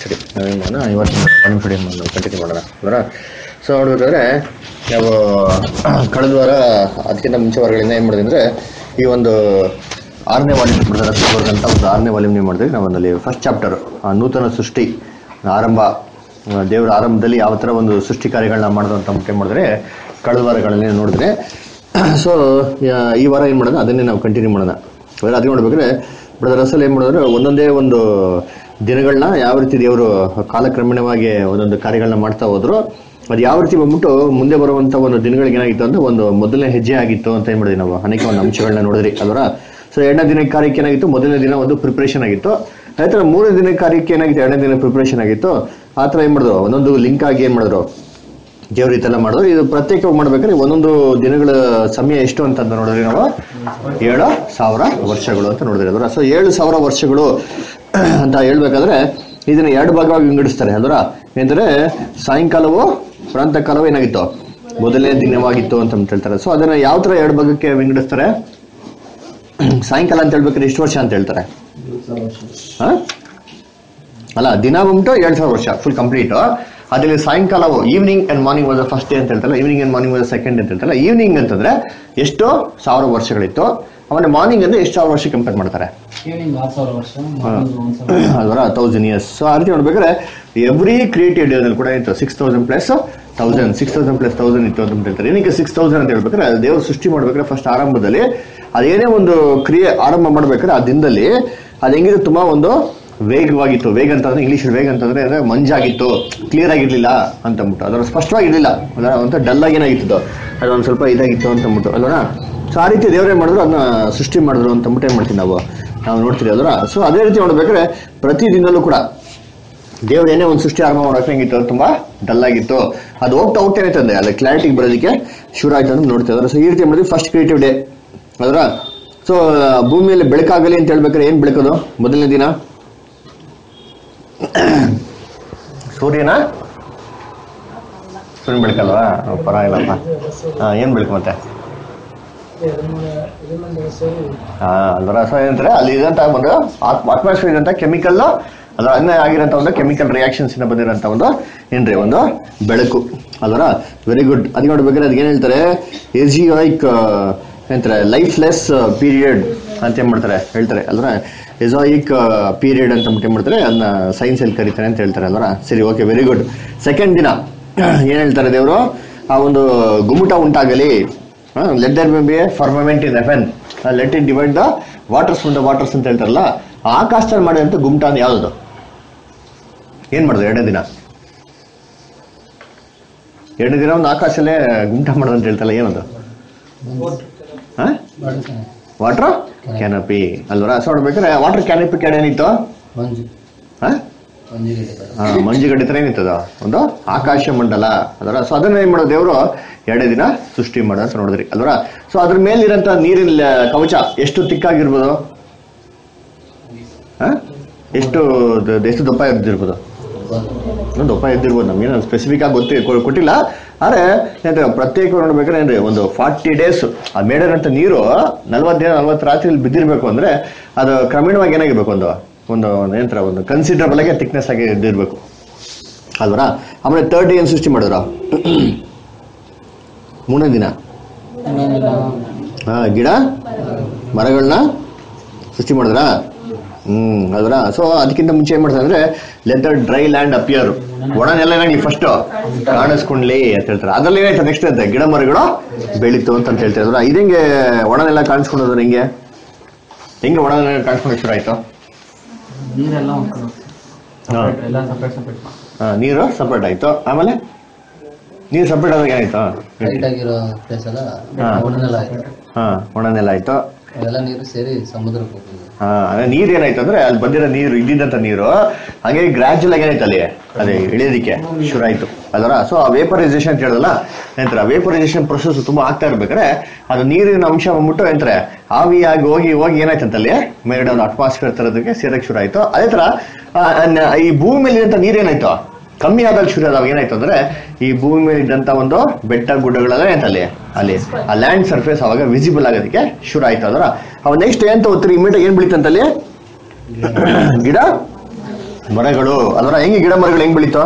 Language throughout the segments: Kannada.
ಸರಿ ನಾವೇನು ಮಾಡೋಣ ಇವತ್ತು ಒನ್ ನಿಮಿಷ ಏನು ಮಾಡೋಣ ಕಂಟಿನ್ಯೂ ಮಾಡೋಣ ಅವರ ಸೊ ನೋಡ್ಬೇಕಾದ್ರೆ ನಾವು ಕಳೆದ ವಾರ ಅದಕ್ಕಿಂತ ಮುಂಚೆ ವಾರಗಳಿಂದ ಏನು ಮಾಡಿದ್ವಿ ಅಂದರೆ ಈ ಒಂದು ಆರನೇ ವಾಲ್ಯೂಮ್ ಬಿಡ್ತಾರೆ ಅಂತ ಒಂದು ಆರನೇ ವಾಲ್ಯೂಮ್ ನೀವು ಮಾಡಿದ್ವಿ ನಾವು ಒಂದಲ್ಲಿ ಫಸ್ಟ್ ಚಾಪ್ಟರ್ ನೂತನ ಸೃಷ್ಟಿ ಆರಂಭ ಆ, ದೇವರ ಆರಂಭದಲ್ಲಿ ಯಾವ ಥರ ಒಂದು ಸೃಷ್ಟಿ ಕಾರ್ಯಗಳನ್ನ ಮಾಡೋದು ಅಂತ ಮುಖ್ಯ ಮಾಡಿದ್ರೆ ಕಳೆದ ವಾರಗಳಲ್ಲಿ ನೋಡಿದ್ರೆ ಸೊ ಈ ವಾರ ಏನು ಮಾಡೋಣ ಅದನ್ನೇ ನಾವು ಕಂಟಿನ್ಯೂ ಮಾಡೋಣ ಅಂದ್ರೆ ಅದು ನೋಡ್ಬೇಕಾದ್ರೆ ಬ್ರದರ್ ಅಸಲ್ ಏನು ಮಾಡಿದ್ರೆ ಒಂದೊಂದೇ ಒಂದು ದಿನಗಳನ್ನ ಯಾವ ರೀತಿ ದೇವರು ಕಾಲಕ್ರಮೇಣವಾಗಿ ಒಂದೊಂದು ಕಾರ್ಯಗಳನ್ನ ಮಾಡ್ತಾ ಹೋದ್ರು ಅದು ಯಾವ ರೀತಿ ಬಂದ್ಬಿಟ್ಟು ಮುಂದೆ ಬರುವಂತ ಒಂದು ದಿನಗಳಿಗೆ ಏನಾಗಿತ್ತು ಅಂದ್ರೆ ಒಂದು ಮೊದಲನೇ ಹೆಜ್ಜೆ ಆಗಿತ್ತು ಅಂತ ಏನ್ ಮಾಡಿದ್ವಿ ನಾವು ಅನೇಕ ಒಂದು ಅಂಶಗಳನ್ನ ನೋಡಿದ್ರಿ ಅಲ್ವರ ಸೊ ಎರಡನೇ ದಿನ ಕಾರ್ಯಕ್ಕೆ ಏನಾಗಿತ್ತು ಮೊದಲನೇ ದಿನ ಒಂದು ಪ್ರಿಪರೇಷನ್ ಆಗಿತ್ತು ಅದೇ ಥರ ಮೂರನೇ ದಿನ ಕಾರ್ಯಕ್ಕೆ ಏನಾಗಿತ್ತು ಎರಡನೇ ದಿನ ಪ್ರಿಪರೇಷನ್ ಆಗಿತ್ತು ಆ ಥರ ಏನು ಮಾಡಿದ್ರು ಒಂದೊಂದು ಲಿಂಕ್ ಆಗಿ ಏನು ಮಾಡಿದ್ರು ದೇವ್ರ ಈ ಥರ ಮಾಡಿದ್ರು ಇದು ಪ್ರತ್ಯೇಕವಾಗಿ ಮಾಡ್ಬೇಕಾದ್ರೆ ಒಂದೊಂದು ದಿನಗಳ ಸಮಯ ಎಷ್ಟು ಅಂತ ನೋಡಿದ್ರಿ ನಾವು ಏಳು ಸಾವಿರ ವರ್ಷಗಳು ಅಂತ ನೋಡಿದ್ರಿ ಅದರ ಸೊ ಏಳು ಸಾವಿರ ವರ್ಷಗಳು ಅಂತ ಹೇಳ್ಬೇಕಾದ್ರೆ ಇದನ್ನ ಎರಡು ಭಾಗವಾಗಿ ವಿಂಗಡಿಸ್ತಾರೆ ಅದರ ಏನಂದ್ರೆ ಸಾಯಂಕಾಲವು ಪ್ರಾಂತಕಾಲವು ಏನಾಗಿತ್ತು ಮೊದಲನೇ ದಿನವಾಗಿತ್ತು ಅಂತ ಹೇಳ್ತಾರೆ ಸೊ ಅದನ್ನ ಯಾವ ತರ ಎರಡು ಭಾಗಕ್ಕೆ ವಿಂಗಡಿಸ್ತಾರೆ ಸಾಯಂಕಾಲ ಅಂತ ಹೇಳ್ಬೇಕಾದ್ರೆ ಎಷ್ಟು ವರ್ಷ ಅಂತ ಹೇಳ್ತಾರೆ ಹ? ಅಲ್ಲ ದಿನ ಬಂದ್ಬಿಟ್ಟು ಎರಡ್ ಸಾವಿರ ವರ್ಷ ಫುಲ್ ಕಂಪ್ಲೀಟ್ ಅದ್ರಲ್ಲಿ ಸಾಯಂಕಾಲವು evening and morning was first day ಅಂತ ಹೇಳ್ತಾರಲ್ಲ evening and morning was second ಅಂತ ಹೇಳ್ತಾರಲ್ಲ ಈವ್ನಿಂಗ್ ಅಂತಂದ್ರೆ ಎಷ್ಟು ಸಾವಿರ ವರ್ಷಗಳಿತ್ತು ಆಮೇಲೆ ಮಾರ್ನಿಂಗ್ ಅಂದ್ರೆ ಎಷ್ಟು ಸಾವಿರ ವರ್ಷ ಕಂಪೇರ್ ಮಾಡ್ತಾರೆ ಈವ್ನಿಂಗ್ ಆರು ಸಾವಿರ ವರ್ಷ ಮಾರ್ನಿಂಗ್ ಒಂದು ಸಾವಿರ ಅಲ್ವರ ತೌಸಂಡ್ ಇಯರ್ಸ್ ಸೊ ಆ ರೀತಿ ನೋಡ್ಬೇಕಾದ್ರೆ ಎವ್ರಿ ಕ್ರಿಯೇಟಿವ್ ಡೇನಲ್ಲಿ ಕೂಡ ಇತ್ತು six thousand plus thousand six thousand plus thousand ಇತ್ತು ಅಂತ ಹೇಳ್ತಾರೆ ಏನಕ್ಕೆ ಸಿಕ್ಸ್ ತೌಸಂಡ್ ಅಂತ ಹೇಳ್ಬೇಕಾದ್ರೆ ಅದು ದೇವರು ಸೃಷ್ಟಿ ಮಾಡ್ಬೇಕಾದ್ರೆ ಫಸ್ಟ್ ಆರಂಭದಲ್ಲಿ ಅದೇನೇ ಒಂದು ಕ್ರಿಯೆ ಆರಂಭ ಮಾಡ್ಬೇಕಾದ್ರೆ ಆ ದಿನದಲ್ಲಿ ಅದು ಹೆಂಗಿದೆ ತುಂಬಾ ಒಂದು ವೇಗವಾಗಿತ್ತು ವೇಗ ಅಂತಂದ್ರೆ ಇಂಗ್ಲಿಷ್ ವೇಗ ಅಂತಂದ್ರೆ ಅಂದ್ರೆ ಮಂಜಾಗಿತ್ತು ಕ್ಲಿಯರ್ ಆಗಿರ್ಲಿಲ್ಲ ಅಂತ ಅಂದ್ಬಿಟ್ಟು ಅದರ ಸ್ಪಷ್ಟವಾಗಿರ್ಲಿಲ್ಲ ಅದರ ಒಂಥರ ಡಲ್ ಆಗಿ ಏನಾಗಿತ್ತು ಅದು ಒಂದು ಸ್ವಲ್ಪ ಇದಾಗಿತ್ತು ಅಂತ ಅಂದ್ಬಿಟ್ಟು ಅಲ್ವಣ ಸೊ ಆ ರೀತಿ ದೇವರೇ ಮಾಡಿದ್ರು ಅದನ್ನ ಸೃಷ್ಟಿ ಮಾಡಿದ್ರು ಅಂತ ಅಂದ್ಬಿಟ್ಟು ಏನ್ ಮಾಡ್ತೀವಿ ನಾವು ನಾವು ನೋಡ್ತೀವಿ ಅಲ್ವರ ಸೊ ಅದೇ ರೀತಿ ನೋಡ್ಬೇಕಾದ್ರೆ ಪ್ರತಿ ದಿನಲ್ಲೂ ಕೂಡ ದೇವ್ರು ಏನೇ ಒಂದು ಸೃಷ್ಟಿ ಆರಂಭ ಮಾಡೋಕೆ ಹೆಂಗಿತ್ತು ಅದು ತುಂಬಾ ಡಲ್ ಆಗಿತ್ತು ಅದು ಹೋಗ್ತಾ ಹೋಗ್ತಾ ಏನಾಯ್ತಂದೆ ಅಲ್ಲಿ ಕ್ಲಾರಿಟಿಗೆ ಬರೋದಕ್ಕೆ ಶುರು ಆಯ್ತು ಅಂತ ನೋಡ್ತೀವಿ ಅದರ ಸೊ ಈ ರೀತಿ ಮಾಡಿದ್ವಿ ಫಸ್ಟ್ ಕ್ರಿಯೇಟಿವ್ ಡೇ ಅದರ ಸೊ ಭೂಮಿಯಲ್ಲಿ ಬೆಳಕಾಗಲಿ ಅಂತ ಹೇಳ್ಬೇಕಾದ್ರೆ ಏನ್ ಬೆಳಕೋದು ಮೊದಲನೇ ದಿನ ಸೂರ್ಯನ ಸೂರ್ಯನ ಬೆಳಕಲ್ವಾ ಓ, ಪರವಾಗಿಲ್ಲಪ್ಪ ಹಾ ಏನ್ ಬೆಳಕು ಮತ್ತೆ ಹಾ ಅಲ್ವರ ಸೊ ಏನಂತಾರೆ ಅಲ್ಲಿ ಇದಂತ ಒಂದು ಅಟ್ಮಾಸ್ಫಿಯರ್ ಇದಂತ ಕೆಮಿಕಲ್ ಅದರ ಅನ್ನ ಆಗಿರೋಂಥ ಒಂದು ಕೆಮಿಕಲ್ ರಿಯಾಕ್ಷನ್ಸ್ ಇಂದ ಬಂದಿರೋಂಥ ಒಂದು ಏನ್ರಿ ಒಂದು ಬೆಳಕು ಅಲ್ವರ ವೆರಿ ಗುಡ್ ಅದು ನೋಡ್ಬೇಕಾದ್ರೆ ಅದಕ್ಕೆ ಏನ್ ಹೇಳ್ತಾರೆ ಎಜಿಯೋಯಿಕ್ ಏನಂತಾರೆ ಲೈಫ್ಲೆಸ್ ಪೀರಿಯಡ್ ಅಂತ ಏನ್ ಮಾಡ್ತಾರೆ ಹೇಳ್ತಾರೆ ಅಲ್ವರ ಎಜಾಯಿಕ್ ಪೀರಿಯಡ್ ಅಂತ ಏನ್ ಮಾಡ್ತಾರೆ ಅದನ್ನ ಸೈನ್ಸ್ ಅಲ್ಲಿ ಕರೀತಾರೆ ಅಂತ ಹೇಳ್ತಾರೆ ಅಲ್ವರ ಸರಿ ಓಕೆ ವೆರಿ ಗುಡ್ ಸೆಕೆಂಡ್ ದಿನ ಏನ್ ಹೇಳ್ತಾರೆ ದೇವರು ಆ ಒಂದು ಗುಮ್ಮಟ ಉಂಟಾಗಲಿ let there be a firmament in heaven let it divide the waters from the waters ಅಂತ ಹೇಳ್ತಾರಲ್ಲ ಆ ಆಕಾಶದಲ್ಲಿ ಮಾಡಿದಂತ ಗುಮ್ಟ ಅಂತ ಯಾವ್ದು ಏನ್ ಮಾಡಿದ್ರು ಎರಡನೇ ದಿನ ಎರಡನೇ ದಿನ ಒಂದು ಆಕಾಶಲ್ಲೇ ಗುಮ್ಟ ಮಾಡೋದು ಅಂತ ಹೇಳ್ತಲ್ಲ ಏನದು ವಾಟರ್ ಕ್ಯಾನಪಿ ಅಲ್ವರ ಸೊ ನೋಡ್ಬೇಕಾದ್ರೆ ವಾಟರ್ ಕ್ಯಾನಪಿ ಕೆಡೆ ಏನಿತ್ತು ಮಂಜು ಹಾ ಮಂಜಿಗೆ ಹಾ, ಮಂಜುಗಡ್ಡೆ ತರ ಏನಿತ್ತದ ಒಂದು ಆಕಾಶ ಮಂಡಲ ಅದರ ಸೊ ಅದನ್ನ ಏನ್ ಮಾಡೋದು ದೇವರು ಎರಡೇ ದಿನ ಸೃಷ್ಟಿ ಮಾಡೋ ಅಂತ ನೋಡಿದ್ರಿ ಅಲ್ವರ ಸೊ ಅದ್ರ ಮೇಲಿರಂತ ನೀರಿನ ಲ- ಕವಚ ಎಷ್ಟು ತಿಕ್ಕಾಗಿರ್ಬೋದು ಹಾ? ಎಷ್ಟು ದ- ಎಷ್ಟು ದಪ್ಪ ಇರ್ದಿರ್ಬೋದು ಒಂದು ದಪ್ಪ ಇದ್ದಿರ್ಬೋದು ನಮ್ಗೇನು ಸ್ಪೆಸಿಫಿಕ್ ಆಗಿ ಗೊತ್ತಿ ಕೊ- ಕೊಟ್ಟಿಲ್ಲ ಆದ್ರೆ ಏನಂದ್ರೆ ಪ್ರತ್ಯೇಕ ನೋಡ್ಬೇಕಾದ್ರೆ ಏನ್ರಿ ಒಂದು ಫಾರ್ಟಿ ಡೇಸ್ ಆ ಮೇಡರಂತ ನೀರು ನಲ್ವತ್ತು ದಿನ ನಲ್ವತ್ತು ರಾತ್ರಿ ಬಿದ್ದಿರ್ಬೇಕು ಅಂದ್ರೆ ಅದು ಕ್ರಮೇಣವಾಗಿ ಏನಾಗಿರ್ಬೇಕು ಒಂದು ಒಂದು ಏನಂತರ ಒಂದು ಕನ್ಸಿಡರಬಲ್ ಆಗಿ ಥಿಕ್ನೆಸ್ ಆಗಿ ಇದ್ದಿರ್ಬೇಕು ಅಲ್ವರ ಆಮೇಲೆ ತರ್ಡ್ ಡೇ ಏನು ಸೃಷ್ಟಿ ಮಾಡಿದ್ರ ಮೂರನೇ ದಿನ ಹಾ ಗಿಡ ಮರಗಳನ್ನ ಸೃಷ್ಟಿ ಮಾಡಿದ್ರಾ ಹ್ಮ್ ಅಲ್ವರ ಸೊ ಅದಕ್ಕಿಂತ ಮುಂಚೆ ಏನ್ ಮಾಡ್ತಾರೆ ಅಂದ್ರೆ let the dry land appear ಒಣ ನೆಲ ಏನಾಗಿ ಫಸ್ಟ್ ಕಾಣಿಸ್ಕೊಂಡ್ಲಿ ಅಂತ ಹೇಳ್ತಾರೆ ಅದ್ರಲ್ಲಿ ಏನಾಯ್ತು ನೆಕ್ಸ್ಟ್ ಅಂತ ಗಿಡ ಮರಗಳು ಬೆಳೀತು ಅಂತ ಅಂತ ಹೇಳ್ತಾರೆ ಅಲ್ವಾ ಇದಂಗೆ ಒಣ ನೆಲ ಕಾಣಿಸ್ಕೊಂಡೋದ್ರ ಹೆಂಗೆ ಹೆಂಗೆ ಒಣ ನೆಲ ಕಾಣಿಸ್ಕೊಂಡು ಶುರು ಆಯ್ತು ನೀರೆಲ್ಲ ಒಂದು ಹಾ. separate, ಎಲ್ಲ ಸಪ್ರೇಟ್ ಸಪ್ರೇಟ್ ಹಾ, ನೀರು ಸಪ್ರೇಟ್ ಆಯ್ತು ಆಮೇಲೆ ನೀರು ಸಪ್ರೇಟ್ ಆದಾಗ ಏನಾಯ್ತು ಟೈಟ್ ಆಗಿರೋ ಪ್ಲೇಸ್ ಎಲ್ಲ ಹಾ. ಒಣನೆಲ್ಲ ಆಯ್ತು ಹಾ ಒಣ ನೆಲ ಆಯ್ತು ಅವೆಲ್ಲ ನೀರು ಸೇರಿ ಸಮುದ್ರಕ್ಕೆ ಹೋಗ್ತದೆ ಹಾ ಅದೇ ನೀರ್ ಏನಾಯ್ತು ಅಂದ್ರೆ ಅಲ್ಲಿ ಬಂದಿರೋ ನೀರು ಇದ್ದಿದ್ದಂತ ನೀರು ಹಾಗೆ ಗ್ರಾಜುವಲ್ ಆಗಿ ಏನಾಯ್ತು ಅಲ್ಲಿ ಅದೇ ಇಳಿಯೋದಿಕ್ಕೆ ಶುರು ಆಯ್ತು ಅದರ ಸೊ ಆ ವೇಪರೈಸೇಷನ್ ಅಂತ ಹೇಳಿದಲ್ಲ ಏನಂತಾರೆ ವೇಪರೈಸೇಷನ್ ಪ್ರೊಸೆಸ್ ತುಂಬಾ ಆಗ್ತಾ ಇರ್ಬೇಕಾದ್ರೆ ಅದು ನೀರಿನ ಅಂಶ ಬಂದ್ಬಿಟ್ಟು ಏನಂತಾರೆ ಆವಿಯಾಗಿ ಹೋಗಿ ಹೋಗಿ ಏನಾಯ್ತು ಅಲ್ಲಿ ಮೇಲ್ಗಡೆ ಒಂದು ಅಟ್ಮಾಸ್ಫಿಯರ್ ತರೋದಕ್ಕೆ ಸೇರಕ್ಕೆ ಶುರು ಆಯ್ತು ಅದೇ ತರ ಆ, ನ- ಈ ಭೂಮಿ ಮೇಲೆ ಇದ್ದಂತ ನೀರೇನಾಯ್ತು ಕಮ್ಮಿ ಆದಾಗ ಶುರು ಆದಾಗ ಏನಾಯ್ತು ಅಂದ್ರೆ ಈ ಭೂಮಿ ಮೇಲೆ ಇದ್ದಂತ ಒಂದು ಬೆಟ್ಟ ಗುಡ್ಡಗಳೆಲ್ಲ ಏನಾಯ್ತು ಅಲ್ಲಿ ಅಲ್ಲಿ ಆ ಲ್ಯಾಂಡ್ ಸರ್ಫೇಸ್ ಅವಾಗ ವಿಸಿಬಲ್ ಆಗೋದಕ್ಕೆ ಶುರು ಆಯ್ತು ಅದರ ಅವ ನೆಕ್ಸ್ಟ್ ಏನ್ ತಗೋತೀರಿ ಇಮಿಡಿಯೇಟ್ ಏನ್ ಬೆಳೀತಂತಲ್ಲಿ ಗಿಡ ಮರಗಳು ಅದರ ಹೆಂಗೆ ಗಿಡ ಮರಗಳು ಹೆಂಗ್ ಬೆಳೀತಾವ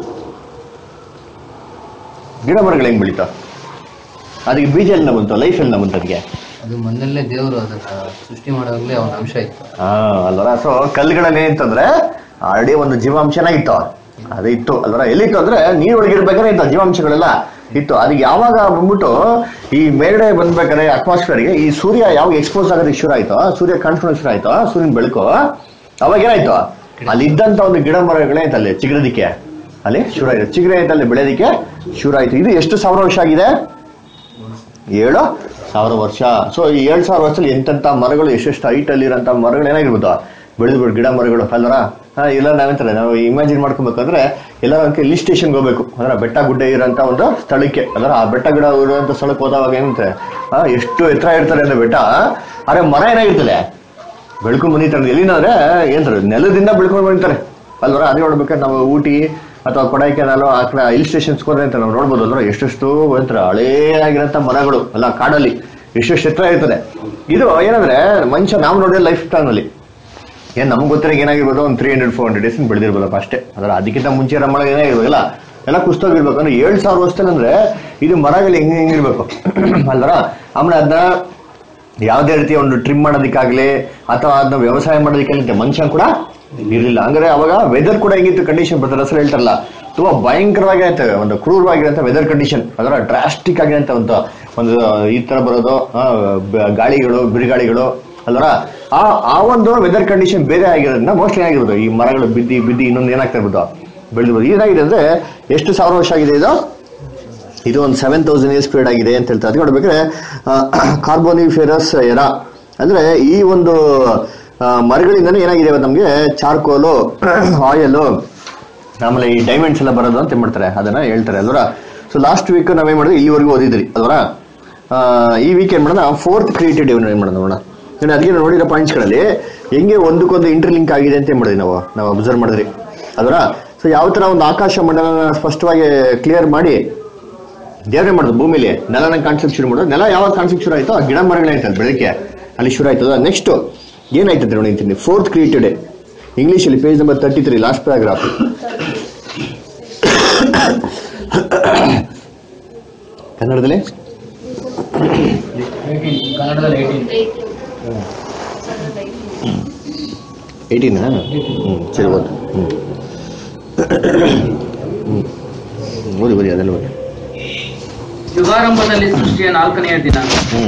ಗಿಡ ಮರಗಳು ಹೆಂಗ್ ಬೆಳೀತಾವ ಅದಕ್ಕೆ ಬೀಜ ಎಲ್ಲ ಬಂತು ಲೈಫ್ ಎಲ್ಲ ಬಂತು ಅದಕ್ಕೆ ಅದು ಮಣ್ಣಲ್ಲೇ ದೇವರು ಅದನ್ನ ಸೃಷ್ಟಿ ಮಾಡುವಾಗಲೇ ಅವನ ಅಂಶ ಇತ್ತು ಹಾ ಅಲ್ವರ ಸೊ ಕಲ್ಲುಗಳಲ್ಲಿ ಏನಿತ್ತಂದ್ರೆ ಆಲ್ರೆಡಿ ಒಂದು ಜೀವಾಂಶನ ಇತ್ತು ಅದು ಇತ್ತು ಅಲ್ವರ ಎಲ್ಲಿತ್ತು ಅಂದ್ರೆ ನೀರ್ ಒಳಗಿರ್ಬೇಕಾದ್ರೆ ಇತ್ತು ಜೀವಾಂಶಗಳೆಲ್ಲ ಇತ್ತು ಅದಕ್ಕೆ ಯಾವಾಗ ಬಂದ್ಬಿಟ್ಟು ಈ ಮೇಲ್ಗಡೆ ಬಂದ್ಬೇಕಾದ್ರೆ ಅಟ್ಮಾಸ್ಫಿಯರ್ಗೆ ಈ ಸೂರ್ಯ ಯಾವಾಗ ಎಕ್ಸ್ಪೋಸ್ ಆಗೋದಕ್ಕೆ ಶುರು ಆಯ್ತು ಸೂರ್ಯ ಕಾಣಿಸ್ಕೊಳ್ಳೋಕೆ ಶುರು ಆಯ್ತು ಸೂರ್ಯನ ಬೆಳಕು ಅವಾಗ ಏನಾಯ್ತು ಅಲ್ಲಿ ಇದ್ದಂತ ಒಂದು ಗಿಡ ಮರಗಳೇ ಆಯ್ತು ಅಲ್ಲಿ ಚಿಗುರೋದಿಕ್ಕೆ ಅಲ್ಲಿ ಶುರು ಆಯ್ತು ಚಿಗುರೆ ಆಯ್ತು ಅಲ್ಲಿ ಬೆಳೆಯೋದಿಕ್ಕೆ ಶುರು ಆಯ್ತು ಇದು ಎಷ್ಟು ಸಾವಿರ ವರ್ಷ ಆಗಿದೆ ಏಳು ಸಾವಿರ ವರ್ಷ ಸೊ ಈ ಏಳು ಸಾವಿರ ವರ್ಷದಲ್ಲಿ ಎಂತೆಂಥ ಮರಗಳು ಎಷ್ಟೆಷ್ಟು ಹೈಟ್ ಅಲ್ಲಿ ಇರೋಂಥ ಮರಗಳು ಏನಾಗಿರ್ಬೋದು ಬೆಳೆದು ಬಿಡು ಗಿಡ ಮರಗಳು ಅಲ್ವರ ಹಾ ಇಲ್ಲ ನಾವೆಂತಾರೆ ನಾವು ಇಮ್ಯಾಜಿನ್ ಮಾಡ್ಕೊಬೇಕಂದ್ರೆ ಎಲ್ಲರ ಅದಕ್ಕೆ ಹಿಲ್ ಸ್ಟೇಷನ್ಗೆ ಹೋಗ್ಬೇಕು ಅಂದ್ರೆ ಬೆಟ್ಟ ಗುಡ್ಡ ಇರೋಂಥ ಒಂದು ಸ್ಥಳಕ್ಕೆ ಅಂದ್ರೆ ಆ ಬೆಟ್ಟ ಗಿಡ ಇರೋಂಥ ಸ್ಥಳಕ್ಕೆ ಹೋದಾಗ ಏನಂತೆ ಹಾ ಎಷ್ಟು ಎತ್ತರ ಇರ್ತಾರೆ ಅಂದ್ರೆ ಬೆಟ್ಟ ಆದ್ರೆ ಮರ ಏನಾಗಿರ್ತದೆ ಬೆಳ್ಕೊಂಡ್ ಬಂದಿರ್ತಾರೆ ಎಲ್ಲಿನಂದ್ರೆ ಏನ್ತಾರೆ ನೆಲದಿಂದ ಬೆಳ್ಕೊಂಡ್ ಬಂದಿರ್ತಾರೆ ಅಲ್ವರ ಅದೇ ನೋಡ್ಬೇಕಾದ್ರೆ ನಾವು ಊಟಿ ಅಥವಾ ಕೊಡೈಕೆನಾಲು ಆ ಕಡೆ ಹಿಲ್ ಸ್ಟೇಷನ್ಸ್ ಹೋದ್ರೆ ಅಂತ ನಾವು ನೋಡ್ಬೋದು ಅಲ್ವ ಎಷ್ಟೆಷ್ಟು ಏನಂತಾರೆ ಹಳೇ ಆಗಿರೋಂಥ ಮರಗಳು ಅಲ್ಲ ಕಾಡಲ್ಲಿ ಎಷ್ಟೆಷ್ಟು ಎತ್ತರ ಇರ್ತದೆ ಇದು ಏನಂದ್ರೆ ಮನುಷ್ಯ ನಾವು ನೋಡಿದ್ರೆ ಲೈಫ್ ಟೈಮ್ ಅಲ್ಲಿ ಏನ್ ನಮ್ಗೆ ಗೊತ್ತಿರೋ ಏನಾಗಿರ್ಬೋದು ಒಂದು three hundred four hundred days ಬೆಳೆದಿರ್ಬೋದಪ್ಪ ಅಷ್ಟೇ ಅದರ ಅದಕ್ಕಿಂತ ಮುಂಚೆ ಇರೋ ಮರ ಏನಾಗಿರ್ಬೇಕಲ್ಲ ಎಲ್ಲ ಕುಸ್ತೋಗಿರ್ಬೇಕು ಅಂದ್ರೆ ಏಳು ಸಾವಿರ ವರ್ಷದಲ್ಲಿ ಅಂದ್ರೆ ಇದು ಮರಗಳು ಹೆಂಗೆ ಹೆಂಗಿರ್ಬೇಕು ಅಲ್ವರ ಆಮೇಲೆ ಅದನ್ನ ಯಾವುದೇ ರೀತಿಯ ಒಂದು ಟ್ರಿಮ್ ಮಾಡೋದಕ್ಕಾಗ್ಲಿ ಅಥವಾ ಅದನ್ನ ವ್ಯವಸಾಯ ಮಾಡೋದಕ್ಕಾಗಲಿ ಮನುಷ್ಯ ಕೂಡ ಇರಲಿಲ್ಲ ಹಂಗಾರೆ ಅವಾಗ ವೆದರ್ ಕೂಡ ಹೆಂಗಿತ್ತು ಕಂಡೀಷನ್ ಬರ್ತಾರೆ ಹೆಸರು ಹೇಳ್ತಾರಲ್ಲ ತುಂಬಾ ಭಯಂಕರವಾಗಿ ಆಯ್ತವೆ ಒಂದು ಕ್ರೂರವಾಗಿರೋಂಥ ವೆದರ್ ಕಂಡೀಷನ್ ಅದರ ಡ್ರಾಸ್ಟಿಕ್ ಆಗಿರೋಂಥ ಒಂದು ಒಂದು ಈ ತರ ಬರೋದು ಆ, ಬ- ಗಾಳಿಗಳು ಬಿರುಗಾಳಿಗಳು ಅಲ್ವರ ಆ ಆ ಒಂದು ವೆದರ್ ಕಂಡೀಷನ್ ಬೇರೆ ಆಗಿರೋದ್ರಿಂದ ಮೋಸ್ಟ್ಲಿ ಏನಾಗಿರ್ಬೋದು ಈ ಮರಗಳು ಬಿದ್ದಿ ಬಿದ್ದಿ ಇನ್ನೊಂದು ಏನಾಗ್ತಾ ಇರ್ಬೋದು ಬೆಳೆದಿರ್ಬೋದು ಏನಾಗಿದೆ ಅಂದ್ರೆ ಎಷ್ಟು ಸಾವಿರ ವರ್ಷ ಆಗಿದೆ ಇದು ಇದು ಒಂದು ಸೆವೆನ್ ತೌಸಂಡ್ ಇಯರ್ಸ್ ಪೀರಿಯಡ್ ಆಗಿದೆ ಅಂತ ಹೇಳ್ತಾರೆ ಅದಕ್ಕೆ ನೋಡ್ಬೇಕಾದ್ರೆ ಕಾರ್ಬೋನಿಫೆರಸ್ ಎರಾ ಅಂದ್ರೆ ಈ ಒಂದು ಆ, ಮರಗಳಿಂದನೇ ಏನಾಗಿದೆ ಇವತ್ತು ನಮಗೆ ಚಾರ್ಕೋಲು ಆಯಿಲು ಆಮೇಲೆ ಈ ಡೈಮಂಡ್ಸ್ ಎಲ್ಲ ಬರೋದು ಅಂತ ಏನ್ ಮಾಡ್ತಾರೆ ಅದನ್ನ ಹೇಳ್ತಾರೆ ಅಲ್ವರ ಸೊ ಲಾಸ್ಟ್ ವೀಕ್ ನಾವೇನ್ ಮಾಡಿದ್ವಿ ಇಲ್ಲಿವರೆಗೂ ಓದಿದ್ರಿ ಅಲ್ವರ ಆ, ಈ ವೀಕ್ ಏನ್ ಮಾಡೋಣ ಫೋರ್ತ್ ಕ್ರಿಯೇಟಿವ್ ಡೇ ಏನ್ ಮಾಡೋಣ ನೋಡೋಣ ನೋಡಿ ಅದಕ್ಕೆ ನಾವು ನೋಡಿರೋ ಪಾಯಿಂಟ್ಸ್ಗಳಲ್ಲಿ ಹೆಂಗೆ ಒಂದಕ್ಕೊಂದು ಇಂಟರ್ಲಿಂಕ್ ಆಗಿದೆ ಅಂತ ಏನ್ ಮಾಡಿದ್ವಿ ನಾವು ನಾವು ಅಬ್ಸರ್ವ್ ಮಾಡಿದ್ರಿ ಅಲ್ವರ ಸೊ ಯಾವ ತರ ಒಂದು ಆಕಾಶ ಮಂಡಲನ ಸ್ಪಷ್ಟವಾಗಿ ಕ್ಲಿಯರ್ ಮಾಡಿ ದೇವ್ರೆ ಮಾಡೋದು ಭೂಮಿಲಿ ನೆಲನ ಕಾಣಿಸಕ್ ಶುರು ಮಾಡೋದು ನೆಲ ಯಾವಾಗ ಕಾಣಿಸಕ್ ಶುರು ಆಯ್ತೋ ಆ ಗಿಡ ಮರಗಳಾಯ್ತದ ಬೆಳಗ್ಗೆ ಅಲ್ಲಿ ಶುರು ಆಯ್ತದ ನೆಕ್ಸ್ಟ್ ಏನಾಯ್ತದೆ ನೋಡಿ ಅಂತೀನಿ ಫೋರ್ತ್ ಕ್ರಿಯೇಟೆಡ್ ಇಂಗ್ಲೀಷಲ್ಲಿ page number thirty three last paragraph ಕನ್ನಡದಲ್ಲಿ ಕನ್ನಡದಲ್ಲಿ ಏಯ್ಟೀನ್ ಏಯ್ಟೀನ್ ಹ್ಞೂ ಸರಿ ಓದು ಹ್ಞೂ ಹ್ಞೂ ಓದಿ ಓದಿ ಅದೆಲ್ಲ ಓದಿ ಯುಗಾರಂಭದಲ್ಲಿ ಸೃಷ್ಟಿಯ ನಾಲ್ಕನೆಯ ದಿನ ಹ್ಞೂ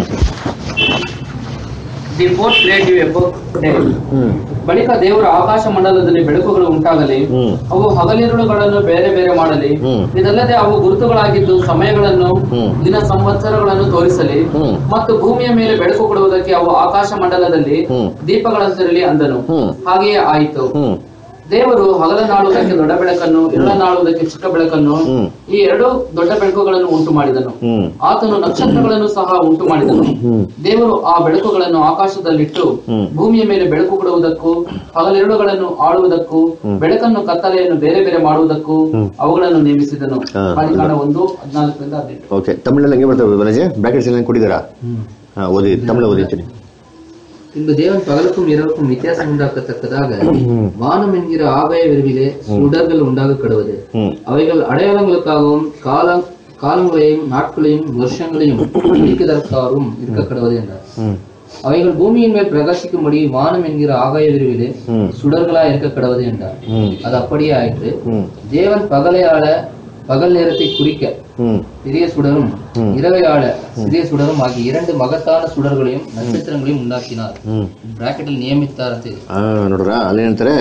the fourth creative epoch day ಹ್ಞೂ ಬಳಿಕ ದೇವರು ಆಕಾಶ ಮಂಡಲದಲ್ಲಿ ಬೆಳಕುಗಳು ಉಂಟಾಗಲಿ ಹ್ಮ್. ಅವು ಹಗಲಿರುಳುಗಳನ್ನು ಬೇರೆ ಬೇರೆ ಮಾಡಲಿ ಹ್ಮ್. ಇದಲ್ಲದೆ ಅವು ಗುರುತುಗಳಾಗಿದ್ದು ಸಮಯಗಳನ್ನು ಹ್ಮ್. ದಿನ ಸಂವತ್ಸರಗಳನ್ನು ತೋರಿಸಲಿ ಹ್ಮ್. ಮತ್ತು ಭೂಮಿಯ ಮೇಲೆ ಬೆಳಕು ಕೊಡುವುದಕ್ಕೆ ಅವು ಆಕಾಶ ಮಂಡಲದಲ್ಲಿ ಹ್ಮ್. ದೀಪಗಳಂತಿರಲಿ ಅಂದನು ಹ್ಮ್. ಹಾಗೆಯೇ ಆಯಿತು ಹ್ಞೂ ದೇವರು ಹಗಲನಾಳುವುದಕ್ಕೆ ದೊಡ್ಡ ಬೆಳಕನ್ನು ಇರುಳನಾಳುವುದಕ್ಕೆ ಚಿಕ್ಕ ಬೆಳಕನ್ನು ಹ್ಮ್. ಈ ಎರಡು ದೊಡ್ಡ ಬೆಳಕುಗಳನ್ನು ಉಂಟು ಮಾಡಿದನು ಹ್ಞೂ ಆತನು ನಕ್ಷತ್ರಗಳನ್ನು ಸಹ ಉಂಟು ಮಾಡಿದನು ಹ್ಮ್. ದೇವರು ಆ ಬೆಳಕುಗಳನ್ನು ಆಕಾಶದಲ್ಲಿಟ್ಟು ಹ್ಮ್. ಭೂಮಿಯ ಮೇಲೆ ಬೆಳಕು ಕೊಡುವುದಕ್ಕೂ ಹಗಲಿರುಳುಗಳನ್ನು ಆಳುವುದಕ್ಕೂ ಬೆಳಕನ್ನು ಕತ್ತಲೆಯನ್ನು ಬೇರೆ ಬೇರೆ ಮಾಡುವುದಕ್ಕೂ ಅವುಗಳನ್ನು ನೇಮಿಸಿದನು ಹಾ. ಆದಿಕಾಂಡ ಒಂದು ಹದಿನಾಲ್ಕರಿಂದ ಹದಿನೆಂಟು ಓಕೆ ತಮಿಳಲ್ಲಿ ಹಂಗೆ ಬರ್ತವೆ ಬನಜೆ ಬ್ರಾಕೆಟ್ಸ್ ಎಲ್ಲ ಕೊಟ್ಟಿದ್ದಾರಾ ಹಾಂ ಓದಿ ತಮಿಳು ಓದಿರ್ತೀನಿ பின்பு தேவன் பகலுக்கும் இரவுக்கும் வித்தியாசம் உண்டாக்கத்தக்கதாக வானம் என்கிற ஆகாய விரிவிலே சுடர்கள் உண்டாக கடுவது ம். அவைகள் அடையாளங்களுக்காகவும் காலம் காலங்களையும் நாட்களையும் வருஷங்களையும் குறிப்பதற்காகவும் இருக்க கடவுது என்றார் ம் அவைகள் பூமியின் மேல் பிரகாசிக்கும்படி வானம் என்கிற ஆகாய விரிவிலே ம். சுடர்களா இருக்க கடவுது என்றார் ம் அது அப்படியே ஆயிற்று ம் தேவன் பகலை ஆள பகல் நேரத்தை குறிக்க ம் பெரிய சுடரும் இரவை ஆள சிறிய சுடரும் ஆகிய இரண்டு மகத்தான சுடர்களையும் நட்சத்திரங்களையும் உண்டாக்கினார் ம் ಬ್ರಾಕೆಟ್ ಅಲ್ಲಿ ನೇಮಿತಾರ ಅಂತ ಇದೆ ಆ, ನೋಡ್ರ ಅಲ್ಲೇನಂತಾರೆ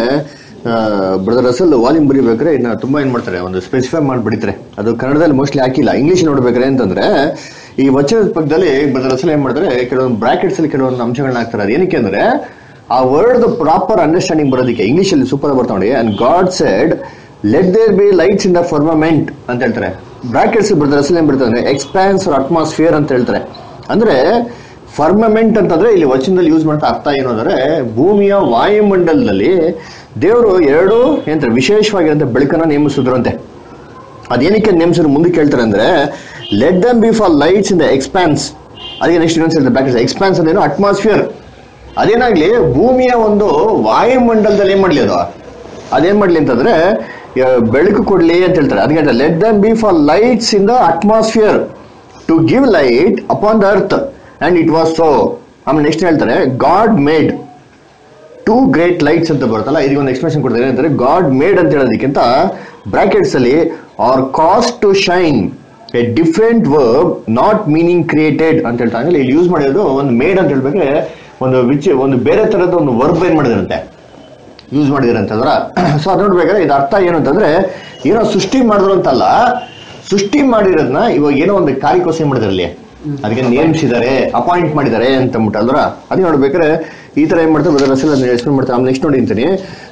ಬ್ರದರ್ ಅಸಲ್ ವಾಲ್ಯೂಮ್ ಬರಿಬೇಕಾದ್ರೆ ಇನ್ನ ತುಂಬಾ ಏನ್ ಮಾಡ್ತಾರೆ ಒಂದು ಸ್ಪೆಸಿಫೈ ಮಾಡ್ಬಿಡ್ತಾರೆ ಅದು ಕನ್ನಡದಲ್ಲಿ ಮೋಸ್ಟ್ಲಿ ಹಾಕಿಲ್ಲ ಇಂಗ್ಲಿಷ್ ನೋಡ್ಬೇಕಾರೆ ಅಂತಂದ್ರೆ ಈ ವಚನದ ಪಕ್ಕದಲ್ಲಿ ಬ್ರದರ್ ಅಸಲ್ ಏನ್ ಮಾಡ್ತಾರೆ ಕೆಲವೊಂದು ಬ್ರಾಕೆಟ್ಸ್ ಅಲ್ಲಿ ಕೆಲವೊಂದು ಅಂಶಗಳನ್ನ ಹಾಕ್ತಾರೆ ಅದು ಏನಕ್ಕೆ ಅಂದ್ರೆ ಆ ವರ್ಡ್ ಪ್ರಾಪರ್ ಅಂಡರ್ಸ್ಟ್ಯಾಂಡಿಂಗ್ ಬರೋದಕ್ಕೆ ಇಂಗ್ಲಿಷ್ ಅಲ್ಲಿ ಸೂಪರ್ ಬರ್ತಾ ನೋಡಿ and God said let there be lights in the firmament ಅಂತ ಹೇಳ್ತಾರೆ ಬ್ರಾಕೆಟ್ಸ್ ಬ್ರದರ್ ಅಸಲ್ ಏನ್ ಬರ್ತದೆ ಅಂದ್ರೆ ಎಕ್ಸ್ಪಾನ್ಸ್ ಅಟ್ಮಾಸ್ಫಿಯರ್ ಅಂತ ಹೇಳ್ತಾರೆ ಅಂದ್ರೆ ಫರ್ಮಮೆಂಟ್ ಅಂತಂದ್ರೆ ಇಲ್ಲಿ ವಚನದಲ್ಲಿ ಯೂಸ್ ಮಾಡ್ತಾ ಅರ್ಥ ಏನು ಅಂದ್ರೆ ಭೂಮಿಯ ವಾಯುಮಂಡಲದಲ್ಲಿ ದೇವರು ಎರಡು ಏನಂತಾರೆ ವಿಶೇಷವಾಗಿರಂತ ಬೆಳಕನ್ನ ನೇಮಿಸಿದ್ರಂತೆ ಅದೇನಕ್ಕೆ ನೇಮಿಸಿದ್ರು ಮುಂದಕ್ಕೆ ಹೇಳ್ತಾರೆ ಅಂದ್ರೆ let them be for lights in the expanse ಅದಕ್ಕೆ ನೆಕ್ಸ್ಟ್ ಇನ್ನೊಂದು ಹೇಳ್ತಾರೆ ಬ್ಯಾಕ್ ಎಕ್ಸ್ಪಾನ್ಸ್ ಅಂದೇನು ಅಟ್ಮಾಸ್ಫಿಯರ್ ಅದೇನಾಗ್ಲಿ ಭೂಮಿಯ ಒಂದು ವಾಯುಮಂಡಲದಲ್ಲಿ ಏನ್ ಮಾಡ್ಲಿ ಅದು ಅದೇನ್ ಮಾಡ್ಲಿ ಅಂತಂದ್ರೆ ಆ, ಬೆಳಕು ಕೊಡ್ಲಿ ಅಂತ ಹೇಳ್ತಾರೆ ಅದಕ್ಕೆ let them be for lights in the atmosphere to give light upon the earth and it was so ಆಮೇಲೆ ನೆಕ್ಸ್ಟ್ ಹೇಳ್ತಾರೆ God made two great lights ಅಂತ ಬರುತ್ತಲ್ಲ ಇದಕ್ಕೆ ಒಂದು ಎಕ್ಸ್ಪ್ರೆಷನ್ ಕೊಡ್ತಾರೆ ಏನಂದ್ರೆ ಗಾಡ್ ಮೇಡ್ ಅಂತ ಹೇಳೋದಕ್ಕಿಂತ ಬ್ರಾಕೆಟ್ಸ್ ಅಲ್ಲಿ are cast to shine a different verb not meaning created ಅಂತ ಹೇಳ್ತಾ ಅಂದ್ರೆ ಇಲ್ಲಿ ಯೂಸ್ ಮಾಡಿರೋದು ಒಂದು ಮೇಡ್ ಅಂತ ಹೇಳ್ಬೇಕಾದ್ರೆ ಒಂದು ವಿಚ್ ಒಂದು ಬೇರೆ ತರದ ಒಂದು ವರ್ಬ್ ಏನ್ ಮಾಡಿದಿರಂತೆ ಯೂಸ್ ಮಾಡಿದಿರಂತಂದ್ರ ಸೊ ಅದು ನೋಡ್ಬೇಕಾದ್ರೆ ಇದು ಅರ್ಥ ಏನು ಅಂತಂದ್ರೆ ಏನೋ ಸೃಷ್ಟಿ ಮಾಡಿದ್ರು ಅಂತಲ್ಲ ಸೃಷ್ಟಿ ಮಾಡಿರೋದನ್ನ ಇವಾಗ ಏನೋ ಒಂದು ಕಾರ್ಯಕ್ಕೋಸ್ಕರ ಮಾಡಿದ್ರಲ್ಲಿ ಅದಕ್ಕೆ ನೇಮಿಸಿದ್ದಾರೆ ಅಪಾಯಿಂಟ್ ಮಾಡಿದ್ದಾರೆ ಅಂತ ಅಂದ್ಬಿಟ್ಟು ಅಲ್ದ್ರ ಅದಕ್ಕೆ ನೋಡ್ಬೇಕಾದ್ರೆ ಈ ತರ ಏನ್ ಮಾಡ್ತಾರೆ ಬ್ರದರ್ ಅಸಲ್ ಅದನ್ನ ಎಕ್ಸ್ಪ್ಲೇನ್ ಮಾಡ್ತಾರೆ ಆಮೇಲೆ ನೆಕ್ಸ್ಟ್ ನೋಡಿ ಅಂತೀನಿ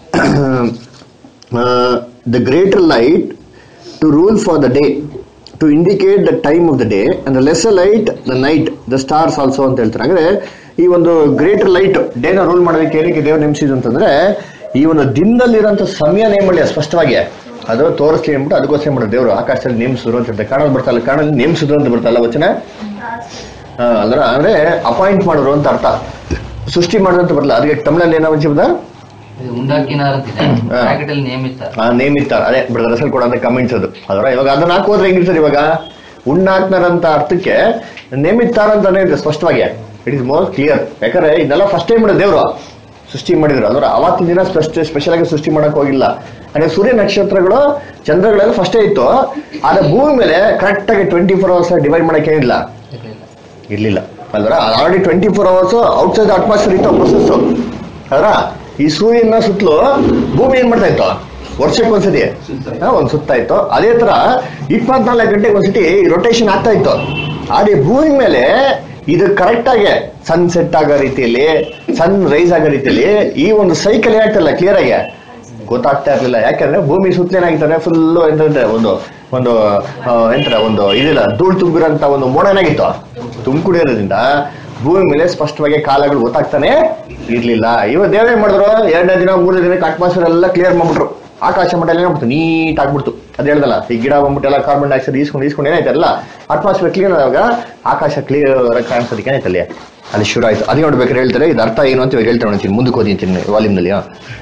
the greater light to rule for the day to indicate the time of the day and the less light the night the stars also ಅಂತ ಹೇಳ್ತಾರೆ ಅಂದ್ರೆ ಈ ಒಂದು ಗ್ರೇಟರ್ ಲೈಟ್ ಡೇನ ರೂಲ್ ಮಾಡೋದಕ್ಕೆ ಏನಕ್ಕೆ ದೇವ್ರು ನೇಮಿಸಿದ್ರು ಅಂತಂದ್ರೆ ಈ ಒಂದು ದಿನದಲ್ಲಿರೋಂಥ ಸಮಯ ನೇಮ್ ಮಾಡಿ ಸ್ಪಷ್ಟವಾಗಿ ಅದು ತೋರಿಸ್ಲಿ ಅಂದ್ಬಿಟ್ಟು ಅದಕ್ಕೋಸ್ಕರ ಮಾಡೋದು ದೇವರು ಆಕಾಶದಲ್ಲಿ ನೇಮಿಸಿದ್ರು ಅಂತ ಹೇಳ್ತಾರೆ ಕಾಣಲ್ ಬರ್ತಲ್ಲ ಕಾಣಲ್ ನೇಮಿಸಿದ್ರು ಅಂತ ಬರ್ತಲ್ಲ ವಚನ ಹಾ, ಅಲ್ರ ಅಂದ್ರೆ ಅಪಾಯಿಂಟ್ ಮಾಡಿದ್ರು ಅಂತ ಅರ್ಥ ಸೃಷ್ಟಿ ಮಾಡಿದ್ರು ಅಂತ ಬರಲ್ಲ ಅದಕ್ಕೆ ತಮಿಳಲ್ಲಿ ಏನೋ ಒಂಚೂರು ಇದು ಉಂಡಾಕಿನಾರ್ ಅಂತಿದೆ ಹಾ. ಬ್ರಾಕೆಟ್ ಅಲ್ಲಿ ನೇಮ್ ಇತ್ತ ಆ ನೇಮ್ ಇರ್ತಾರೆ ಅದೇ ಬ್ರದರ್ ಅಸಲ್ ಕೊಡೋ ಕಮೆಂಟ್ಸ್ ಅದು ಅದರ ಇವಾಗ ಅದನ್ನ ಹಾಕೋದ್ರೆ ಹೆಂಗಿರ್ತಾರೆ ಇವಾಗ ಉಣ್ಣಾಕ್ನರ್ ಅಂತ ಅರ್ಥಕ್ಕೆ ನೇಮ್ ಇತ್ತಾರ ಅಂತಾನೆ ಇದೆ ಸ್ಪಷ್ಟವಾಗಿ ಇಟ್ ಇಸ್ ಮೋರ್ ಕ್ಲಿಯರ್ ಯಾಕಂದ್ರೆ ಇದನ್ನೆಲ್ಲ ಫಸ್ಟ್ ಟೈಮ್ ಮಾಡಿದ ದೇವ್ರು ಸೃಷ್ಟಿ ಮಾಡಿದ್ರು ಅಂದ್ರೆ ಅವತ್ತಿನ ದಿನ ಸ್ಪೆಷಲ್ ಸ್ಪೆಷಲ್ ಆಗಿ ಸೃಷ್ಟಿ ಮಾಡಕ್ ಹೋಗಿಲ್ಲ ಅಂದ್ರೆ ಸೂರ್ಯ ನಕ್ಷತ್ರಗಳು ಚಂದ್ರಗಳೆಲ್ಲ ಫಸ್ಟೇ ಇತ್ತು ಆದ್ರೆ ಭೂಮಿ ಮೇಲೆ ಕರೆಕ್ಟ್ ಆಗಿ ಟ್ವೆಂಟಿ ಫೋರ್ ಅವರ್ಸ್ ಡಿವೈಡ್ ಮಾಡಕ್ಕೆ ಏನಿಲ್ಲ ಇರ್ಲಿಲ್ಲ ಅಲ್ವರ already twenty four hours outside atmosphere ಇತ್ತು ಪ್ರೊಸೆಸ್ ಅದರ ಈ ಸೂರ್ಯನ ಸುತ್ತಲೂ ಭೂಮಿ ಏನ್ ಮಾಡ್ತಾ ಇತ್ತು ವರ್ಷಕ್ಕೆ ಒಂದ್ಸತಿ ಹಾ, ಒಂದ್ ಸುತ್ತ ಇತ್ತು ಅದೇ ತರ ಇಪ್ಪತ್ನಾಲ್ಕು ಗಂಟೆಗೆ ಒಂದ್ಸತಿ ರೊಟೇಷನ್ ಆಗ್ತಾ ಇತ್ತು ಆದ್ರೆ ಭೂಮಿ ಮೇಲೆ ಇದು ಕರೆಕ್ಟ್ ಆಗಿ ಸನ್ ಸೆಟ್ ಆಗೋ ರೀತಿಯಲ್ಲಿ ಸನ್ ರೈಸ್ ಆಗೋ ರೀತಿಯಲ್ಲಿ ಈ ಒಂದು ಸೈಕಲ್ ಏನಾಗ್ತಲ್ಲ ಕ್ಲಿಯರ್ ಆಗಿ ಗೊತ್ತಾಗ್ತಾ ಇರ್ಲಿಲ್ಲ ಯಾಕಂದ್ರೆ ಭೂಮಿ ಸುತ್ತಲೂ ಏನಾಗಿತ್ತಾನೆ ಫುಲ್ಲು ಎಂತಂದ್ರೆ ಒಂದು ಒಂದು ಆ, ಎಂತರ ಒಂದು ಇದಿಲ್ಲ ಧೂಳು ತುಂಬಿರೋಂತ ಒಂದು ಮೋಡ ಏನಾಗಿತ್ತು ತುಂಬಿಕೊಂಡಿರೋದ್ರಿಂದ ಭೂಮಿ ಮೇಲೆ ಸ್ಪಷ್ಟವಾಗಿ ಕಾಲಗಳು ಗೊತ್ತಾಗ್ತಾನೆ ಇರ್ಲಿಲ್ಲ ಇವ ದೇವ್ರ ಏನ್ ಮಾಡಿದ್ರು ಎರಡನೇ ದಿನ ಮೂರನೇ ದಿನಕ್ಕೆ ಅಟ್ಮಾಸ್ಫಿಯರ್ ಎಲ್ಲ ಕ್ಲಿಯರ್ ಮಾಡ್ಬಿಟ್ರು ಆಕಾಶ ಮಟ್ಟ ಎಲ್ಲ ಏನಾಗ್ಬಿಡ್ತು ನೀಟ್ ಆಗ್ಬಿಡ್ತು ಅದ್ ಹೇಳ್ದಲ್ಲ ಈ ಗಿಡ ಬಂದ್ಬಿಟ್ಟು ಎಲ್ಲ ಕಾರ್ಬನ್ ಡೈಆಕ್ಸೈಡ್ ಈಸ್ಕೊಂಡು ಈಸ್ಕೊಂಡು ಏನಾಯ್ತಲ್ಲ ಅಟ್ಮಾಸ್ಫಿಯರ್ ಕ್ಲಿಯರ್ ಆದಾಗ ಆಕಾಶ ಕ್ಲಿಯರ್ ಕಾಣಿಸೋದಕ್ಕೆ ಏನಾಯ್ತಲ್ಲಿ ಅಲ್ಲಿ ಶುರು ಆಯ್ತು ಅದೇ ನೋಡ್ಬೇಕಾದ್ರೆ ಹೇಳ್ತಾರೆ ಇದು ಅರ್ಥ ಏನು ಅಂತ ಇವಾಗ ಹೇಳ್ತಾರೆ ನೋಡ್ತೀನಿ ಮುಂದಕ್ಕೆ ಓದಿಂತೀನಿ ವಾಲ್ಯೂಮ್ನಲ್ಲಿ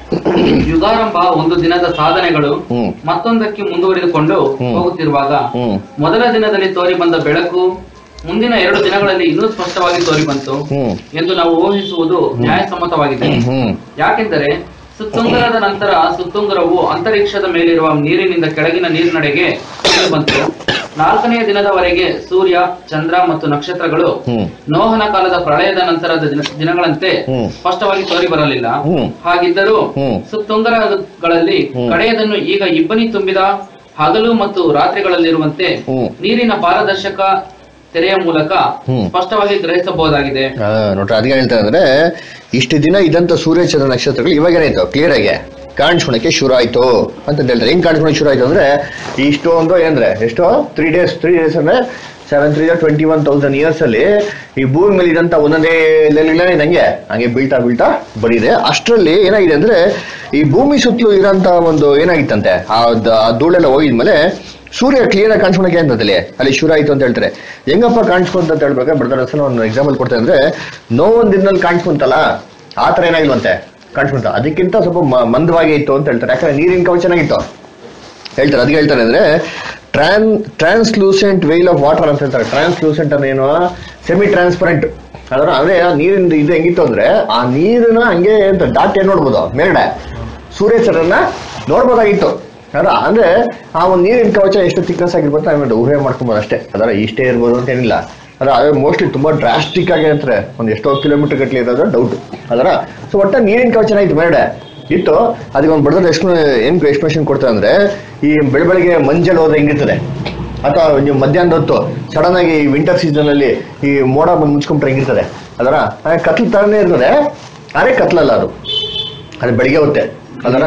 ಯುಗಾರಂಭ ಒಂದು ದಿನದ ಸಾಧನೆಗಳು ಹ್ಮ್ ಮತ್ತೊಂದಕ್ಕೆ ಮುಂದುವರಿದುಕೊಂಡು ಹ್ಮ್. ಹೋಗುತ್ತಿರುವಾಗ ಹ್ಮ್ ಮೊದಲ ದಿನದಲ್ಲಿ ತೋರಿ ಬಂದ ಬೆಳಕು ಮುಂದಿನ ಎರಡು ದಿನಗಳಲ್ಲಿ ಇನ್ನೂ ಸ್ಪಷ್ಟವಾಗಿ ತೋರಿ ಬಂತು ಹ್ಮ್ ಎಂದು ನಾವು ಊಹಿಸುವುದು ನ್ಯಾಯಸಮ್ಮತವಾಗಿದೆ ಹ್ಮ್ ಯಾಕೆಂದರೆ ಸುತ್ತುಂಗರದ ನಂತರ ಸುತ್ತುಂಗರವು ಅಂತರಿಕ್ಷದ ಮೇಲಿರುವ ನೀರಿನಿಂದ ಕೆಳಗಿನ ನೀರಿನಡೆಗೆ ಇಳಿದು ಬಂತು ನಾಲ್ಕನೆಯ ದಿನದವರೆಗೆ ಸೂರ್ಯ ಚಂದ್ರ ಮತ್ತು ನಕ್ಷತ್ರಗಳು ಹ್ಮ್ ನೋಹನ ಕಾಲದ ಪ್ರಳಯದ ನಂತರದ ದಿನ- ದಿನಗಳಂತೆ ಹ್ಮ್. ಸ್ಪಷ್ಟವಾಗಿ ತೋರಿ ಬರಲಿಲ್ಲ ಹ್ಮ್. ಹಾಗಿದ್ದರೂ ಹ್ಮ್. ಸುತ್ತುಂಗರಗಳಲ್ಲಿ ಹ್ಮ್. ಕಡೆಯದನ್ನು ಈಗ ಇಬ್ಬನಿ ತುಂಬಿದ ಹಗಲು ಮತ್ತು ರಾತ್ರಿಗಳಲ್ಲಿರುವಂತೆ ಹ್ಮ್. ನೀರಿನ ಪಾರದರ್ಶಕ ತೆರೆಯ ಮೂಲಕ ಹ್ಮ್. ಸ್ಪಷ್ಟವಾಗಿ ಗ್ರಹಿಸಬಹುದಾಗಿದೆ ಆ, ನೋಡ್ರಿ ಅದಕ್ಕೆ ಹೇಳ್ತಾರೆ ಅಂದ್ರೆ ಇಷ್ಟು ದಿನ ಇದ್ದಂತ ಸೂರ್ಯ ಚಂದ್ರ ನಕ್ಷತ್ರಗಳು ಇವಾಗ ಏನಾಯ್ತು ಕ್ಲಿಯರ್ ಆಗಿ ಕಾಣಿಸ್ಕೊಳಕ್ಕೆ ಶುರು ಆಯ್ತು ಅಂತ ಹೇಳ್ತಾರೆ ಹೆಂಗ್ ಕಾಣಿಸ್ಕೊಳಕ್ಕೆ ಶುರು ಆಯ್ತು ಅಂದ್ರೆ ಇಷ್ಟೊಂದು ಏನಂದ್ರೆ ಎಷ್ಟೋ ತ್ರೀ ಡೇಸ್ ತ್ರೀ ಡೇಸ್ ಅಂದ್ರೆ seven three twenty one thousand years ಅಲ್ಲಿ ಈ ಭೂಮಿ ಮೇಲೆ ಇದಂತ ಒಂದೊಂದೇ ಲೆಲ್ಲ ನಂಗೆ ಹಂಗೆ ಬೀಳ್ತಾ ಬೀಳ್ತಾ ಬರೀದೆ ಅಷ್ಟರಲ್ಲಿ ಏನಾಗಿದೆ ಅಂದ್ರೆ ಈ ಭೂಮಿ ಸುತ್ತಲೂ ಇರೋಂತ ಒಂದು ಏನಾಗಿತ್ತಂತೆ ಆ ದ- ಆ ಧೂಳೆಲ್ಲ ಹೋಗಿದ್ಮೇಲೆ ಸೂರ್ಯ ಕ್ಲಿಯರ್ ಆಗಿ ಕಾಣಿಸ್ಕೊಳಕ್ಕೆ ಅಂತದಲ್ಲಿ ಅಲ್ಲಿ ಶುರು ಆಯ್ತು ಅಂತ ಹೇಳ್ತಾರೆ ಹೆಂಗಪ್ಪ ಕಾಣಿಸ್ಕೊಂತ ಅಂತ ಹೇಳ್ಬೇಕಾದ್ರೆ ಬ್ರದರ್ ಅಸಲ್ ಒಂದು ಎಕ್ಸಾಂಪಲ್ ಕೊಡ್ತಾರೆ ಅಂದ್ರೆ ನೋವೊಂದ್ ದಿನದಲ್ಲಿ ಕಾಣಿಸ್ಕೊಂತಲ್ಲ ಆ ಥರ ಏನಾಗಿಲ್ವಂತೆ ಕಾಣಿಸ್ಕೊಂತ ಅದಕ್ಕಿಂತ ಸ್ವಲ್ಪ ಮ- ಮಂದವಾಗಿ ಇತ್ತು ಅಂತ ಹೇಳ್ತಾರೆ ಯಾಕಂದ್ರೆ ನೀರಿನ ಕವಚ ಚೆನ್ನಾಗಿತ್ತು ಹೇಳ್ತಾರೆ ಅದಕ್ಕೆ ಹೇಳ್ತಾರೆ ಅಂದ್ರೆ ಟ್ರಾನ್ ಟ್ರಾನ್ಸ್ಲೂಸೆಂಟ್ ವೇಲ್ ಆಫ್ ವಾಟರ್ ಅಂತ ಹೇಳ್ತಾರೆ ಟ್ರಾನ್ಸ್ಲೂಸೆಂಟ್ ಅಂದ್ರೆ ಏನು ಸೆಮಿ ಟ್ರಾನ್ಸ್ಪರೆಂಟ್ ಅದರ ಅಂದ್ರೆ ಆ ನೀರಿನ ಇದು ಹೆಂಗಿತ್ತು ಅಂದ್ರೆ ಆ ನೀರನ್ನ ಹಂಗೆ ಅಂತ ಡಾಟ್ ಏನ್ ನೋಡ್ಬೋದು ಮೇಲ್ಗಡೆ ಸೂರ್ಯಚರನ್ನ ನೋಡ್ಬೋದಾಗಿತ್ತು ಅದ ಅಂದ್ರೆ ಆ ಒಂದು ನೀರಿನ ಕವಚ ಎಷ್ಟು ಥಿಕ್ನೆಸ್ ಆಗಿರ್ಬೋದು ನಾವೇನು ಊಹೆ ಮಾಡ್ಕೊಬೋದು ಅಷ್ಟೇ ಅದರ ಇಷ್ಟೇ ಇರ್ಬೋದು ಅಂತ ಏನಿಲ್ಲ ಅದರ ಅದು ಮೋಸ್ಟ್ಲಿ ತುಂಬಾ ಡ್ರಾಸ್ಟಿಕ್ ಆಗಿ ಅಂತಾರೆ ಒಂದು ಎಷ್ಟೋ ಕಿಲೋಮೀಟರ್ ಗಟ್ಟಲೆ ಇರೋದು ಡೌಟ್ ಅದರ ಸೊ ಒಟ್ಟ ನೀರಿನ ಕವಚ ಏನಾಯ್ತು ಮೇಲ್ಗಡೆ ಇತ್ತು ಅದಕ್ಕೆ ಒಂದು ಬಡದ ಎಷ್ಟು ಏನ್ ಎಕ್ಸ್ಪ್ರೆಷನ್ ಕೊಡ್ತಾರೆ ಅಂದ್ರೆ ಈ ಬೆಳ ಬೆಳಗ್ಗೆ ಮಂಜಲ್ಲಿ ಹೋದ್ರೆ ಹೆಂಗಿರ್ತದೆ ಅಥವಾ ನೀವು ಮಧ್ಯಾಹ್ನದ ಹೊತ್ತು ಸಡನ್ ಆಗಿ ವಿಂಟರ್ ಸೀಸನ್ ಅಲ್ಲಿ ಈ ಮೋಡ ಬಂದು ಮುಚ್ಕೊಂಡ್ರೆ ಹೆಂಗಿರ್ತದೆ ಅದರ ಕತ್ಲು ತರನೇ ಇರ್ತದೆ ಅದೇ ಕತ್ಲಲ್ಲ ಅದು ಅದು ಬೆಳಿಗ್ಗೆ ಹೊತ್ತೆ ಅದರ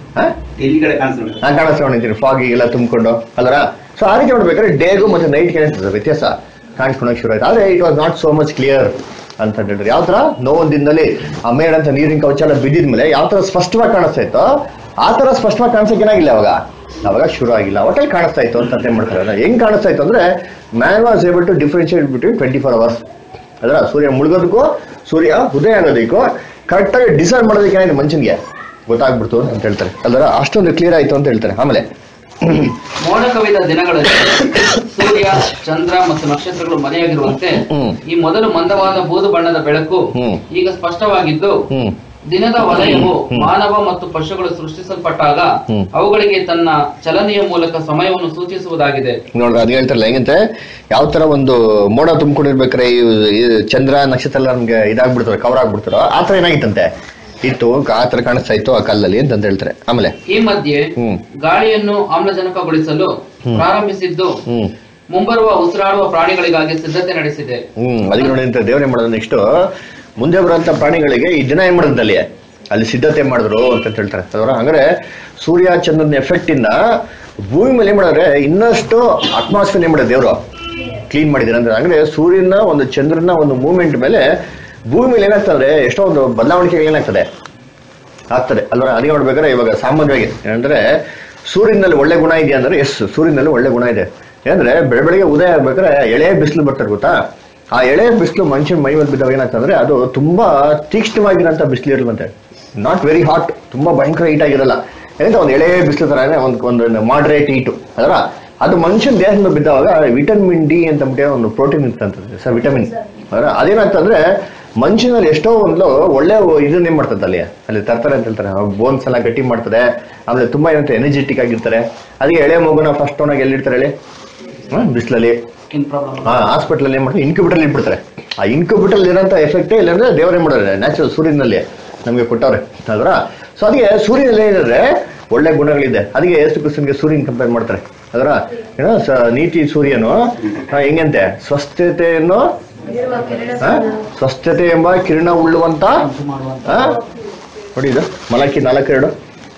ಎಲ್ಲಿ ಕಡೆ ಕಾಣಿಸ್ತಾರೆ ನಾನು ಕಾಣಿಸ್ಕೊಂಡಿದ್ದೀನಿ ಫಾಗಿ ಎಲ್ಲ ತುಂಬಿಕೊಂಡು ಅಲ್ಲರ ಸೊ ಆ ರೀತಿ ನೋಡ್ಬೇಕಾದ್ರೆ ಡೇಗೂ ಮತ್ತೆ ನೈಟ್ ಏನಿರ್ತದೆ ವ್ಯತ್ಯಾಸ ಕಾಣಿಸ್ಕೊಳಕ್ ಶುರು ಆಯ್ತು ಆದ್ರೆ it was not so much clear ಅಂತ ಹೇಳಿದ್ರೆ ಯಾವ ತರ ನೋವೊಂದ್ ದಿನದಲ್ಲಿ ಆ ಮೇಡಂತ ನೀರಿನ ಕವಚ ಎಲ್ಲ ಬಿದ್ದಿದ್ಮೇಲೆ ಯಾವ ತರ ಸ್ಪಷ್ಟವಾಗಿ ಕಾಣಿಸ್ತಾ ಇತ್ತೋ ಆ ತರ ಸ್ಪಷ್ಟವಾಗಿ ಕಾಣಿಸಕ್ಕೆ ಏನಾಗಿಲ್ಲ ಅವಾಗ ಅವಾಗ ಶುರು ಆಗಿಲ್ಲ ಒಟ್ಟಲ್ಲಿ ಕಾಣಿಸ್ತಾ ಇತ್ತು ಅಂತ ಅರ್ಥ ಮಾಡ್ತಾರೆ ಅದನ್ನ ಹೆಂಗ್ ಕಾಣಿಸ್ತಾ ಇತ್ತು ಅಂದ್ರೆ man was able to differentiate between twenty four hours ಅದರ ಸೂರ್ಯ ಮುಳುಗೋದಕ್ಕೂ ಸೂರ್ಯ ಉದಯ ಆಗೋದಕ್ಕೂ ಕರೆಕ್ಟಾಗಿ ಡಿಸೈಡ್ ಮಾಡೋದಕ್ಕೆ ಏನಾಯ್ತು ಮನುಷ್ಯನಿಗೆ ಗೊತ್ತಾಗ್ಬಿಡ್ತು ಅಂತ ಹೇಳ್ತಾರೆ ಅಲ್ದರ ಅಷ್ಟೊಂದು ಕ್ಲಿಯರ್ ಆಯ್ತು ಅಂತ ಹೇಳ್ತಾರೆ ಆಮೇಲೆ ಮೋಡ ಕವಿದ ದಿನಗಳಲ್ಲಿ ಸೂರ್ಯ ಚಂದ್ರ ಮತ್ತು ನಕ್ಷತ್ರಗಳು ಮರೆಯಾಗಿರುವಂತೆ ಹ್ಮ್. ಈ ಮೊದಲು ಮಂದವಾದ ಬೂದು ಬಣ್ಣದ ಬೆಳಕು ಹ್ಮ್. ಈಗ ಸ್ಪಷ್ಟವಾಗಿದ್ದು ಹ್ಮ್ ದಿನದ ವಲಯವು ಮಾನವ ಮತ್ತು ಪಶುಗಳು ಸೃಷ್ಟಿಸಲ್ಪಟ್ಟಾಗ ಹ್ಮ್. ಅವುಗಳಿಗೆ ತನ್ನ ಚಲನೆಯ ಮೂಲಕ ಸಮಯವನ್ನು ಸೂಚಿಸುವುದಾಗಿದೆ ನೋಡ್ರಿ ಅದು ಹೇಳ್ತಾರಲ್ಲ ಹೆಂಗಂತೆ ಯಾವ ತರ ಒಂದು ಮೋಡ ತುಂಬಿಕೊಂಡಿರ್ಬೇಕಾರೆ ಈ ಈ ಚಂದ್ರ ನಕ್ಷತ್ರ ಎಲ್ಲ ನಮ್ಗೆ ಇದಾಗ್ಬಿಡ್ತಾರೆ ಕವರ್ ಆಗ್ಬಿಡ್ತಾರೋ ಆ ತರ ಏನಾಗಿತ್ತಂತೆ ಇತ್ತು ಆ ತರ ಕಾಣಿಸ್ತಾ ಇತ್ತು ಆ ಕಲ್ಲಲ್ಲಿ ಅಂತ ಹೇಳ್ತಾರೆ ಆಮೇಲೆ ಈ ಮಧ್ಯೆ ಹ್ಮ್ ಗಾಳಿಯನ್ನು ಆಮ್ಲಜನಕಗೊಳಿಸಲು ಪ್ರಾರಂಭಿಸಿದ್ದು ಹ್ಮ್ ಮುಂಬರುವ ಉಸಿರಾಡುವ ಪ್ರಾಣಿಗಳಿಗಾಗಿ ಸಿದ್ಧತೆ ನಡೆಸಿದೆ ಹ್ಮ್ ಅದಕ್ಕೆ ನೋಡಿ ಅಂತ ದೇವ್ರೆ ಮಾಡೋದು ನೆಕ್ಸ್ಟ್ ಮುಂದೆ ಬರುವಂತ ಪ್ರಾಣಿಗಳಿಗೆ ಈ ದಿನ ಏನ್ ಮಾಡೋದು ಅಲ್ಲಿ ಅಲ್ಲಿ ಸಿದ್ಧತೆ ಮಾಡಿದ್ರು ಅಂತ ಹೇಳ್ತಾರೆ ಅದರ ಹಂಗಾರೆ ಸೂರ್ಯ ಚಂದ್ರನ ಎಫೆಕ್ಟ್ ಇಂದ ಭೂಮಿ ಮೇಲೆ ಏನ್ ಮಾಡಿದ್ರೆ ಇನ್ನಷ್ಟು ಅಟ್ಮಾಸ್ಫಿಯರ್ ಏನ್ ಮಾಡಿದ್ರೆ ದೇವರು ಕ್ಲೀನ್ ಮಾಡಿದ್ದಾರೆ ಅಂದ್ರೆ ಅಂದ್ರೆ ಸೂರ್ಯನ ಒಂದು ಚಂದ್ರನ ಒಂದು ಮೂವ್ಮೆಂಟ್ ಮೇಲೆ ಭೂಮಿ ಮೇಲೆ ಏನಾಗ್ತದೆ ಅಂದ್ರೆ ಎಷ್ಟೋ ಒಂದು ಬದಲಾವಣೆಗಳು ಏನಾಗ್ತದೆ ಆಗ್ತದೆ ಅಲ್ವಾ ಅದೇ ನೋಡ್ಬೇಕಾದ್ರೆ ಇವಾಗ ಸಾಮಾನ್ಯವಾಗಿ ಏನಂದ್ರೆ ಸೂರ್ಯನಲ್ಲಿ ಒಳ್ಳೆ ಗುಣ ಇದೆಯಾ ಅಂದ್ರೆ ಎಸ್ ಸೂರ್ಯನಲ್ಲಿ ಒಳ್ಳೆ ಗುಣ ಇದೆ ಏನಂದ್ರೆ ಬೆಳ ಬೆಳಗ್ಗೆ ಉದಯ ಆಗ್ಬೇಕಾದ್ರೆ ಎಳೆ ಬಿಸಿಲು ಬರ್ತಾರೆ ಗೊತ್ತಾ ಆ ಎಳೆ ಬಿಸಿಲು ಮನುಷ್ಯನ ಮೈ ಮೇಲೆ ಬಿದ್ದಾಗ ಏನಾಗ್ತದೆ ಅಂದ್ರೆ ಅದು ತುಂಬಾ ತೀಕ್ಷ್ಣವಾಗಿರೋಂಥ ಬಿಸಿಲು ಇರಲ್ವಂತೆ ನಾಟ್ ವೆರಿ ಹಾಟ್ ತುಂಬಾ ಭಯಂಕರ ಹೀಟ್ ಆಗಿರಲ್ಲ ಯಾಕಂದ್ರೆ ಒಂದು ಎಳೆ ಬಿಸಿಲು ತರ ಒಂದು ಒಂದು ಮಾಡ್ರೇಟ್ ಹೀಟು ಅದರ ಅದು ಮನುಷ್ಯನ ದೇಹದ ಮೇಲೆ ಬಿದ್ದಾಗ ವಿಟಮಿನ್ ಡಿ ಅಂತ ಅಂದ್ಬಿಟ್ಟು ಒಂದು ಪ್ರೋಟೀನ್ ಇರ್ತಂತದೆ ಸರ್ ವಿಟಮಿನ್ ಅದರ ಅದೇನಾಗ್ತಂದ್ರೆ ಮನುಷ್ಯನಲ್ಲಿ ಎಷ್ಟೋ ಒಂದು ಒಳ್ಳೆ ಇದನ್ನ ಏನ್ ಮಾಡ್ತದೆ ಅಲ್ಲಿ ಅಲ್ಲಿ ತರ್ತಾರೆ ಅಂತ ಹೇಳ್ತಾರೆ ಬೋನ್ಸ್ ಎಲ್ಲ ಗಟ್ಟಿ ಮಾಡ್ತದೆ ಆಮೇಲೆ ತುಂಬಾ ಏನಂತ ಎನರ್ಜೆಟಿಕ್ ಆಗಿರ್ತಾರೆ ಅದಕ್ಕೆ ಎಳೆ ಮಗುನ ಫಸ್ಟ್ ಓನಾಗಿ ಎಲ್ಲಿರ್ತಾರೆ ಹೇಳಿ ಬಿಸಿಲಲ್ಲಿ ಸ್ಕಿನ್ ಪ್ರಾಬ್ಲಮ್ ಆ ಹಾಸ್ಪಿಟಲ್ ಏನ್ ಮಾಡ್ತಾರೆ ಇನ್ಕ್ಯುಬಿಟಲ್ ಇಟ್ಬಿಡ್ತಾರೆ ಆ ಇನ್ಕ್ಯುಬಿಟಲ್ ಇರೋಂಥ ಎಫೆಕ್ಟ್ ಇಲ್ಲಾಂದ್ರೆ ದೇವರೇ ಮಾಡೋರೆ ನ್ಯಾಚುರಲ್ ಸೂರ್ಯನಲ್ಲಿ ನಮಗೆ ಕೊಟ್ಟವ್ರೆ ಅಲ್ವಾ ಸೊ ಅದಕ್ಕೆ ಸೂರ್ಯನಲ್ಲಿ ಏನಿದ್ರೆ ಒಳ್ಳೆ ಗುಣಗಳಿದೆ ಅದಕ್ಕೆ ಯೇಸು ಕ್ರಿಸ್ತನ್ಗೆ ಸೂರ್ಯನ್ ಕಂಪೇರ್ ಮಾಡ್ತಾರೆ ಅದರ ಏನೋ ಸ- ನೀತಿ ಸೂರ್ಯನು ಆ, ಹೆಂಗಂತೆ ಸ್ವಸ್ಥತೆಯನ್ನು ಆ, ಸ್ವಸ್ಥತೆ ಎಂಬ ಕಿರಣ ಉಳ್ಳುವಂತ ಆ? ನೋಡಿ ಇದು ಮಲಕಿ ನಾಲ್ಕೆರಡು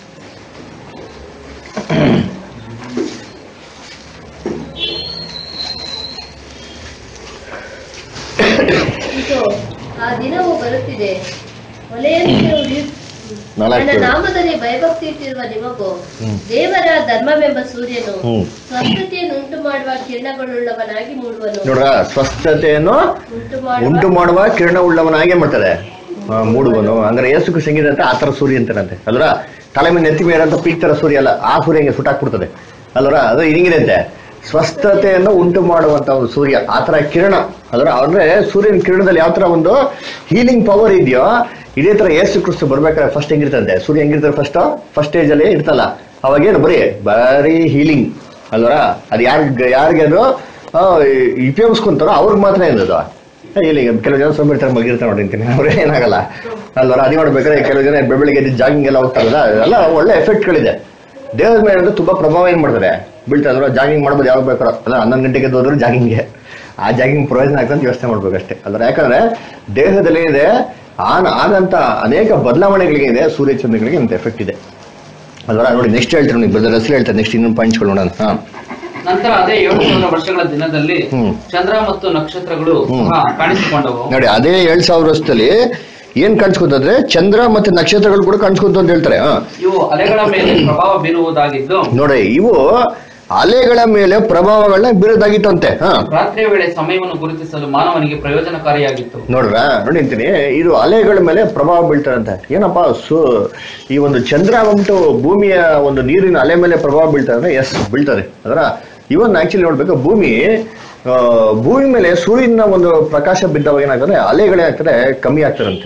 ಇಗೋ, ಆ ದಿನವು ಬರುತ್ತಿದೆ ಒಲೆಯನ್ನು ಉರಿ- ನನ್ನ ನಾಲ್ಕು ನಾಮದಲ್ಲಿ ಭಯಭಕ್ತಿ ಇಟ್ಟಿರುವ ನಿಮಗೂ ಹ್ಮ್. ದೇವರ ಧರ್ಮವೆಂಬ ಸೂರ್ಯನು ಹ್ಮ್. ಸ್ವಸ್ಥತೆಯನ್ನು ಉಂಟು ಮಾಡುವ ಕಿರಣಗಳುಳ್ಳವನಾಗಿ ಮೂಡುವನು ನೋಡ್ರ ಸ್ವಸ್ಥತೆಯನ್ನು ಉಂಟು ಮಾಡುವ ಉಂಟು ಮಾಡುವ ಕಿರಣ ಉಳ್ಳವನಾಗೆ ಮಾಡ್ತಾರೆ ಆ, ಮೂಡುವನು ಅಂದ್ರೆ ಏಸುಕು ಸಂಗೀತ ಅಂತ ಆ ತರ ಸೂರ್ಯ ಅಂತಾರಂತೆ ಅಲ್ರ ತಲೆ ಮೇಲೆ ನೆತ್ತಿ ಮೇಲೆ ಅಂತ ಪೀಕ್ ತರ ಸೂರ್ಯ ಅಲ್ಲ ಆ ಸೂರ್ಯ ಹಿಂಗೆ ಸುಟ್ಟಾಕ್ಬಿಡ್ತದೆ ಅಲ್ರ ಅದು ಹಿಂಗಿದೆ ಅಂತೆ ಸ್ವಸ್ಥತೆಯನ್ನು ಉಂಟು ಮಾಡುವಂತ ಒಂದು ಸೂರ್ಯ ಆ ತರ ಕಿರಣ ಅಲ್ರ ಅಂದ್ರೆ ಸೂರ್ಯನ ಕಿರಣದಲ್ಲಿ ಯಾವ ತರ ಒಂದು ಹೀಲಿಂಗ್ ಪವರ್ ಇದೆಯೋ ಇದೇ ತರ ಏಸು ಕ್ರಿಸ್ತು ಬರ್ಬೇಕಾದ್ರೆ ಫಸ್ಟ್ ಹೆಂಗಿರ್ತಂತೆ ಸೂರ್ಯ ಹೆಂಗಿರ್ತಾರೆ ಫಸ್ಟ್ ಫಸ್ಟ್ ಸ್ಟೇಜ್ ಅಲ್ಲಿ ಇರ್ತಲ್ಲ ಅವಾಗೇನು ಬರೀ ಬರೀ ಹೀಲಿಂಗ್ ಅಲ್ವರ ಅದು ಯಾರ್ಗ್ ಯಾರಿಗೆ ಅದು ಆ, ಉಪಯೋಗಿಸ್ಕೊಂತಾರೋ ಅವ್ರಿಗೆ ಮಾತ್ರ ಏನದು ಇಲ್ಲಿ ಕೆಲವು ಜನ ಸೋಂಬೇರಿತಾರೆ ಮಗಿರ್ತಾರೆ ನೋಡಿ ಅಂತೀನಿ ಅವ್ರೇ ಏನಾಗಲ್ಲ ಅಲ್ವರ ಅದೇ ಮಾಡ್ಬೇಕಾದ್ರೆ ಕೆಲವು ಜನ ಬೆಳಗ್ಗೆ ಎದ್ದು ಜಾಗಿಂಗ್ ಎಲ್ಲ ಹೋಗ್ತಾರಲ್ಲ ಅದೆಲ್ಲ ಒಳ್ಳೆ ಎಫೆಕ್ಟ್ಗಳಿದೆ ದೇಹದ ಮೇಲೆ ಅಂದ್ರೆ ತುಂಬಾ ಪ್ರಭಾವ ಏನ್ ಮಾಡ್ತಾರೆ ಬೀಳ್ತಾ ಇದ್ರು ಜಾಗಿಂಗ್ ಮಾಡ್ಬೋದು ಯಾವಾಗ ಬೇಕಾರೋ ಅಲ್ಲ ಹನ್ನೊಂದು ಗಂಟೆಗೆ ಎದ್ದು ಹೋದ್ರು ಜಾಗಿಂಗ್ಗೆ ಆ ಜಾಗಿಂಗ್ ಪ್ರಯೋಜನ ಆಗ್ತಂತ ಯೋಚನೆ ಮಾಡ್ಬೇಕು ಅಷ್ಟೇ ಅಲ್ವರ ಯಾಕಂದ್ರೆ ದೇಹದಲ್ಲಿ ಏನಿದೆ ಆನ್ ಆಗಂತ ಅನೇಕ ಬದಲಾವಣೆಗಳಿಗೆ ಸೂರ್ಯ ಚಂದ್ರಗಳಿಗೆ ಅಂತ ಎಫೆಕ್ಟ್ ಇದೆ ಅಲ್ವರ ನೋಡಿ ನೆಕ್ಸ್ಟ್ ಹೇಳ್ತಾರೆ ನೀವು ಬ್ರದರ್ ಹೆಸರು ಹೇಳ್ತಾರೆ ನೆಕ್ಸ್ಟ್ ಇನ್ನೊಂದು ಪಾಯಿಂಟ್ಸ್ಗಳು ನೋಡೋಣ ಹಾ ನಂತರ ಅದೇ ಏಳು ಸಾವಿರ ವರ್ಷಗಳ ದಿನದಲ್ಲಿ ಹ್ಮ್. ಚಂದ್ರ ಮತ್ತು ನಕ್ಷತ್ರಗಳು ಹ್ಮ್. ಸಹ ಕಾಣಿಸಿಕೊಂಡವು ನೋಡಿ ಅದೇ ಎರಡ್ ಸಾವಿರ ವರ್ಷದಲ್ಲಿ ಏನ್ ಕಾಣಿಸ್ಕೊಂತಂದ್ರೆ ಚಂದ್ರ ಮತ್ತೆ ನಕ್ಷತ್ರಗಳು ಕೂಡ ಕಾಣಿಸ್ಕೊಂತ ಅಂತ ಹೇಳ್ತಾರೆ ಹಾ ಇವು ಅಲೆಗಳ ಮೇಲೆ ಪ್ರಭಾವ ಬೀರುವುದಾಗಿದ್ದು ನೋಡಿ ಇವು ಅಲೆಗಳ ಮೇಲೆ ಪ್ರಭಾವಗಳನ್ನ ಬೀರೋದಾಗಿತ್ತಂತೆ ಹಾ ರಾತ್ರಿಯ ವೇಳೆ ಸಮಯವನ್ನು ಗುರುತಿಸಲು ಮಾನವನಿಗೆ ಪ್ರಯೋಜನಕಾರಿಯಾಗಿತ್ತು ನೋಡ್ರ ನೋಡಿ ಅಂತೀನಿ ಇದು ಅಲೆಗಳ ಮೇಲೆ ಪ್ರಭಾವ ಬೀಳ್ತಾರಂತೆ ಏನಪ್ಪಾ ಸು ಈ ಒಂದು ಚಂದ್ರ ಬಂದ್ಬಿಟ್ಟು ಭೂಮಿಯ ಒಂದು ನೀರಿನ ಅಲೆ ಮೇಲೆ ಪ್ರಭಾವ ಬೀಳ್ತಾರೆ ಅಂದ್ರೆ ಎಸ್ ಬೀಳ್ತಾರೆ ಅದರ ಇವನ್ ಆಕ್ಚುಲಿ ನೋಡ್ಬೇಕು ಭೂಮಿ ಆ, ಭೂಮಿ ಮೇಲೆ ಸೂರ್ಯನ ಒಂದು ಪ್ರಕಾಶ ಬಿದ್ದಾಗ ಏನಾಗ್ತದೆ ಅಲೆಗಳೇನಾಗ್ತದೆ ಕಮ್ಮಿ ಆಗ್ತಾರಂತೆ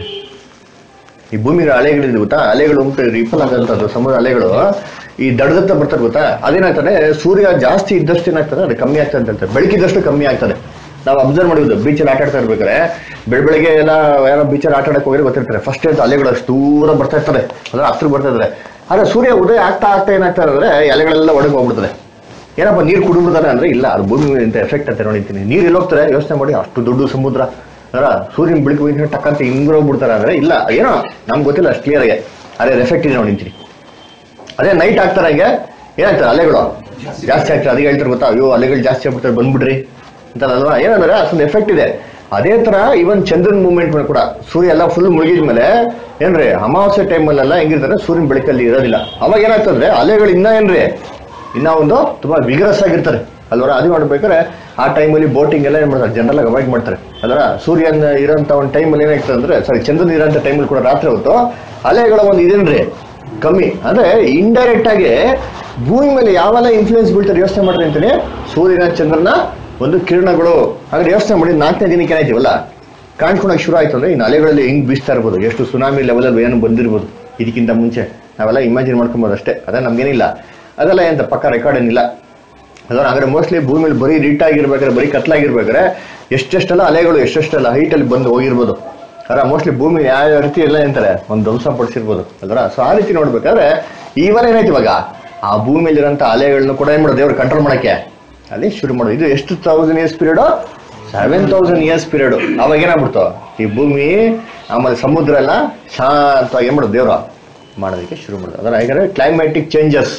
ಈ ಭೂಮಿಗೆ ಅಲೆಗಳಿದೆ ಗೊತ್ತಾ ಅಲೆಗಳು ಉಂಟು ರಿಪಲ್ ಆಗಂತದ್ದು ಸಮುದ್ರ ಅಲೆಗಳು ಈ ದಡದತ್ತ ಬರ್ತಾರೆ ಗೊತ್ತಾ ಅದೇನಾಗ್ತದೆ ಸೂರ್ಯ ಜಾಸ್ತಿ ಇದ್ದಷ್ಟು ಏನಾಗ್ತದೆ ಅದು ಕಮ್ಮಿ ಆಗ್ತದೆ ಅಂತ ಹೇಳ್ತಾರೆ ಬೆಳಕಿದ್ದಷ್ಟು ಕಮ್ಮಿ ಆಗ್ತದೆ ನಾವು ಅಬ್ಸರ್ವ್ ಮಾಡಿದ್ದು ಬೀಚಲ್ಲಿ ಆಟ ಆಡ್ತಾ ಇರ್ಬೇಕಾದ್ರೆ ಬೆಳ ಬೆಳಗ್ಗೆ ಎಲ್ಲ ಯಾರೋ ಬೀಚಲ್ಲಿ ಆಟ ಆಡಕ್ಕೆ ಹೋಗಿ ಗೊತ್ತಿರ್ತಾರೆ ಫಸ್ಟ್ ಅಂತ ಅಲೆಗಳು ಅಷ್ಟು ದೂರ ಬರ್ತಾ ಇರ್ತಾರೆ ಅಂದ್ರೆ ಹತ್ರ ಬರ್ತಾ ಇದ್ದಾರೆ ಆದ್ರೆ ಸೂರ್ಯ ಉದಯ ಆಗ್ತಾ ಆಗ್ತಾ ಏನಾಗ್ತಾರೆ ಅಂದ್ರೆ ಈ ಅಲೆಗಳೆಲ್ಲ ಒಳಗೆ ಹೋಗ್ಬಿಡ್ತದೆ ಏನಪ್ಪ ನೀರು ಕುಡಿಬಿಡ್ತಾರೆ ಅಂದ್ರೆ ಇಲ್ಲ ಅದು ಭೂಮಿ ಅಂತ ಎಫೆಕ್ಟ್ ಅಂತ ನೋಡಿದ್ದೀನಿ ನೀರು ಎಲ್ಲಿ ಹೋಗ್ತಾರೆ ಯೋಚನೆ ಮಾಡಿ ಅಷ್ಟು ದೊಡ್ಡ ಸಮುದ್ರ ಅಲ್ಲ ಸೂರ್ಯನ ಬೆಳಕು ಹೋಗಿ ಟಕ್ಕಂತ ಹಿಂಗ್ ಹೋಗ್ಬಿಡ್ತಾರೆ ಅಂದ್ರೆ ಇಲ್ಲ ಏನೋ ನಮ್ಗೆ ಗೊತ್ತಿಲ್ಲ ಅಷ್ಟು ಕ್ಲಿಯರ್ ಆಗಿ ಅದೇ ಎಫೆಕ್ಟ್ ಇದೆ ನೋಡಿದ್ದೀನಿ ಅದೇ ನೈಟ್ ಆಗ್ತಾರೆ ಹಂಗೆ ಏನಾಗ್ತದೆ ಅಲೆಗಳು ಜಾಸ್ತಿ ಆಗ್ತದೆ ಅದಕ್ಕೆ ಹೇಳ್ತಾರೆ ಗೊತ್ತಾ ಅಯ್ಯೋ ಅಲೆಗಳು ಜಾಸ್ತಿ ಆಗ್ಬಿಡ್ತಾರೆ ಬಂದ್ಬಿಡ್ರಿ ಅಂತಲ್ವಾ ಏನಂದ್ರೆ ಅಷ್ಟೊಂದು ಎಫೆಕ್ಟ್ ಇದೆ ಅದೇ ತರ ಇವನ್ ಚಂದ್ರನ್ ಮೂವ್ಮೆಂಟ್ ಮೇಲೆ ಕೂಡ ಸೂರ್ಯ ಎಲ್ಲ ಫುಲ್ ಮುಳುಗಿದ್ಮೇಲೆ ಏನ್ರಿ ಅಮಾವಾಸ್ಯೆ ಟೈಮಲ್ಲೆಲ್ಲ ಹೆಂಗಿರ್ತಾರೆ ಸೂರ್ಯನ ಬೆಳಕಲ್ಲಿ ಇರೋದಿಲ್ಲ ಅವಾಗ ಏನಾಗ್ತದ್ರೆ ಅಲೆಗಳು ಇನ್ನ ಏನ್ರಿ ಇನ್ನ ಒಂದು ತುಂಬಾ ವಿಗ್ರಸ್ ಆಗಿರ್ತಾರೆ ಅಲ್ವರ ಅದು ಮಾಡ್ಬೇಕಾದ್ರೆ ಆ ಟೈಮಲ್ಲಿ ಬೋಟಿಂಗ್ ಎಲ್ಲ ಏನ್ ಮಾಡ್ತಾರೆ ಜನರಲ್ ಆಗಿ ಅವಾಯ್ಡ್ ಮಾಡ್ತಾರೆ ಅದರ ಸೂರ್ಯನ ಇರೋಂಥ ಒಂದು ಟೈಮಲ್ಲಿ ಏನಾಗ್ತದೆ ಅಂದ್ರೆ ಸಾರಿ ಚಂದ್ರನ ಇರೋಂಥ ಟೈಮಲ್ಲಿ ಕೂಡ ರಾತ್ರಿ ಹೊತ್ತು ಅಲೆಗಳ ಒಂದು ಇದೇನ್ರಿ ಕಮ್ಮಿ ಅಂದ್ರೆ ಇಂಡೈರೆಕ್ಟ್ ಆಗಿ ಭೂಮಿ ಮೇಲೆ ಯಾವೆಲ್ಲ ಇನ್ಫ್ಲೂಯೆನ್ಸ್ ಬೀಳ್ತಾರೆ ಯೋಚನೆ ಮಾಡ್ರಿ ಅಂತೀನಿ ಸೂರ್ಯನ ಚಂದ್ರನ ಒಂದು ಕಿರಣಗಳು ಹಾಗಾದ್ರೆ ಯೋಚನೆ ಮಾಡಿ ನಾಲ್ಕನೇ ದಿನಕ್ಕೆ ಏನಾಯ್ತೀವಲ್ಲ ಕಾಣಿಸ್ಕೊಳಕ್ ಶುರು ಆಯ್ತು ಅಂದ್ರೆ ಇನ್ನು ಅಲೆಗಳಲ್ಲಿ ಹೆಂಗ್ ಬೀಸ್ತಾ ಇರ್ಬೋದು ಎಷ್ಟು ಸುನಾಮಿ ಲೆವೆಲಲ್ಲಿ ಏನು ಬಂದಿರ್ಬೋದು ಇದಕ್ಕಿಂತ ಮುಂಚೆ ನಾವೆಲ್ಲ ಇಮ್ಯಾಜಿನ್ ಮಾಡ್ಕೊಬೋದು ಅಷ್ಟೇ ಅದ ನಮ್ಗೇನಿಲ್ಲ ಅದೆಲ್ಲ ಎಂತ ಪಕ್ಕ ರೆಕಾರ್ಡ್ ಏನಿಲ್ಲ ಅದರ ಹಾಗಾದ್ರೆ ಮೋಸ್ಟ್ಲಿ ಭೂಮಿಲಿ ಬರೀ ಆಗಿರ್ಬೇಕಾದ್ರೆ ಬರೀ ಕತ್ಲಾಗಿರ್ಬೇಕಾದ್ರೆ ಎಷ್ಟೆಷ್ಟೆಲ್ಲ ಅಲೆಗಳು ಎಷ್ಟೆಷ್ಟೆಲ್ಲ ಹೈಟಲ್ಲಿ ಬಂದು ಹೋಗಿರ್ಬೋದು ಅದರ ಮೋಸ್ಟ್ಲಿ ಭೂಮಿ ಯಾವ ರೀತಿ ಎಲ್ಲ ಅಂತಾರೆ ಒಂದು ಧ್ವಂಸ ಪಡಿಸಿರ್ಬೋದು ಅದರ ಸೊ ಆ ರೀತಿ ನೋಡ್ಬೇಕಾದ್ರೆ ಇವಾಗ ಏನಾಯ್ತು ಇವಾಗ ಆ ಭೂಮಿಯಲ್ಲಿರೋಂಥ ಅಲೆಗಳನ್ನ ಕೂಡ ಏನ್ ಮಾಡೋದು ದೇವ್ರು ಕಂಟ್ರೋಲ್ ಮಾಡಕ್ಕೆ ಅಲ್ಲಿ ಶುರು ಮಾಡೋದು ಇದು ಎಷ್ಟು thousand years period seven thousand years period ಅವಾಗ ಏನಾಗ್ಬಿಡ್ತು ಈ ಭೂಮಿ ಆಮೇಲೆ ಸಮುದ್ರ ಎಲ್ಲ ಶಾಂತವಾಗಿ ಏನ್ ಮಾಡೋದು ದೇವ್ರು ಮಾಡೋದಕ್ಕೆ ಶುರು ಮಾಡೋದು ಅದರ ಹಾಗಾದ್ರೆ ಕ್ಲೈಮ್ಯಾಟಿಕ್ ಚೇಂಜಸ್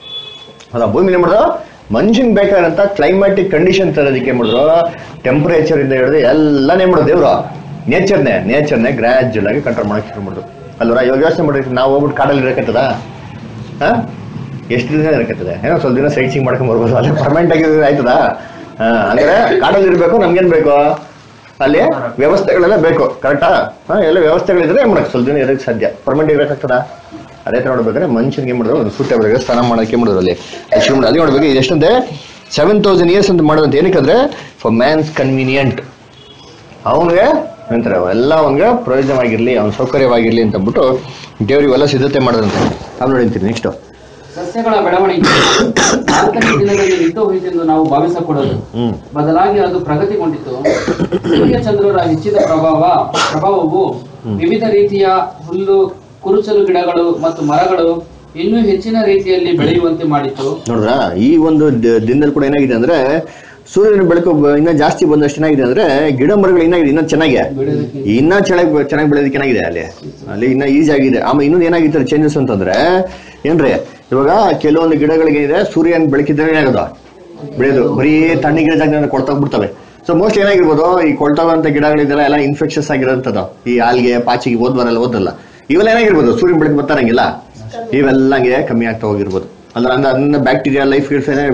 ಅದ ಭೂಮಿ ಏನ್ ಮಾಡಿದ್ರು ಮನುಷ್ಯನ್ ಬೇಕಾದಂತ ಕ್ಲೈಮ್ಯಾಟಿಕ್ ಕಂಡೀಷನ್ ತರೋದಕ್ಕೆ ಏನ್ ಮಾಡಿದ್ರು ಟೆಂಪರೇಚರ್ ಇಂದ ಹಿಡಿದು ಎಲ್ಲಾನೇ ಮಾಡೋದು ದೇವ್ರು ನೇಚರ್ನೇ ನೇಚರ್ನೇ ಗ್ರಾಜುವಲ್ ಆಗಿ ಕಂಟ್ರೋಲ್ ಮಾಡಕ್ ಶುರು ಮಾಡಿದ್ರು ಅಲ್ವರ ಇವಾಗ ಯೋಚನೆ ಮಾಡಿರ್ತೀವಿ ನಾವು ಹೋಗ್ಬಿಟ್ಟು ಕಾಡಲ್ಲಿ ಇರಕತ್ತದ ಹಾ ಎಷ್ಟು ದಿನ ಇರಕತ್ತದೆ ಏನೋ ಸ್ವಲ್ಪ ದಿನ ಸೈಟ್ ಸೀಂಗ್ ಮಾಡ್ಕೊಂಡ್ ಬರ್ಬೋದು ಅಲ್ಲಿ ಪರ್ಮನೆಂಟ್ ಆಗಿದ್ರೆ ಆಯ್ತದ ಹಾ ಅಂದ್ರೆ ಕಾಡಲ್ಲಿ ಇರ್ಬೇಕು ನಮ್ಗೇನ್ ಬೇಕು ಅಲ್ಲಿ ವ್ಯವಸ್ಥೆಗಳೆಲ್ಲ ಬೇಕು ಕರೆಕ್ಟಾ ಹಾ ಎಲ್ಲ ವ್ಯವಸ್ಥೆಗಳಿದ್ರೆ ಏನ್ ಮಾಡಕ್ ಸ್ವಲ್ಪ ದಿನ ಇರೋಕ್ಕೆ ಸಾಧ್ಯ ಪರ್ಮನೆಂಟ್ ಇರಕ್ಕಾಗ್ತದ ಅದೇ ತರ ನೋಡ್ಬೇಕಾದ್ರೆ ಮನುಷ್ಯನಿಗೆ ಏನ್ ಮಾಡಿದ್ರು ಒಂದು ಸೂಟೇಬಲ್ ಆಗಿ ಸ್ನಾನ ಮಾಡಕ್ಕೆ ಮಾಡಿದ್ರು ಅಲ್ಲಿ ಶುರು ಮಾಡಿ ಅದೇ ನೋಡ್ಬೇಕು ಇದು ಎಷ್ಟಂತೆ ಸೆವೆನ್ ತೌಸಂಡ್ ಇಯರ್ಸ್ ಅಂತ ಮಾಡೋದಂತ ಏನಕ್ಕಂದ್ರೆ ಫಾರ್ ಮ್ಯಾನ್ಸ್ ಕನ್ವೀನಿಯಂಟ್ ಅವನಿಗೆ ಅಂತಾರೆ ಎಲ್ಲ ಅವನಿಗೆ ಪ್ರಯೋಜನವಾಗಿರ್ಲಿ ಅವನ ಸೌಕರ್ಯವಾಗಿರ್ಲಿ ಅಂತ ಅಂದ್ಬಿಟ್ಟು ದೇವ್ರಿಗೆಲ್ಲ ಸಿದ್ಧತೆ ಮಾಡೋದಂತೆ ಅವ್ನು ನೋಡಿಂತೀನಿ ನೆಕ್ಸ್ಟ್ ಸಸ್ಯಗಳ ಬೆಳವಣಿಗೆ ನಾಲ್ಕನೇ ದಿನದಲ್ಲಿ ನಿಂತು ಹೋಯಿತೆಂದು ನಾವು ಭಾವಿಸಕೂಡದು ಹ್ಮ್ ಬದಲಾಗಿ ಅದು ಪ್ರಗತಿಗೊಂಡಿತು ಸೂರ್ಯ ಚಂದ್ರರ ಹೆಚ್ಚಿದ ಪ್ರಭಾವ ಪ್ರಭಾವವು ವಿವಿಧ ರೀತಿಯ ಹುಲ್ಲು ಕುರುಚಲು ಗಿಡಗಳು ಮತ್ತು ಮರಗಳು ಇನ್ನೂ ಹೆಚ್ಚಿನ ರೀತಿಯಲ್ಲಿ ಬೆಳೆಯುವಂತೆ ಮಾಡಿತು ನೋಡಿದ್ರ ಈ ಒಂದು ದ- ದಿನದಲ್ಲಿ ಕೂಡ ಏನಾಗಿದೆ ಅಂದ್ರೆ ಸೂರ್ಯನ ಬೆಳಕು ಬ- ಇನ್ನ ಜಾಸ್ತಿ ಬಂದಷ್ಟು ಏನಾಗಿದೆ ಅಂದ್ರೆ ಗಿಡ ಮರಗಳು ಏನಾಗಿದೆ ಇನ್ನ ಚೆನ್ನಾಗಿ ಇನ್ನ ಚೆನ್ನಾಗಿ ಚೆನ್ನಾಗಿ ಬೆಳೆಯೋದಕ್ಕೆ ಏನಾಗಿದೆ ಅಲ್ಲಿ ಅಲ್ಲಿ ಇನ್ನ ಈಸಿ ಆಗಿದೆ ಆಮೇಲೆ ಇನ್ನೊಂದು ಏನಾಗಿತ್ತು ಚೇಂಜಸ್ ಅಂತಂದ್ರೆ ಏನ್ರಿ ಇವಾಗ ಕೆಲವೊಂದು ಗಿಡಗಳಿಗೆ ಇದೆ ಸೂರ್ಯನ ಬೆಳಕಿದ್ರೆ ಏನಾಗೋದು ಬೆಳೆಯೋದು ಬರೀ ತಣ್ಣಗಿರೋ ಜಾಗದಿಂದ ಕೊಳ್ತೋಗ್ಬಿಡ್ತವೆ ಸೊ ಮೋಸ್ಟ್ ಏನಾಗಿರ್ಬೋದು ಈ ಕೊಳ್ತೋಗಂತ ಗಿಡಗಳಿದೆಲ್ಲ ಎಲ್ಲ ಇನ್ಫೆಕ್ಷಸ್ ಆಗಿರೋಂಥದ್ದು ಈ ಆಲ್ಗೆ ಪಾಚಿಗೆ ಓದ್ಬಾರಲ್ಲ ಓದಲ್ಲ ಇವೆಲ್ಲ ಏನಾಗಿರ್ಬೋದು ಸೂರ್ಯನ ಬೆಳಕು ಬರ್ತಾರಂಗಿಲ್ಲ ಇವೆಲ್ಲ ಹಂಗೆ ಕಮ್ಮಿ ಆಗ್ತಾ ಹೋಗಿರ್ಬೋದು ಅಲ್ಲ ಅಂದ್ರೆ ಅದನ್ನ ಬ್ಯಾಕ್ಟೀರಿಯಾ ಲೈಫ್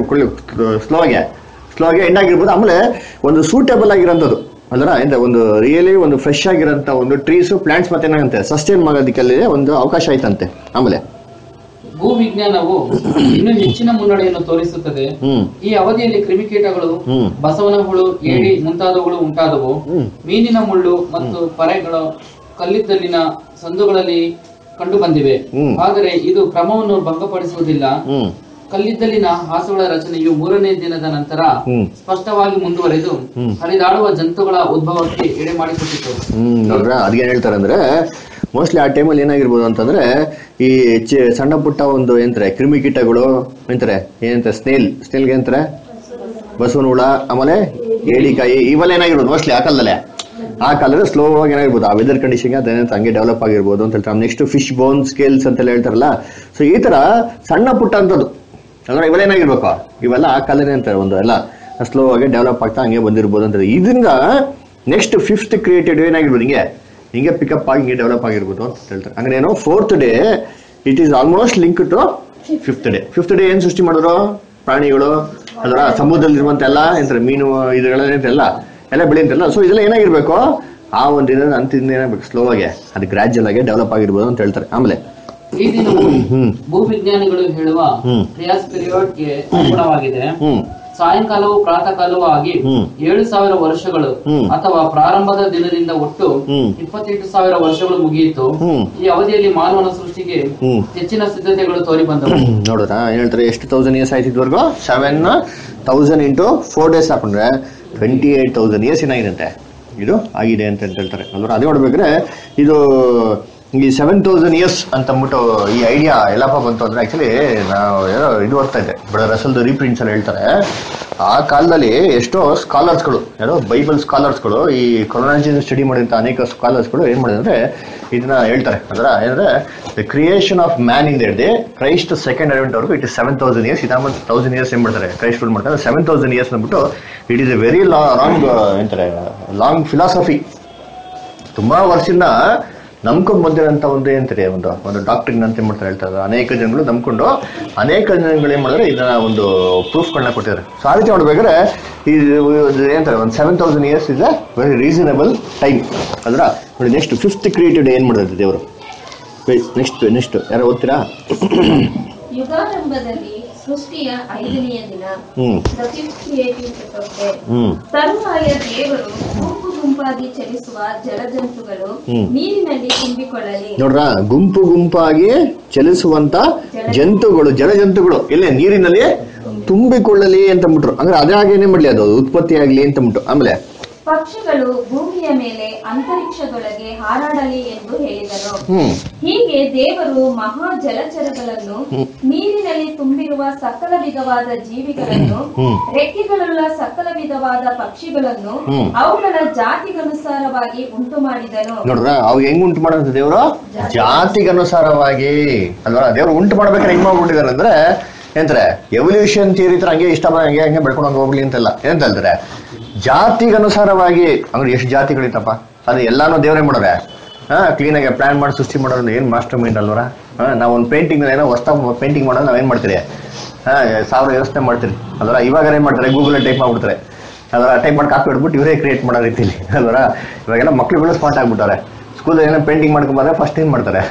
ಸ್ಲೋ ಆಗಿ ಸ್ಲೋ ಆಗಿ ಎಂಡ್ ಆಗಿರ್ಬೋದು ಆಮೇಲೆ ಒಂದು ಸೂಟೇಬಲ್ ಆಗಿರೋಂಥದ್ದು ಅಲ್ಲರ ಎಂತ ಒಂದು ರಿಯಲಿ ಒಂದು ಫ್ರೆಶ್ ಆಗಿರೋಂಥ ಒಂದು ಟ್ರೀಸು ಪ್ಲಾಂಟ್ಸ್ ಮತ್ತೆ ಏನಾಗಂತೆ ಸಸ್ಟೈನ್ ಮಾಡೋದಕ್ಕಲ್ಲಿ ಒಂದು ಅವಕಾಶ ಆಯ್ತಂತೆ ಆಮೇಲೆ ಭೂವಿಜ್ಞಾನವು ಇನ್ನೂ ಹೆಚ್ಚಿನ ಮುನ್ನಡೆಯನ್ನು ತೋರಿಸುತ್ತದೆ ಹ್ಮ್ ಈ ಅವಧಿಯಲ್ಲಿ ಕ್ರಿಮಿಕೀಟಗಳು ಹ್ಮ್. ಬಸವನ ಹುಳು ಏಡಿ ಮುಂತಾದವುಗಳು ಉಂಟಾದವು ಹ್ಮ್. ಮೀನಿನ ಮುಳ್ಳು ಮತ್ತು ಪರೆಗಳು ಕಲ್ಲಿದ್ದಲಿನ ಸಂದುಗಳಲ್ಲಿ ಕಂಡು ಬಂದಿವೆ ಹ್ಮ್. ಆದರೆ ಇದು ಕ್ರಮವನ್ನು ಭಂಗಪಡಿಸುವುದಿಲ್ಲ ಹ್ಮ್ ಕಲ್ಲಿದ್ದಲಿನ ಹಾಸುಗಳ ರಚನೆಯು ಮೂರನೇ ದಿನದ ನಂತರ ಹ್ಮ್. ಸ್ಪಷ್ಟವಾಗಿ ಮುಂದುವರೆದು ಹ್ಮ್. ಹರಿದಾಡುವ ಜಂತುಗಳ ಉದ್ಭವಕ್ಕೆ ಎಡೆ ಮಾಡಿಕೊಟ್ಟಿತು ಹ್ಮ್ ನೋಡ್ರ ಅದ್ಗೇನ್ ಹೇಳ್ತಾರೆ ಅಂದ್ರೆ ಮೋಸ್ಟ್ಲಿ ಆ ಟೈಮಲ್ಲಿ ಏನಾಗಿರ್ಬೋದು ಅಂತಂದ್ರೆ ಈ ಚಿ- ಸಣ್ಣ ಪುಟ್ಟ ಒಂದು ಏನಂತಾರೆ ಕ್ರಿಮಿಕೀಟಗಳು ಎಂತಾರೆ ಏನಂತಾರೆ ಸ್ನೇಲ್ ಸ್ನೇಲ್ಗೆ ಏನಂತಾರೆ ಬಸವನ ಹುಳ ಆಮೇಲೆ ಏಡಿಕಾಯಿ ಇವೆಲ್ಲ ಏನಾಗಿರ್ಬೋದು ಮೋಸ್ಟ್ಲಿ ಆ ಕಾಲದಲ್ಲೇ ಆ ಕಾಲದಲ್ಲಿ ಸ್ಲೋ ಆಗಿ ಏನಾಗಿರ್ಬೋದು ಆ ವೆದರ್ ಕಂಡೀಷನ್ಗೆ ಅದೇನಂತ ಹಂಗೆ ಡೆವಲಪ್ ಆಗಿರ್ಬೋದು ಅಂತ ಹೇಳ್ತಾರೆ ನೆಕ್ಸ್ಟ್ ಫಿಶ್ ಬೋನ್ ಸ್ಕೇಲ್ಸ್ ಅಂತೆಲ್ಲ ಹೇಳ್ತಾರಲ್ಲ ಸೊ ಈ ತರ ಸಣ್ಣ ಪುಟ್ಟ ಅಂತದ್ದು ಅಂದ್ರೆ ಇವೆಲ್ಲ ಏನಾಗಿರ್ಬೇಕು ಇವೆಲ್ಲ ಆ ಕಾಲನೇ ಅಂತಾರೆ ಒಂದು ಎಲ್ಲ ಸ್ಲೋ ಆಗಿ ಡೆವಲಪ್ ಆಗ್ತಾ ಹಂಗೆ ಬಂದಿರ್ಬೋದು ಅಂತ ಇದರಿಂದ ನೆಕ್ಸ್ಟ್ ಫಿಫ್ತ್ ಕ್ರಿಯೇಟೆಡ್ ಏನಾಗಿರ್ಬೋದು ಹಿಂಗೆ ಹಿಂಗೆ ಪಿಕಪ್ ಆಗಿ ಹಿಂಗೆ ಡೆವಲಪ್ ಆಗಿರ್ಬೋದು ಅಂತ ಹೇಳ್ತಾರೆ ಹಂಗೆ ಏನು fourth day it is almost link to fifth day fifth day ಏನು ಸೃಷ್ಟಿ ಮಾಡಿದ್ರು ಪ್ರಾಣಿಗಳು ಅದರ ಸಮುದ್ರದಲ್ಲಿರುವಂತ ಎಲ್ಲ ಎಂತಾರೆ ಮೀನು ಇದುಗಳೆಲ್ಲ ಎಲ್ಲ ಬೆಳೆಯುತ್ತಲ್ಲ ಸೊ ಇದೆಲ್ಲ ಏನಾಗಿರ್ಬೇಕು ಆ ಒಂದು ದಿನದ ಅಂತಿಂದ ಏನಾಗಬೇಕು ಸ್ಲೋ ಆಗಿ ಅದು ಗ್ರಾಜುವಲ್ ಆಗಿ ಡೆವಲಪ್ ಆಗಿರ್ಬೋದು ಅಂತ ಹೇಳ್ತಾರೆ ಆಮೇಲೆ ಈ ದಿನವು ಹ್ಮ್ ಭೂವಿಜ್ಞಾನಿಗಳು ಹೇಳುವ ಹ್ಮ್. ಕ್ರಿಯಾಸ್ ಗೆ ಅನುಗುಣವಾಗಿದೆ ಹ್ಮ್ ಸಾಯಂಕಾಲವೂ ಪ್ರಾತಃ ಕಾಲವೂ ಆಗಿ ಹ್ಮ್. ಏಳು ಸಾವಿರ ವರ್ಷಗಳು ಹ್ಮ್. ಅಥವಾ ಪ್ರಾರಂಭದ ದಿನದಿಂದ ಒಟ್ಟು ಹ್ಮ್. ಇಪ್ಪತ್ತೆಂಟು ಸಾವಿರ ವರ್ಷಗಳು ಮುಗಿಯಿತು ಹ್ಮ್. ಈ ಅವಧಿಯಲ್ಲಿ ಮಾನವನ ಸೃಷ್ಟಿಗೆ ಹ್ಮ್. ಹೆಚ್ಚಿನ ಸಿದ್ಧತೆಗಳು ತೋರಿ ಬಂದವು ನೋಡಿದ್ರ ಏನ್ ಹೇಳ್ತಾರೆ ಎಷ್ಟು ತೌಸಂಡ್ ಇಯರ್ಸ್ ಆಯ್ತು ಇದುವರೆಗೂ seven thousand into four days ಹಾಕೊಂಡ್ರೆ ಟ್ವೆಂಟಿ ಏಟ್ ತೌಸಂಡ್ ಇಯರ್ಸ್ ಏನಾಗಿದಂತೆ ಇದು ಆಗಿದೆ ಅಂತ ಅಂತ ಹೇಳ್ತಾರೆ ಅಲ್ವಾ ಅದೇ ನೋಡ್ಬೇಕ್ರೆ ಇದು ಈ ಸೆವೆನ್ ತೌಸಂಡ್ ಇಯರ್ಸ್ ಅಂತ ಅಂದ್ಬಿಟ್ಟು ಈ ಐಡಿಯಾ ಎಲ್ಲಪ್ಪ ಬಂತು ಅಂದ್ರೆ ಆಕ್ಚುಲಿ ನಾವು ಏನೋ ಇದು ಓದ್ತಾ ಇದ್ದೆ ಬಡ ರಸಲ್ದು ರೀಪ್ರಿಂಟ್ಸ್ ಎಲ್ಲ ಹೇಳ್ತಾರೆ ಆ ಕಾಲದಲ್ಲಿ ಎಷ್ಟೋ ಸ್ಕಾಲರ್ಸ್ಗಳು ಯಾರೋ ಬೈಬಲ್ ಸ್ಕಾಲರ್ಸ್ಗಳು ಈ ಕೊರೋನಾಜಿನ ಸ್ಟಡಿ ಮಾಡಿದಂಥ ಅನೇಕ ಸ್ಕಾಲರ್ಸ್ಗಳು ಏನ್ ಮಾಡಿದ್ರೆ ಇದನ್ನ ಹೇಳ್ತಾರೆ ಅದರ ಏನಂದ್ರೆ ದ ಕ್ರಿಯೇಷನ್ ಆಫ್ ಮ್ಯಾನ್ ಇಂದ ಹಿಡಿದು ಕ್ರೈಸ್ಟ್ ಸೆಕೆಂಡ್ ಅಡ್ವೆಂಟ್ ಅವ್ರಿಗೆ it is seven thousand years ಇದಾಮ ತೌಸಂಡ್ ಇಯರ್ಸ್ ಏನ್ ಮಾಡ್ತಾರೆ ಕ್ರೈಸ್ಟ್ ಫುಲ್ ಮಾಡ್ತಾರೆ ಸೆವೆನ್ ತೌಸಂಡ್ ಇಯರ್ಸ್ ಅಂದ್ಬಿಟ್ಟು it is a very long ಎಂತಾರೆ ಲಾಂಗ್ ಫಿಲಾಸಫಿ ತುಂಬಾ ವರ್ಷದಿಂದ ನಂಬ್ಕೊಂಡು ಬಂದಿರೋಂಥ ಒಂದು ಏನಂತಾರೆ ಒಂದು ಒಂದು ಡಾಕ್ಟ್ರಿನ್ ಅಂತ ಏನ್ ಮಾಡ್ತಾರೆ ಹೇಳ್ತಾರೆ ಅನೇಕ ಜನಗಳು ನಂಬ್ಕೊಂಡು ಅನೇಕ ಜನಗಳು ಏನ್ ಮಾಡಿದ್ರೆ ಇದನ್ನ ಒಂದು ಪ್ರೂಫ್ಗಳನ್ನ ಕೊಟ್ಟಿದ್ದಾರೆ ಸೊ ಆ ರೀತಿ ನೋಡ್ಬೇಕಾದ್ರೆ ಇದು ಇದು ಏನಂತಾರೆ ಒಂದು seven thousand years is a very reasonable time ಅದ್ರ ನೋಡಿ ನೆಕ್ಸ್ಟ್ ಫಿಫ್ತ್ ಕ್ರಿಯೇಟಿವ್ ಏನ್ ಮಾಡಿದ್ರೆ ದೇವರು ನೆಕ್ಸ್ಟ್ ನೆಕ್ಸ್ಟ್ ಯಾರು ಓದ್ತೀರಾ ಯುಗಾರಂಭದಲ್ಲಿ ಸೃಷ್ಟಿಯ ಐದನೆಯ ದಿನ ಹ್ಮ್ The fifth creative day. ಹ್ಮ್ ತರುವಾಯ ದೇವರು ಗುಂಪು ಗುಂಪಾಗಿ ಚಲಿಸುವ ಜಲಜಂತುಗಳು ಹ್ಮ್. ನೀರಿನಲ್ಲಿ ತುಂಬಿಕೊಳ್ಳಲಿ ನೋಡ್ರ ಗುಂಪು ಗುಂಪಾಗಿ ಚಲಿಸುವಂತ ಜಂತುಗಳು ಜಲಜಂತುಗಳು ಇಲ್ಲೇ ನೀರಿನಲ್ಲಿ ತುಂಬಿಕೊಳ್ಳಲಿ ಅಂತ ಅಂದ್ಬಿಟ್ರು ಅಂದ್ರೆ ಅದೇ ಹಾಗೇನೆ ಮಾಡ್ಲಿ ಅದು ಉತ್ಪತ್ತಿ ಆಗ್ಲಿ ಅಂತ ಅಂದ್ಬಿಟ್ಟು ಆಮೇಲೆ ಪಕ್ಷಿಗಳು ಭೂಮಿಯ ಮೇಲೆ ಅಂತರಿಕ್ಷದೊಳಗೆ ಹಾರಾಡಲಿ ಎಂದು ಹೇಳಿದರು ಹ್ಮ್ ಹೀಗೆ ದೇವರು ಮಹಾ ಜಲಚರಗಳನ್ನು ನೀರಿನಲ್ಲಿ ತುಂಬಿರುವ ಸಕಲ ವಿಧವಾದ ಜೀವಿಗಳನ್ನು ಹ್ಮ್. ರೆಕ್ಕೆಗಳುಳ್ಳ ಸಕಲ ವಿಧವಾದ ಪಕ್ಷಿಗಳನ್ನು ಹ್ಮ್. ಅವುಗಳ ಜಾತಿಗನುಸಾರವಾಗಿ ಉಂಟು ಮಾಡಿದನು ನೋಡ್ರ ಅವ್ ಹೆಂಗ್ ಉಂಟು ಮಾಡೋದು ದೇವರು ಜಾತಿಗನುಸಾರವಾಗಿ ಅಲ್ವಾ ದೇವ್ರು ಉಂಟು ಮಾಡ್ಬೇಕಾದ್ರೆ ಹೆಂಗ್ ಮಾಡ್ಬಿಟ್ಟಿದಾರೆ ಅಂದ್ರೆ ಏನಂತಾರೆ ಎವಲ್ಯೂಷನ್ ಥಿಯರಿ ತರ ಹಂಗೆ ಇಷ್ಟ ಬಂದ ಹಂಗೆ ಹಂಗೆ ಬೆಳ್ಕೊಂಡು ಹೋಗ್ಲಿ ಅಂತಲ್ಲ ಏನಂತ ಹೇಳ್ತಾರೆ ಜಾತಿಗನುಸಾರವಾಗಿ ಅಂದ್ರೆ ಎಷ್ಟು ಜಾತಿಗಳಿತ್ತಪ್ಪ ಅದು ಎಲ್ಲಾನು ದೇವರೇ ಮಾಡೋರೆ ಹಾ ಕ್ಲೀನ್ ಆಗಿ ಪ್ಲಾನ್ ಮಾಡಿ ಸೃಷ್ಟಿ ಮಾಡೋದು ಏನ್ ಮಾಸ್ಟರ್ ಮೈಂಡ್ ಅಲ್ವರ ಹಾ ನಾವು ಒಂದು ಪೇಂಟಿಂಗ್ ಏನೋ ಹೊಸ ಪೇಂಟಿಂಗ್ ಮಾಡೋದು ನಾವೇನ್ ಮಾಡ್ತೀರಿ ಹಾ ಸಾವಿರ ಯೋಚನೆ ಮಾಡ್ತೀರಿ ಅದರ ಇವಾಗ ಏನ್ ಮಾಡ್ತಾರೆ ಗೂಗಲ್ ಟೈಪ್ ಮಾಡ್ಬಿಡ್ತಾರೆ ಅದರ ಟೈಪ್ ಮಾಡಿ ಕಾಪಿ ಹೊಡ್ಬಿಟ್ಟು ಇವರೇ ಕ್ರಿಯೇಟ್ ಮಾಡೋ ರೀತಿಲಿ ಅದರ ಇವಾಗೆಲ್ಲ ಮಕ್ಳುಗಳು ಸ್ಮಾರ್ಟ್ ಆಗ್ಬಿಟ್ಟಾರೆ ಸ್ಕೂಲ್ ಏನೋ ಪೇಂಟಿಂಗ್ ಮಾಡ್ಕೊಂಬಂದ್ರೆ ಫಸ್ಟ್ ಏನ್ ಮಾಡ್ತಾರೆ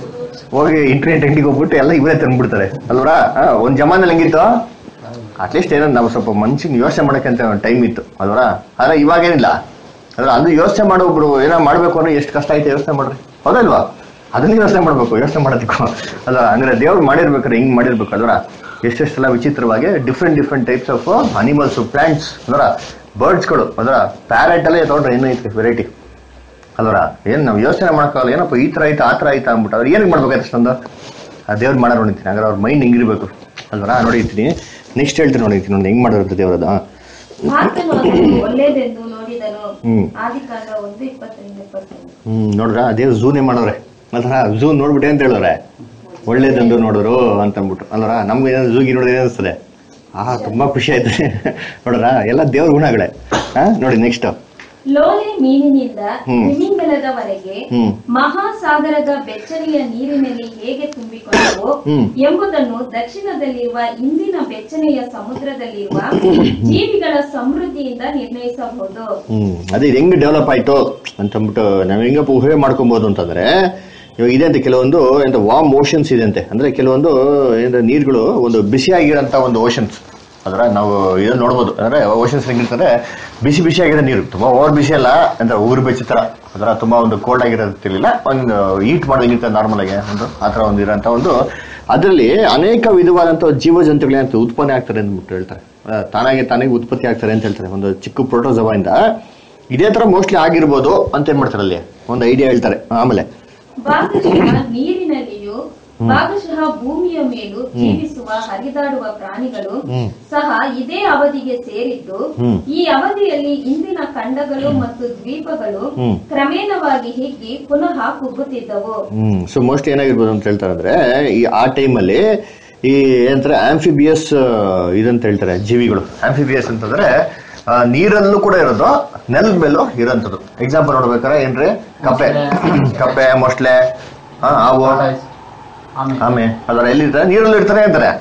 ಹೋಗಿ ಇಂಟರ್ನೆಟ್ ಅಂಗಡಿಗೆ ಹೋಗ್ಬಿಟ್ಟು ಎಲ್ಲ ಇವರೇ ತಂದ್ಬಿಡ್ತಾರೆ ಅಲ್ವರ ಒಂದ್ ಜಮಾನಲ್ಲಿ ಹೆಂಗಿತ್ತು ಅಟ್ಲೀಸ್ಟ್ ಏನೋ ನಾವು ಸ್ವಲ್ಪ ಮನ್ಸಿಗೆ ಯೋಚನೆ ಮಾಡಕ್ಕಂತ ಟೈಮ್ ಇತ್ತು ಅಲ್ವರ ಆದ್ರೆ ಇವಾಗೇನಿಲ್ಲ ಅದ್ರ ಅದು ಯೋಚನೆ ಮಾಡೋ ಒಬ್ರು ಏನೋ ಮಾಡ್ಬೇಕು ಅಂದ್ರೆ ಎಷ್ಟು ಕಷ್ಟ ಆಯ್ತು ಯೋಚನೆ ಮಾಡ್ರಿ ಹೌದಲ್ವಾ ಅದನ್ನ ಯೋಚನೆ ಮಾಡ್ಬೇಕು ಯೋಚನೆ ಮಾಡೋದಕ್ಕೂ ಅಲ್ವಾ ಅಂದ್ರೆ ದೇವ್ರು ಮಾಡಿರ್ಬೇಕಾದ್ರೆ ಹಿಂಗ್ ಮಾಡಿರ್ಬೇಕು ಅಲ್ವರ ಎಷ್ಟೆಷ್ಟೆಲ್ಲ ವಿಚಿತ್ರವಾಗಿ different different types of animals plants ಅದರ ಬರ್ಡ್ಸ್ಗಳು ಅದರ ಪ್ಯಾರೆಟ್ ಅಲ್ಲೇ ತಗೊಂಡ್ರೆ ಏನೋ ಐತೆ ವೆರೈಟಿ ಅಲ್ವರ ಏನ್ ನಾವು ಯೋಚನೆ ಮಾಡೋಕ್ಕಾಗಲ್ಲ ಏನಪ್ಪ ಈ ತರ ಆಯ್ತಾ ಆ ತರ ಆಯ್ತಾ ಅಂದ್ಬಿಟ್ಟು ಅವ್ರು ಏನಕ್ಕೆ ಮಾಡ್ಬೇಕಾಯ್ತು ಅಷ್ಟೊಂದು ಆ ದೇವ್ರು ಮಾಡೋರು ನೋಡಿತೀನಿ ಹಾಗಾದ್ರೆ ಅವ್ರ ಮೈಂಡ್ ಹೆಂಗಿರ್ಬೇಕು ಅಲ್ವರ ನೋಡಿರ್ತೀನಿ ನೆಕ್ಸ್ಟ್ ಹೇಳ್ತೀನಿ ನೋಡಿರ್ತೀನಿ ನೋಡಿ ಹೆಂಗ್ ಮಾಡೋದು ದೇವ್ರದ ಆತನು ಅದನ್ನು ಒಳ್ಳೆಯದೆಂದು ನೋಡಿದನು ಹ್ಮ್. ಆದಿಕಾಂಡ ಒಂದು ಇಪ್ಪತ್ತರಿಂದ ಇಪ್ಪತ್ತೊಂದು ಹ್ಮ್ ನೋಡ್ರ ದೇವ್ರು ಝೂನೇ ಮಾಡೋರೆ ಅಲ್ವರ ಝೂ ನೋಡ್ಬಿಟ್ಟೆ ಅಂತ ಹೇಳಿದ್ರೆ ಒಳ್ಳೇದಂದು ನೋಡಿದ್ರು ಅಂತ ಅಂದ್ಬಿಟ್ಟು ಅಲ್ವರ ನಮ್ಗೆ ಏನಾದ್ರು ಝೂಗಿ ನೋಡಿದ್ರೆ ಏನಿಸ್ತದೆ ಆಹಾ ತುಂಬಾ ಖುಷಿ ಆಯ್ತು ನೋಡ್ರ ಎಲ್ಲ ದೇವ್ರ ಗುಣಗಳೇ ಹಾ ನೋಡಿ ನೆಕ್ಸ್ಟ್ ಲೋಲೆ ಮೀನಿನಿಂದ ಹ್ಮ್. ತಿಮಿಂಗಲದವರೆಗೆ ಹ್ಮ್. ಮಹಾಸಾಗರದ ಬೆಚ್ಚನೆಯ ನೀರಿನಲ್ಲಿ ಹೇಗೆ ತುಂಬಿಕೊಂಡವು ಹ್ಮ್. ಎಂಬುದನ್ನು ದಕ್ಷಿಣದಲ್ಲಿರುವ ಇಂದಿನ ಬೆಚ್ಚನೆಯ ಸಮುದ್ರದಲ್ಲಿರುವ ಜೀವಿಗಳ ಸಮೃದ್ಧಿಯಿಂದ ನಿರ್ಣಯಿಸಬಹುದು ಹ್ಮ್ ಅದೇ ಇದು ಹೆಂಗ್ ಡೆವಲಪ್ ಆಯ್ತು ಅಂತ ಅಂದ್ಬಿಟ್ಟು ನಾವ್ ಹೆಂಗಪ್ಪ ಊಹೆ ಮಾಡ್ಕೊಬಹುದು ಅಂತಂದ್ರೆ ಇವಾಗ ಇದೆ ಅಂತ ಕೆಲವೊಂದು ಎಂತ ವಾಮ್ ಓಷನ್ಸ್ ಇದೆ ಅಂತೆ ಅಂದ್ರೆ ಕೆಲವೊಂದು ಏನಂದ್ರೆ ನೀರುಗಳು ಒಂದು ಬಿಸಿಯಾಗಿರೋಂಥ ಒಂದು ಓಷನ್ಸ್ ಅದರ ನಾವು ಇದನ್ನ ನೋಡ್ಬೋದು ಅಂದ್ರೆ ಓಷನ್ಸ್ ಹೆಂಗಿರ್ತದೆ ಬಿಸಿ ಬಿಸಿ ಆಗಿರೋ ನೀರು ತುಂಬಾ ಓವರ್ ಬಿಸಿ ಅಲ್ಲ ಅಂದ್ರೆ ಉಗುರು ಬೆಚ್ಚ ತರ ಅದರ ತುಂಬಾ ಒಂದು ಕೋಲ್ಡ್ ಆಗಿರೋದಿಲ್ಲ ಒಂದು ಈಟ್ ಮಾಡೋದಂಗಿರ್ತದೆ ನಾರ್ಮಲ್ ಆಗಿ ಒಂದು ಆ ಥರ ಒಂದು ಇರೋಂಥ ಒಂದು ಅದರಲ್ಲಿ ಅನೇಕ ವಿಧವಾದಂಥ ಜೀವ ಜಂತುಗಳೇನಂತ ಉತ್ಪನ್ನ ಆಗ್ತಾರೆ ಅಂದ್ಬಿಟ್ಟು ಹೇಳ್ತಾರೆ ಆ, ತಾನಾಗೆ ತಾನಾಗೆ ಉತ್ಪತ್ತಿ ಆಗ್ತಾರೆ ಅಂತ ಹೇಳ್ತಾರೆ ಒಂದು ಚಿಕ್ಕ ಪ್ರೋಟೋಸವಾಯಿಂದ ಇದೇ ತರ ಮೋಸ್ಟ್ಲಿ ಆಗಿರ್ಬೋದು ಅಂತ ಏನ್ ಮಾಡ್ತಾರೆ ಅಲ್ಲಿ ಒಂದು ಐಡಿಯಾ ಹೇಳ್ತಾರೆ ಆಮೇಲೆ ಭಾಗಶಃ ನೀರಿನಲ್ಲಿಯೂ ಭಾಗಶಃ ಭೂಮಿಯ ಮೇಲೂ ಜೀವಿಸುವ ಹರಿದಾಡುವ ಪ್ರಾಣಿಗಳು ಹ್ಮ್. ಸಹ ಇದೇ ಅವಧಿಗೆ ಸೇರಿದ್ದು ಹ್ಮ್. ಈ ಅವಧಿಯಲ್ಲಿ ಇಂದಿನ ಖಂಡಗಳು ಮತ್ತು ದ್ವೀಪಗಳು ಹ್ಮ್. ಕ್ರಮೇಣವಾಗಿ ಹಿಗ್ಗಿ ಪುನಃ ಕುಗ್ಗುತ್ತಿದ್ದವು ಹ್ಮ್ ಸೊ ಮೋಸ್ಟ್ಲಿ ಏನಾಗಿರ್ಬೋದು ಅಂತ ಹೇಳ್ತಾರೆ ಅಂದ್ರೆ ಈ ಆ ಟೈಮಲ್ಲಿ ಈ ಏನಂತಾರೆ ಆಂಫಿಬಿಯಸ್ ಇದಂತ ಹೇಳ್ತಾರೆ ಜೀವಿಗಳು ಆಂಫಿಬಿಯಸ್ ಅಂತಂದ್ರೆ ಆ, ನೀರಲ್ಲೂ ಕೂಡ ಇರೋದು ನೆಲದ ಮೇಲೂ ಇರೋಂಥದ್ದು ಎಕ್ಸಾಂಪಲ್ ನೋಡ್ಬೇಕಾದ್ರೆ ಏನ್ರಿ ಕಪ್ಪೆ ಕಪ್ಪೆ ಮೊಸ್ಲೆ ಆ, ಹಾವು ಆಮೇಲೆ ಆಮೆ ಅದರ ಎಲ್ಲಿರ್ತಾರೆ ನೀರಲ್ಲಿ ಇರ್ತಾರೆ ಅಂತಾರೆ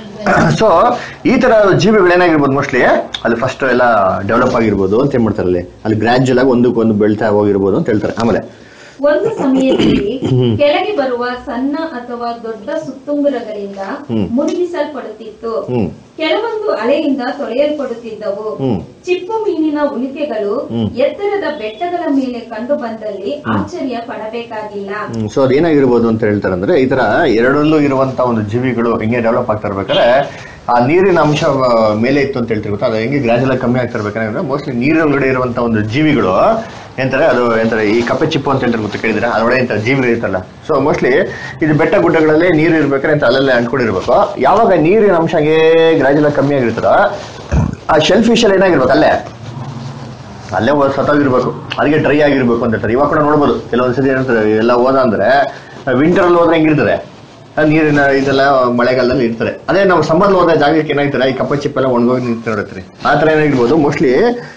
ಸೊ ಈ ತರ ಜೀವಿಗಳು ಏನಾಗಿರ್ಬೋದು ಮೋಸ್ಟ್ಲಿ ಅಲ್ಲಿ ಫಸ್ಟ್ ಎಲ್ಲ ಡೆವಲಪ್ ಆಗಿರ್ಬೋದು ಅಂತ ಏನ್ ಮಾಡ್ತಾರೆ ಅಲ್ಲಿ ಅಲ್ಲಿ ಗ್ರಾಜುಯಲ್ ಆಗಿ ಒಂದಕ್ಕೊಂದು ಬೆಳ್ತಾ ಹೋಗಿರ್ಬೋದು ಅಂತ ಹೇಳ್ತಾರೆ ಆಮೇಲೆ ಒಂದು ಸಮಯದಲ್ಲಿ ಕೆಳಗೆ ಬರುವ ಸಣ್ಣ ಅಥವಾ ದೊಡ್ಡ ಸುತ್ತುಂಗುರಗಳಿಂದ ಹ್ಮ್. ಮುಳುಗಿಸಲ್ಪಡುತ್ತಿತ್ತು ಹ್ಮ್ ಕೆಲವೊಂದು ಅಲೆಯಿಂದ ತೊಳೆಯಲ್ಪಡುತ್ತಿದ್ದವು ಹ್ಮ್. ಚಿಪ್ಪು ಮೀನಿನ ಉಳಿಕೆಗಳು ಹ್ಮ್. ಎತ್ತರದ ಬೆಟ್ಟಗಳ ಮೇಲೆ ಕಂಡು ಬಂದಲ್ಲಿ ಆಶ್ಚರ್ಯ ಪಡಬೇಕಾಗಿಲ್ಲ ಸೊ ಅದೇನಾಗಿರ್ಬೋದು ಅಂತ ಹೇಳ್ತಾರೆ ಅಂದ್ರೆ ಈ ತರ ಎರಡರಲ್ಲೂ ಇರುವಂತ ಒಂದು ಜೀವಿಗಳು ಹೆಂಗೆ ಡೆವಲಪ್ ಆಗ್ತಾ ಇರ್ಬೇಕಾದ್ರೆ ಆ ನೀರಿನ ಅಂಶ ಆ, ಮೇಲೆ ಇತ್ತು ಅಂತ ಹೇಳ್ತೀವಿ ಗೊತ್ತಾ ಅದು ಹೆಂಗೆ ಗ್ರಾಜುಯಲ್ ಕಮ್ಮಿ ಆಗ್ತಾ ಇರ್ಬೇಕಾದ್ರೆ ಮೋಸ್ಟ್ಲಿ ನೀರೊಳಗಡೆ ಇರುವಂತ ಒಂದು ಜೀವಿಗಳು ಎಂತಾರೆ ಅದು ಎಂತಾರೆ ಈ ಕಪ್ಪೆ ಚಿಪ್ಪು ಅಂತ ಹೇಳ್ತಾರೆ ಗೊತ್ತಾ ಕೇಳಿದ್ರೆ ಅದರೊಳಗೆ ಎಂತ ಜೀವಿಗಳು ಇರ್ತಲ್ಲ ಸೊ ಮೋಸ್ಟ್ಲಿ ಇದು ಬೆಟ್ಟ ಗುಡ್ಡಗಳಲ್ಲಿ ನೀರು ಇರ್ಬೇಕಾದ್ರೆ ಅಂತ ಅಲ್ಲಲ್ಲೇ ಅಂಟ್ಕೊಂಡಿರ್ಬೇಕು ಯಾವಾಗ ನೀರಿನ ಅಂಶ ಹಂಗೆ ಗ್ರಾಜುಯಲ್ ಕಮ್ಮಿ ಆಗಿರ್ತದೋ ಆ ಶೆಲ್ ಫಿಶ್ ಅಲ್ಲಿ ಏನಾಗಿರ್ಬೇಕು ಅಲ್ಲೇ ಅಲ್ಲೇ ಹೋದ್ ಸತ್ತೋಗಿರ್ಬೇಕು ಅದಕ್ಕೆ ಡ್ರೈ ಆಗಿರ್ಬೇಕು ಅಂತ ಹೇಳ್ತಾರೆ ಇವಾಗ ಕೂಡ ನೋಡ್ಬೋದು ಕೆಲವೊಂದ್ಸತಿ ಏನಂತಾರೆ ಎಲ್ಲ ಹೋದ ಅಂದ್ರೆ ವಿಂಟರ್ ಅಲ್ಲಿ ಹೋದ್ರೆ ಹೆಂಗಿರ್ತದೆ ಆ ನೀರಿನ ಇದೆಲ್ಲ ಮಳೆಗಾಲದಲ್ಲಿ ಇರ್ತಾರೆ ಅದೇ ನಾವು ಸಮ್ಮರ್ ಹೋದ ಜಾಗಕ್ಕೆ ಏನಾಗ್ತಾರೆ ಈ ಕಪ್ಪ ಚಿಪ್ಪೆಲ್ಲ ಒಣಗೋಗಿ ನಿಂತಿರುತ್ತೆ ಆ ತರ ಏನಾಗಿರ್ಬೋದು ಮೋಸ್ಟ್ಲಿ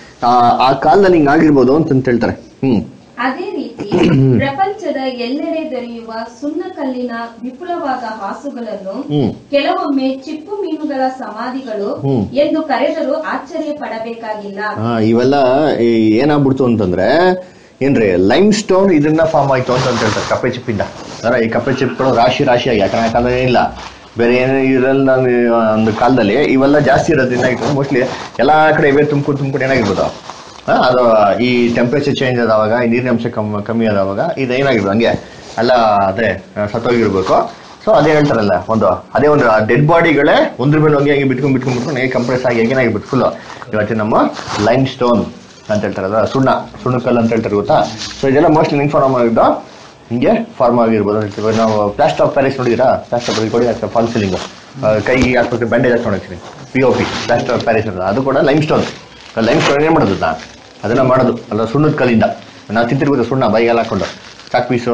ಆ ಕಾಲದಲ್ಲಿ ಹಿಂಗ್ ಆಗಿರ್ಬೋದು ಅಂತ ಹೇಳ್ತಾರೆ ಹ್ಮ್ ಅದೇ ರೀತಿ ಪ್ರಪಂಚದ ಎಲ್ಲೆಡೆ ದೊರೆಯುವ ಸುಣ್ಣಕಲ್ಲಿನ ವಿಪುಲವಾದ ಹಾಸುಗಳನ್ನು ಹ್ಮ್ ಕೆಲವೊಮ್ಮೆ ಚಿಪ್ಪು ಮೀನುಗಳ ಸಮಾಧಿಗಳು ಹ್ಮ್. ಎಂದು ಕರೆದರೂ ಆಶ್ಚರ್ಯ ಪಡಬೇಕಾಗಿಲ್ಲ ಆ, ಇವೆಲ್ಲ ಈ ಏನಾಗ್ಬಿಡ್ತು ಅಂತಂದ್ರೆ ಏನ್ರಿ ಲೈಮ್ ಸ್ಟೋನ್ ಇದನ್ನ ಫಾರ್ಮ್ ಆಯ್ತು ಅಂತ ಅಂತ ಹೇಳ್ತಾರೆ ಕಪ್ಪೆ ಚಿಪ್ಪಿಂದ ಅಂದ್ರೆ ಈ ಕಪ್ಪೆ ಚಿಪ್ಗಳು ರಾಶಿ ರಾಶಿಯಾಗಿ ಯಾಕಂದ್ರೆ ಆ ಕಾಲದಲ್ಲಿ ಏನಿಲ್ಲ ಬೇರೆ ಏನು ಇರಲ್ಲ ನಾನು ಒಂದು ಕಾಲದಲ್ಲಿ ಇವೆಲ್ಲ ಜಾಸ್ತಿ ಇರೋದ್ರಿಂದ ಆಯ್ತು ಮೋಸ್ಟ್ಲಿ ಎಲ್ಲಾ ಕಡೆ ಇವೇ ತುಂಬ್ಕೊಂಡು ತುಂಬ್ಕೊಂಡು ಏನಾಗಿರ್ಬೋದು ಆ, ಅದು ಈ ಟೆಂಪ್ರೇಚರ್ ಚೇಂಜ್ ಆದವಾಗ ಈ ನೀರಿನ ಅಂಶ ಕಮ್ಮಿ ಕಮ್ಮಿ ಆದವಾಗ ಇದು ಏನಾಗಿರ್ಬೋದು ಹಂಗೆ ಎಲ್ಲ ಅದೇ ಆ, ಸತ್ತೋಗಿರ್ಬೇಕು ಸೊ ಅದೇ ಹೇಳ್ತಾರಲ್ಲ ಒಂದು ಅದೇ ಒಂದು ಡೆಡ್ ಬಾಡಿಗಳೇ ಒಂದ್ರ ಮೇಲೆ ಹಂಗೆ ಹಂಗೆ ಬಿಟ್ಕೊಂಡು ಬಿಟ್ಕೊಂಡು ಬಿಟ್ಕೊಂಡು ಹೇಗೆ ಕಂಪ್ರೆಸ್ ಆಗಿ ಏನಾಗಿರ್ಬೇಕು ಫುಲ್ ಇವತ್ತಿನ ನಮ್ಮ ಲೈಮ್ ಸ್ಟೋನ್ ಅಂತ ಹೇಳ್ತಾರಲ್ಲ ಸುಣ್ಣ ಸುಣ್ಣಕಲ್ಲು ಅಂತ ಹೇಳ್ತಾರೆ ಗೊತ್ತಾ ಸೊ ಇದೆಲ್ಲ ಮೋಸ್ಟ್ಲಿ ನಿಂಗೆ ಫಾರ್ಮ್ ಆಗಿದ್ದು ಹಿಂಗೆ ಫಾರ್ಮ್ ಆಗಿರ್ಬೋದು ಅಂತ ಹೇಳ್ತೀವಿ. ನಾವು ಪ್ಲಾಸ್ಟರ್ ಆಫ್ ಪ್ಯಾರಿಸ್ ನೋಡಿದಿರಾ ಪ್ಲಾಸ್ಟರ್ ಆಫ್ ಕೊಡಿ ಹಾಕ್ತಾರೆ ಫಾಲ್ ಸೀಲಿಂಗ್ ಕೈಗೆ ಹಾಕ್ಬೇಕು ಬ್ಯಾಂಡೇಜ್ ಹಾಕ್ಕೊಂಡಿರ್ತೀನಿ P O P plaster of Paris ಅಂತ ಅದು ಕೂಡ ಲೈಮ್ ಸ್ಟೋನ್ ಲೈಮ್ ಸ್ಟೋನ್ ಏನು ಮಾಡೋದು ನಾ ಅದನ್ನ ಮಾಡೋದು ಅಲ್ಲ ಸುಣ್ಣದ ಕಲ್ಲಿಂದ ನಾವು ತಿಂತಿರ್ಬೋದು ಸುಣ್ಣ ಬೈಗೆಲ್ಲ ಹಾಕೊಂಡು ಚಾಕ್ ಪೀಸು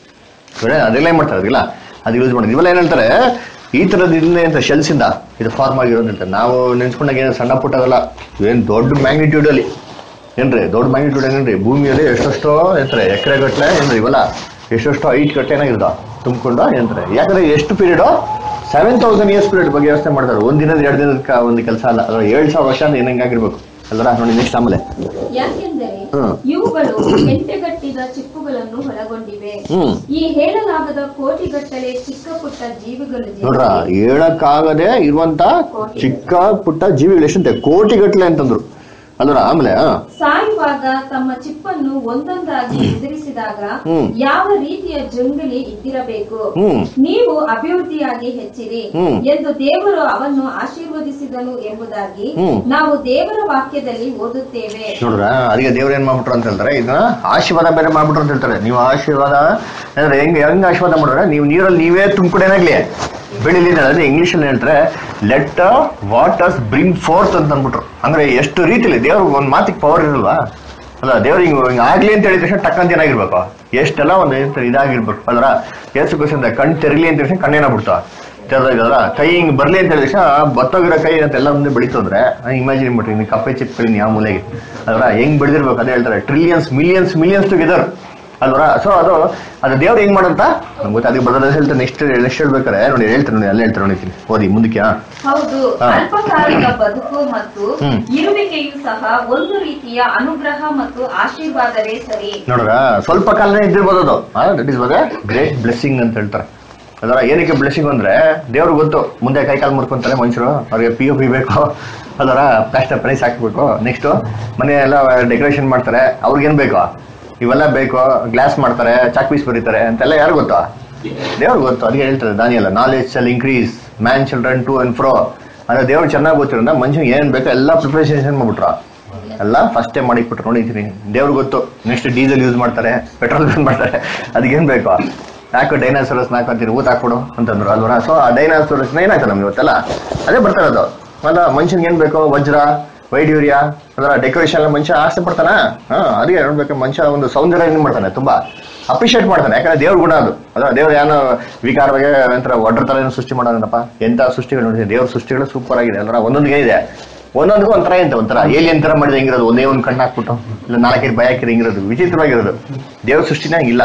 ಇವೆಲ್ಲ ಅದೆಲ್ಲ ಏನ್ ಮಾಡ್ತಾರೆ ಅದೆಲ್ಲ ಅದು ಯೂಸ್ ಮಾಡೋದು ಇವೆಲ್ಲ ಏನ್ ಹೇಳ್ತಾರೆ ಈ ಥರದ್ದು ಇದನ್ನೇ ಅಂತ shells ಇಂದ ಇದು ಫಾರ್ಮ್ ಆಗಿರೋದು ಹೇಳ್ತಾರೆ ನಾವು ನೆನ್ಸ್ಕೊಂಡಾಗ ಏನು ಸಣ್ಣ ಪುಟ್ಟದಲ್ಲ ಏನು ದೊಡ್ಡ ಮ್ಯಾಗ್ನಿಟ್ಯೂಡ್ ಅಲ್ಲಿ ಏನ್ರಿ ದೊಡ್ಡ ಮ್ಯಾಗ್ನಿಟ್ಯೂಡ್ ಏನೇನ್ರಿ ಭೂಮಿಯಲ್ಲಿ ಎಷ್ಟೆಷ್ಟೋ ಏನ್ತಾರೆ ಎಕರೆ ಗಟ್ಟಲೆ ಏನ್ರಿ ಇವೆಲ್ಲ ಎಷ್ಟೆಷ್ಟೋ ಐಟ್ ಗಟ್ಟಲೆ ಏನಾಗಿರ್ದ ತುಂಬಿಕೊಂಡು ಏನ್ತಾರೆ ಯಾಕಂದ್ರೆ ಎಷ್ಟು period seven thousand years period ಬಗ್ಗೆ ಯೋಚನೆ ಮಾಡ್ತಾರೆ ಒಂದ್ ದಿನದ ಎರಡು ದಿನದ ಕ- ಒಂದು ಕೆಲಸ ಅಲ್ಲ ಅದ್ರ ಏಳು ಸಾವಿರ ವರ್ಷ ಅಂದ್ರೆ ಏನಂಗಾಗಿರ್ಬೇಕು ಅಲ್ವರ ನೋಡಿ ನೆಕ್ಸ್ಟ್ ಆಮೇಲೆ ಯಾಕೆಂದರೆ ಹ್ಮ್. ಇವುಗಳು ಹೆಂಟೆಗಟ್ಟಿದ ಚಿಪ್ಪುಗಳನ್ನು ಒಳಗೊಂಡಿವೆ ಹ್ಮ್ ಈ ಹೇಳಲಾಗದ ಕೋಟಿಗಟ್ಟಲೆ ಚಿಕ್ಕ ಪುಟ್ಟ ಜೀವಿಗಳು ನೋಡ್ರ ಹೇಳಕ್ಕಾಗದೆ ಇರುವಂತ ಚಿಕ್ಕ ಪುಟ್ಟ ಜೀವಿಗಳು ಎಷ್ಟಂತೆ ಕೋಟಿಗಟ್ಲೆ ಅಂತಂದ್ರು ಅಲ್ವರ ಆಮೇಲೆ ಆ, ಸಾಯುವಾಗ ತಮ್ಮ ಚಿಪ್ಪನ್ನು ಒಂದೊಂದಾಗಿ ಉದುರಿಸಿದಾಗ ಹ್ಮ್. ಯಾವ ರೀತಿಯ ಜಂಗಲಿ ಇದ್ದಿರಬೇಕು ಹ್ಮ್ ನೀವು ಅಭಿವೃದ್ಧಿಯಾಗಿ ಹೆಚ್ಚಿರಿ ಹ್ಮ್. ಎಂದು ದೇವರು ಅವನ್ನು ಆಶೀರ್ವದಿಸಿದನು ಎಂಬುದಾಗಿ ಹ್ಮ್. ನಾವು ದೇವರ ವಾಕ್ಯದಲ್ಲಿ ಓದುತ್ತೇವೆ ನೋಡ್ರ ಅದಕ್ಕೆ ದೇವ್ರ ಏನ್ ಮಾಡ್ಬಿಟ್ರು ಅಂತ ಹೇಳ್ತಾರೆ ಇದನ್ನ ಆಶೀರ್ವಾದ ಬೇರೆ ಮಾಡ್ಬಿಟ್ರು ಅಂತ ಹೇಳ್ತಾರೆ ನೀವು ಆಶೀರ್ವಾದ ಅಂದ್ರೆ ಹೆಂಗ್ ಹೆಂಗ್ ಆಶೀರ್ವಾದ ಮಾಡಿದ್ರೆ ನೀವು ನೀರಲ್ಲಿ ನೀವೇ ತುಂಬಿಕೊಡೇನಾಗ್ಲಿ ಬೆಳಿಲಿ ಅಂದ್ರೆ ಇಂಗ್ಲಿಷ್ ಅಲ್ಲಿ ಹೇಳ್ತಾರೆ ಲೆಟ್ ವಾಟರ್ಸ್ ಬ್ರಿಂಗ್ ಫೋರ್ತ್ ಅಂತ ಅಂದ್ಬಿಟ್ರು ಅಂದ್ರೆ ಎಷ್ಟು ರೀತಿಲಿ ದೇವ್ರಿಗೆ ಒಂದ್ ಮಾತಿಗೆ ಪವರ್ ಇರಲ್ವಾ ಅಲ್ಲ ದೇವ್ರು ಹಿಂಗ್ ಹಿಂಗ್ ಆಗ್ಲಿ ಅಂತ ಹೇಳಿದ ತಕ್ಷಣ ಟಕ್ಕಂತ ಏನಾಗಿರ್ಬೇಕು ಎಷ್ಟೆಲ್ಲ ಒಂದು ಎಂತ ಇದಾಗಿರ್ಬೇಕು ಅಲ್ರ ಏಸು ಕ್ವಶನ್ ಕಣ್ ತೆರಲಿ ಅಂತ ತಕ್ಷಣ ಕಣ್ಣೇನಾಗ್ಬಿಡ್ತಾವ ತೆರೆದಾಗದ್ರ ಕೈ ಹಿಂಗ್ ಬರ್ಲಿ ಅಂತ ಹೇಳಿದ ತಕ್ಷಣ ಬತ್ತೋಗಿರೋ ಕೈ ಅಂತ ಎಲ್ಲ ಮುಂದೆ ಬೆಳೀತಂದ್ರೆ ಇಮ್ಯಾಜಿನ್ ಮಾಡ್ರಿ ನೀವು ಕಪ್ಪೆ ಚಿಪ್ಪಿನ ಯಾವ ಮೂಲೆಗೆ ಅಲ್ರ ಹೆಂಗ್ ಬೆಳೆದಿರ್ಬೇಕು ಅದೇ ಹೇಳ್ತಾರೆ ಟ್ರಿಲಿಯನ್ಸ್ ಮಿಲಿಯನ್ಸ್ ಮಿಲಿಯನ್ಸ್ ಟುಗೆದರ್ ಅಲ್ವರ ಸೊ ಅದು ಅದು ದೇವ್ರು ಹೆಂಗ್ ಮಾಡಂತ ನಮ್ಗೆ ಗೊತ್ತಾ ಅದಕ್ಕೆ ಬದಲ ಹೇಳ್ತಾರೆ ನೆಕ್ಸ್ಟ್ ನೆಕ್ಸ್ಟ್ ಹೇಳ್ಬೇಕಾರೆ ನೋಡಿ ಹೇಳ್ತಾರೆ ನೋಡಿ ಅಲ್ಲೇ ಹೇಳ್ತಾರೆ ನೋಡಿತೀನಿ ಓದಿ ಮುಂದಕ್ಕೆ ಹಾ. ಹೌದು ಹಾ. ಅಲ್ಪಕಾಲದ ಬದುಕು ಮತ್ತು ಹ್ಮ್. ಇರುವಿಕೆಯು ಸಹ ಒಂದು ರೀತಿಯ ಅನುಗ್ರಹ ಮತ್ತು ಆಶೀರ್ವಾದವೇ ಸರಿ ನೋಡ್ರ ಸ್ವಲ್ಪ ಕಾಲನೇ ಇದ್ದಿರ್ಬೋದು ಅದು ದಟ್ ಇಸ್ ಬಗ್ಗೆ ಗ್ರೇಟ್ ಬ್ಲೆಸ್ಸಿಂಗ್ ಅಂತ ಹೇಳ್ತಾರೆ ಅದರ ಏನಕ್ಕೆ ಬ್ಲೆಸ್ಸಿಂಗ್ ಅಂದ್ರೆ ದೇವ್ರಿಗೆ ಗೊತ್ತು ಮುಂದೆ ಕೈ ಕಾಲು ಮುರ್ಕೊಂತಾರೆ ಮನುಷ್ಯರು ಅವ್ರಿಗೆ ಪಿ ಒ ಪಿ ಬೇಕು ಅದರ ಪ್ಲಾಸ್ಟರ್ ಪ್ರೈಸ್ ಹಾಕ್ಬೇಕು ನೆಕ್ಸ್ಟ್ ಮನೆ ಎಲ್ಲ ಡೆಕೋರೇಷನ್ ಮಾಡ್ತಾರೆ ಅವ್ರಿಗೇನ್ ಬೇಕು ಇವೆಲ್ಲ ಬೇಕು ಗ್ಲಾಸ್ ಮಾಡ್ತಾರೆ ಚಾಕ್ ಪೀಸ್ ಬರೀತಾರೆ ಅಂತೆಲ್ಲ ಯಾರು ಗೊತ್ತಾ ದೇವ್ರಿಗೆ ಗೊತ್ತು ಅದಕ್ಕೆ ಹೇಳ್ತಾರೆ ದಾನಿಯಲ್ಲ knowledge shall increase man shall run to and fro ಅಂದ್ರೆ ದೇವ್ರು ಚೆನ್ನಾಗಿ ಗೊತ್ತಿರೋದ್ರಿಂದ ಮನುಷ್ಯನಿಗೆ ಏನ್ ಬೇಕೋ ಎಲ್ಲ ಪ್ರಿಪರೇಷನ್ ಮಾಡ್ಬಿಟ್ರ ಎಲ್ಲ ಫಸ್ಟೇ ಮಾಡಿಬಿಟ್ರು ನೋಡಿದ್ದೀನಿ ದೇವ್ರಿಗೆ ಗೊತ್ತು ನೆಕ್ಸ್ಟ್ ಡೀಸೆಲ್ ಯೂಸ್ ಮಾಡ್ತಾರೆ ಪೆಟ್ರೋಲ್ ಯೂಸ್ ಮಾಡ್ತಾರೆ ಅದಕ್ಕೇನ್ ಬೇಕು ಯಾಕೆ ಡೈನಾಸೋರಸ್ ಹಾಕೊಂತೀನಿ ಊತ ಹಾಕೊಡು ಅಂತಂದ್ರು ಅಲ್ವರ ಸೊ ಆ ಡೈನಾಸೋರಸ್ನ ಏನಾಯ್ತು ನಮ್ಗೆ ಇವತ್ತೆಲ್ಲ ಅದೇ ಬರ್ತಾ ಇರೋದು ಅಲ್ಲ ಮನುಷ್ಯನ್ಗೆ ಏನ್ ಬೇಕು ವಜ್ರ ವೈಡ್ಯೂರ್ಯ ಅದರ ಡೆಕೋರೇಷನ್ ಎಲ್ಲ ಮನುಷ್ಯ ಆಸೆ ಪಡ್ತಾನ ಹಾ ಅದಕ್ಕೆ ನೋಡ್ಬೇಕು ಮನುಷ್ಯ ಒಂದು ಸೌಂದರ್ಯ ಏನ್ ಮಾಡ್ತಾನೆ ತುಂಬಾ ಅಪ್ರಿಷಿಯೇಟ್ ಮಾಡ್ತಾನೆ ಯಾಕಂದ್ರೆ ದೇವ್ರ ಗುಣ ಅದು ಅದ ದೇವ್ರ ಏನೋ ವಿಕಾರವಾಗಿ ಒಂಥರ ಒಡ್ರ ತರ ಏನು ಸೃಷ್ಟಿ ಮಾಡೋದಪ್ಪ ಎಂತ ಸೃಷ್ಟಿಗಳು ನೋಡಿದ್ರೆ ದೇವ್ರ ಸೃಷ್ಟಿಗಳು ಸೂಪರ್ ಆಗಿದೆ ಅಲ್ರ ಒಂದೊಂದು ಏನಿದೆ ಒಂದೊಂದಕ್ಕೂ ಒಂಥರ ಎಂತ ಒಂಥರ ಏಲಿಯನ್ ತರ ಮಾಡಿದ ಹೆಂಗಿರೋದು ಒಂದೇ ಒಂದು ಕಣ್ಣು ಹಾಕ್ಬಿಟ್ಟು ಇಲ್ಲ ನಾಲ್ಕೈದು ಭಯ ಹಾಕಿದ್ರೆ ಹೆಂಗಿರೋದು ವಿಚಿತ್ರವಾಗಿರೋದು ದೇವ್ರ ಸೃಷ್ಟಿನ ಹಂಗಿಲ್ಲ